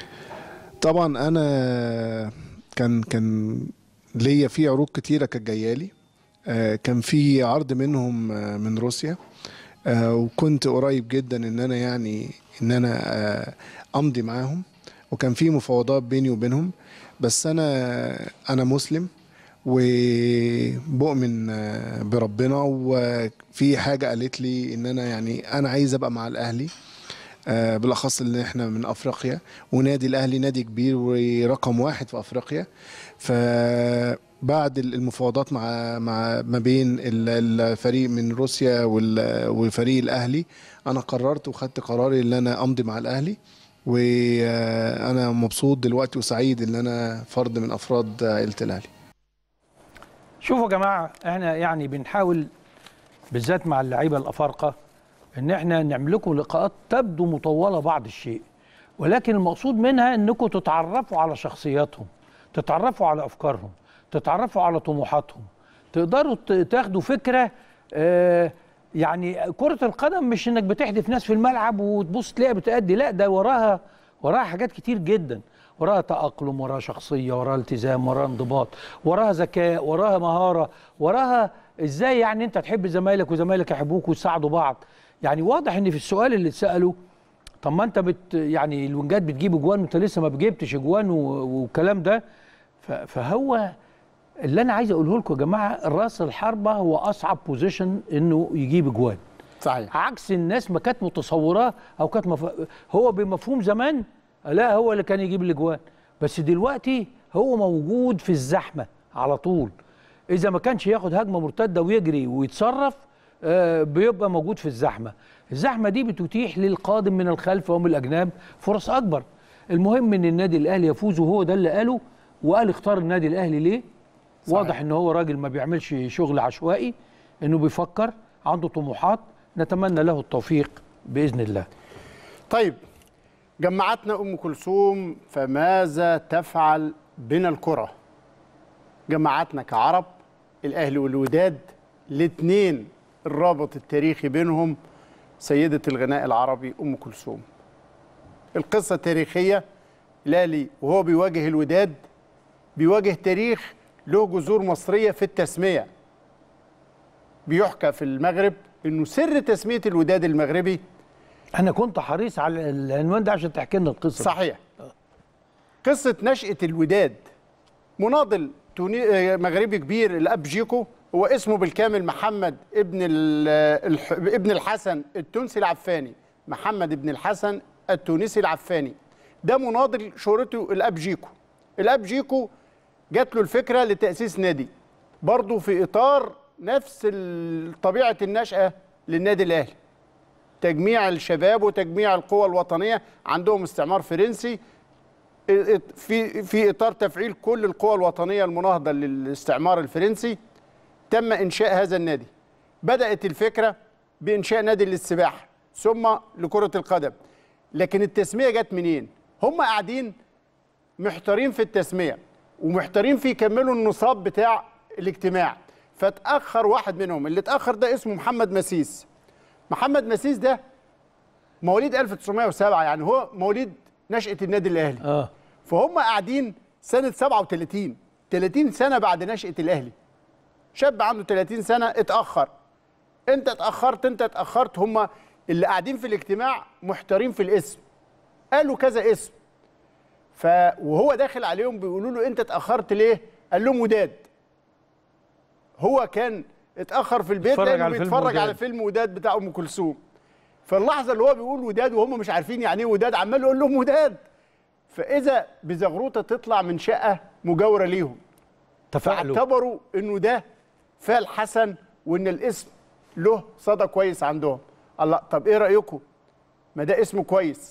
طبعا أنا كان كان ليا في عروض كتيرة كانت جايالي آه، كان في عرض منهم آه، من روسيا آه، وكنت قريب جدا ان انا يعني ان انا آه، امضي معاهم وكان في مفاوضات بيني وبينهم بس انا انا مسلم وبؤمن آه، بربنا وفي حاجه قالت لي ان انا يعني انا عايز ابقى مع الاهلي آه، بالاخص ان احنا من افريقيا ونادي الاهلي نادي كبير ورقم واحد في افريقيا فبعد المفاوضات مع مع ما بين ال- الفريق من روسيا وال- وفريق الاهلي انا قررت وخدت قراري ان انا امضي مع الاهلي وانا مبسوط دلوقتي وسعيد ان انا فرد من افراد عائله الاهلي شوفوا يا جماعه احنا يعني بنحاول بالذات مع اللعيبه الافارقه ان احنا نعمل لكم لقاءات تبدو مطوله بعض الشيء ولكن المقصود منها انكم تتعرفوا على شخصياتهم تتعرفوا على افكارهم تتعرفوا على طموحاتهم تقدروا ت- تاخدوا فكره آه يعني كره القدم مش انك بتحدف ناس في الملعب وتبص تلاقيها بتأدي لا ده وراها وراها حاجات كتير جدا وراها تأقلم وراها شخصية وراها التزام وراها انضباط وراها ذكاء وراها مهارة وراها ازاي يعني انت تحب زمايلك وزمايلك يحبوك وتساعدوا بعض يعني واضح ان في السؤال اللي اتسأله طب ما انت بت يعني الونجات بتجيب اجوان وانت لسه ما بجبتش اجوان و- والكلام ده ف- فهو اللي انا عايز اقوله لكم يا جماعه راس الحربه هو اصعب بوزيشن انه يجيب اجوان صحيح عكس الناس ما كانت متصوراه او كانت مف... هو بمفهوم زمان لا هو اللي كان يجيب الاجوان بس دلوقتي هو موجود في الزحمه على طول اذا ما كانش ياخد هجمه مرتده ويجري ويتصرف آه، بيبقى موجود في الزحمه الزحمه دي بتتيح للقادم من الخلف ومن الاجناب فرص اكبر المهم ان النادي الاهلي يفوز وهو ده اللي قاله وقال اختار النادي الاهلي ليه صحيح. واضح ان هو راجل ما بيعملش شغل عشوائي انه بيفكر عنده طموحات نتمنى له التوفيق باذن الله طيب جمعتنا ام كلثوم فماذا تفعل بنا الكره جمعتنا كعرب الاهلي والوداد الاثنين الرابط التاريخي بينهم سيده الغناء العربي ام كلثوم القصه تاريخيه الاهلي وهو بيواجه الوداد بيواجه تاريخ له جذور مصريه في التسميه بيحكى في المغرب انه سر تسميه الوداد المغربي انا كنت حريص على العنوان ده عشان تحكي لنا القصه صحيح قصه نشاه الوداد مناضل توني... آه، مغربي كبير الاب جيكو هو اسمه بالكامل محمد ابن ال... الح... ابن الحسن التونسي العفاني محمد ابن الحسن التونسي العفاني ده مناضل شهرته الاب جيكو الاب جيكو جات له الفكره لتاسيس نادي برضه في اطار نفس ال- طبيعه النشاه للنادي الاهلي تجميع الشباب وتجميع القوى الوطنيه عندهم استعمار فرنسي في في اطار تفعيل كل القوى الوطنيه المناهضه للاستعمار الفرنسي تم انشاء هذا النادي بدات الفكره بانشاء نادي للسباحه ثم لكره القدم لكن التسميه جت منين هم قاعدين محتارين في التسميه ومحتارين في يكملوا النصاب بتاع الاجتماع فتاخر واحد منهم اللي اتاخر ده اسمه محمد مسيس محمد مسيس ده مواليد 1907 يعني هو مواليد نشأة النادي الأهلي اه فهم قاعدين سنة 37 30 سنة بعد نشأة الأهلي شاب عنده 30 سنة اتأخر أنت اتأخرت أنت اتأخرت هم اللي قاعدين في الاجتماع محتارين في الاسم قالوا كذا اسم ف وهو داخل عليهم بيقولوا له أنت اتأخرت ليه؟ قال لهم وداد هو كان اتأخر في البيت اتفرج لأنه على فيلم بيتفرج وداد. على فيلم وداد بتاع أم كلثوم فاللحظه اللي هو بيقول وداد وهم مش عارفين يعني ايه وداد عمال يقول لهم وداد فاذا بزغروطه تطلع من شقه مجاوره ليهم تفاعلوا فاعتبروا انه ده فعل حسن وان الاسم له صدى كويس عندهم الله طب ايه رايكم ما ده اسمه كويس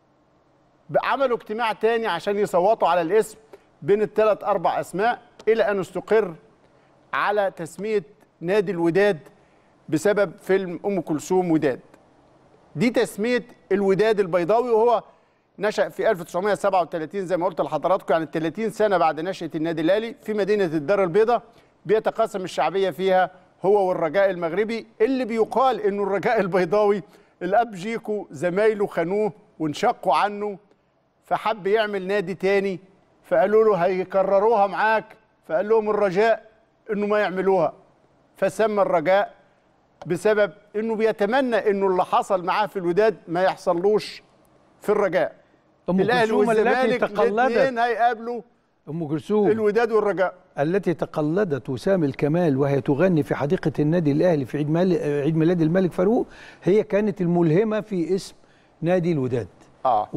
عملوا اجتماع تاني عشان يصوتوا على الاسم بين الثلاث اربع اسماء الى ان استقر على تسميه نادي الوداد بسبب فيلم ام كلثوم وداد دي تسميه الوداد البيضاوي وهو نشأ في 1937 زي ما قلت لحضراتكم يعني 30 سنه بعد نشأة النادي الاهلي في مدينه الدار البيضاء بيتقاسم الشعبيه فيها هو والرجاء المغربي اللي بيقال انه الرجاء البيضاوي الاب جيكو زمايله خانوه وانشقوا عنه فحب يعمل نادي تاني فقالوا له هيكرروها معاك فقال لهم الرجاء انه ما يعملوها فسمى الرجاء بسبب انه بيتمنى انه اللي حصل معاه في الوداد ما يحصلوش في الرجاء ام الاهلي كلثوم التي والزمالك الاثنين تقلدت هيقابلوا ام كلثوم الوداد والرجاء التي تقلدت وسام الكمال وهي تغني في حديقه النادي الاهلي في عيد مال- عيد ميلاد الملك فاروق هي كانت الملهمه في اسم نادي الوداد اه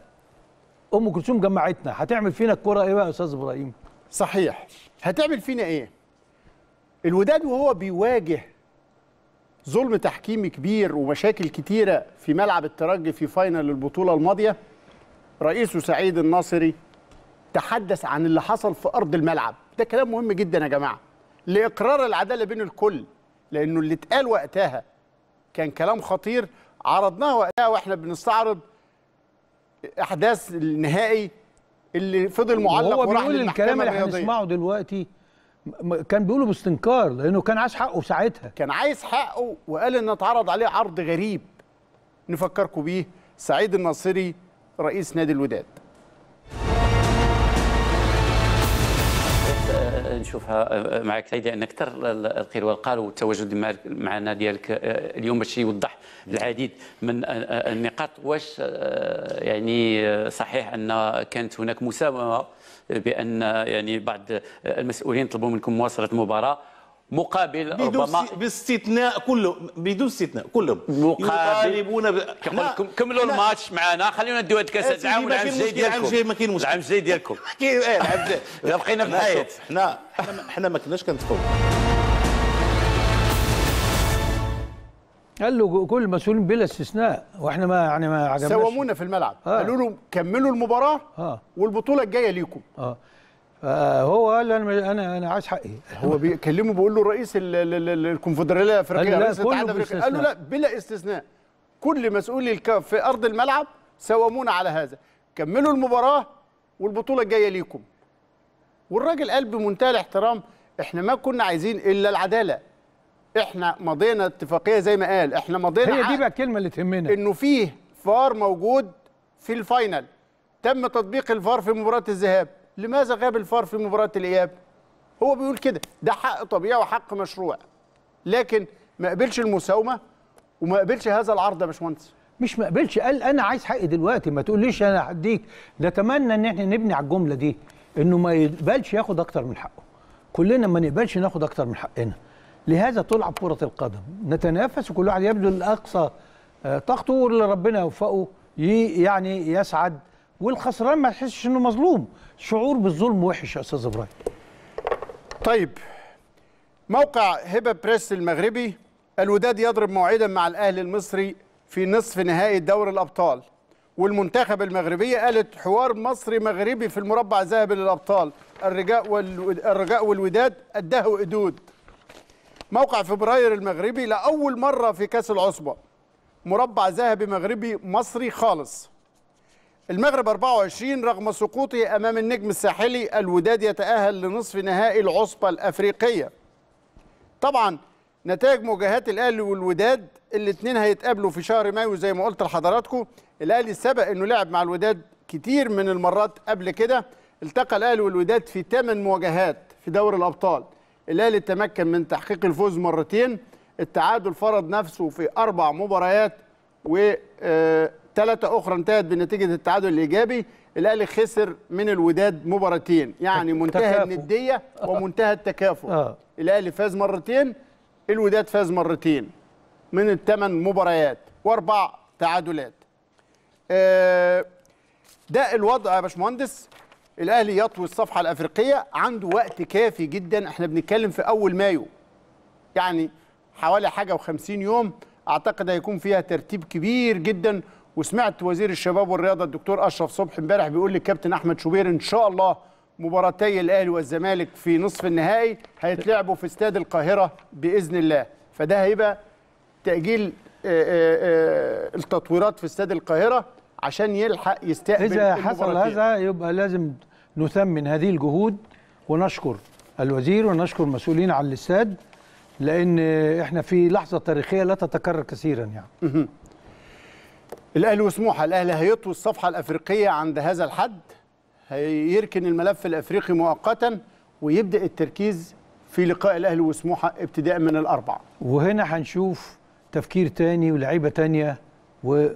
وام كلثوم جمعتنا هتعمل فينا الكره ايه بقى يا استاذ ابراهيم صحيح هتعمل فينا ايه الوداد وهو بيواجه ظلم تحكيمي كبير ومشاكل كتيره في ملعب الترجي في فاينل البطوله الماضيه رئيسه سعيد الناصري تحدث عن اللي حصل في ارض الملعب ده كلام مهم جدا يا جماعه لاقرار العداله بين الكل لانه اللي اتقال وقتها كان كلام خطير عرضناه وقتها واحنا بنستعرض احداث النهائي اللي فضل معلق هو وراح بيقول للمحكمه الكلام اللي الرياضيه هنسمعه دلوقتي م- كان بيقوله باستنكار لانه كان عايز حقه ساعتها كان عايز حقه وقال ان اتعرض عليه عرض غريب نفكركم بيه سعيد الناصري رئيس نادي الوداد آه، نشوفها آه، معك سيدي ان اكثر القيل والقال والتواجد مع- معنا ديالك آه، اليوم باش يوضح العديد من آه، آه، النقاط واش آه، يعني آه، صحيح ان كانت هناك مساومه بان يعني بعض المسؤولين طلبوا منكم مواصله المباراه مقابل بدون ربما س- باستثناء كلهم بدون استثناء كلهم مقابل يطالبون ب... كيقول لكم كملوا لا. الماتش معنا خلينا نديو هاد كاس أسيدي، العام ما والعام كاين الجاي مشكل، العام ديالكم الجاي ما كاين مشكل. العام الجاي ديالكم كاين ايه العام الجاي. إذا بقينا في حنا الحياه شوف، حنا حنا ما- حنا ما كناش كنتفاوضوا قال له كل المسؤولين بلا استثناء واحنا ما يعني ما عجبناش سومونا في الملعب آه. قالوا له كملوا المباراه اه والبطوله الجايه ليكم اه فهو قال انا انا انا عايز حقي هو بيكلمه بيقول له رئيس ال- ال- ال- الكونفدراليه الافريقيه قال له لا، رئيس كله الاتحاد الافريقي قال له لا باستثناء. بلا استثناء كل مسؤولي الكاف في ارض الملعب ساومونا على هذا كملوا المباراه والبطوله الجايه ليكم والراجل قال بمنتهى الاحترام احنا ما كنا عايزين الا العداله احنا مضينا اتفاقيه زي ما قال احنا مضينا هي دي عقد بقى الكلمه اللي تهمنا انه فيه فار موجود في الفاينل تم تطبيق الفار في مباراه الذهاب لماذا غاب الفار في مباراه الاياب هو بيقول كده ده حق طبيعي وحق مشروع لكن ما قبلش المساومه وما قبلش هذا العرض يا باشمهندس مش ما قبلش قال انا عايز حقي دلوقتي ما تقوليش انا هديك نتمنى ان احنا نبني على الجمله دي انه ما يقبلش ياخد اكتر من حقه كلنا ما نقبلش ناخد اكتر من حقنا لهذا تلعب كره القدم نتنافس وكل واحد يبذل اقصى آه، طاقته واللي ربنا يوفقه ي- يعني يسعد والخسران ما يحسش انه مظلوم شعور بالظلم وحش يا استاذ ابراهيم طيب موقع هبه بريس المغربي الوداد يضرب موعدا مع الاهلي المصري في نصف نهائي دوري الابطال والمنتخب المغربيه قالت حوار مصري مغربي في المربع الذهبي للابطال الرجاء والود- الرجاء والوداد اداه ادود موقع فبراير المغربي لاول مره في كاس العصبه مربع ذهبي مغربي مصري خالص المغرب 24 رغم سقوطه امام النجم الساحلي الوداد يتاهل لنصف نهائي العصبه الافريقيه طبعا نتائج مواجهات الاهلي والوداد الاثنين هيتقابلوا في شهر مايو زي ما قلت لحضراتكم الاهلي سبق انه لعب مع الوداد كتير من المرات قبل كده التقى الاهلي والوداد في ثمان مواجهات في دوري الابطال الاهلي تمكن من تحقيق الفوز مرتين التعادل فرض نفسه في اربع مباريات وثلاثه اخرى انتهت بنتيجه التعادل الايجابي الاهلي خسر من الوداد مباراتين يعني منتهى تكافؤ. النديه ومنتهى التكافؤ آه. الاهلي فاز مرتين الوداد فاز مرتين من الثمان مباريات واربع تعادلات آه، ده الوضع يا باشمهندس الاهلي يطوي الصفحه الافريقيه عنده وقت كافي جدا احنا بنتكلم في اول مايو يعني حوالي حاجه و50 يوم اعتقد هيكون فيها ترتيب كبير جدا وسمعت وزير الشباب والرياضه الدكتور اشرف صبحي امبارح بيقول للكابتن احمد شوبير ان شاء الله مباراتي الاهلي والزمالك في نصف النهائي هيتلعبوا في استاد القاهره باذن الله فده هيبقى تاجيل آه، آه، آه، التطويرات في استاد القاهره عشان يلحق يستقبل اذا حصل المباراتين. هذا يبقى لازم نثمن هذه الجهود ونشكر الوزير ونشكر المسؤولين على الاستاد لان احنا في لحظه تاريخيه لا تتكرر كثيرا يعني مهم. الاهلي وسموحه الاهلي هيطوي الصفحه الافريقيه عند هذا الحد هيركن الملف الافريقي مؤقتا ويبدا التركيز في لقاء الاهلي وسموحه ابتداء من الاربعاء وهنا هنشوف تفكير تاني ولعيبه تانيه وحاجه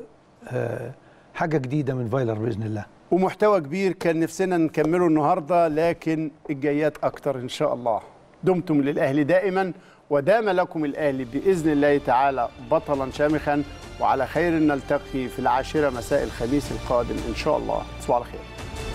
جديده من فايلر باذن الله ومحتوى كبير كان نفسنا نكمله النهارده لكن الجايات اكتر ان شاء الله دمتم للاهلي دائما ودام لكم الاهلي باذن الله تعالى بطلا شامخا وعلى خير نلتقي في العاشره مساء الخميس القادم ان شاء الله تصبحوا على خير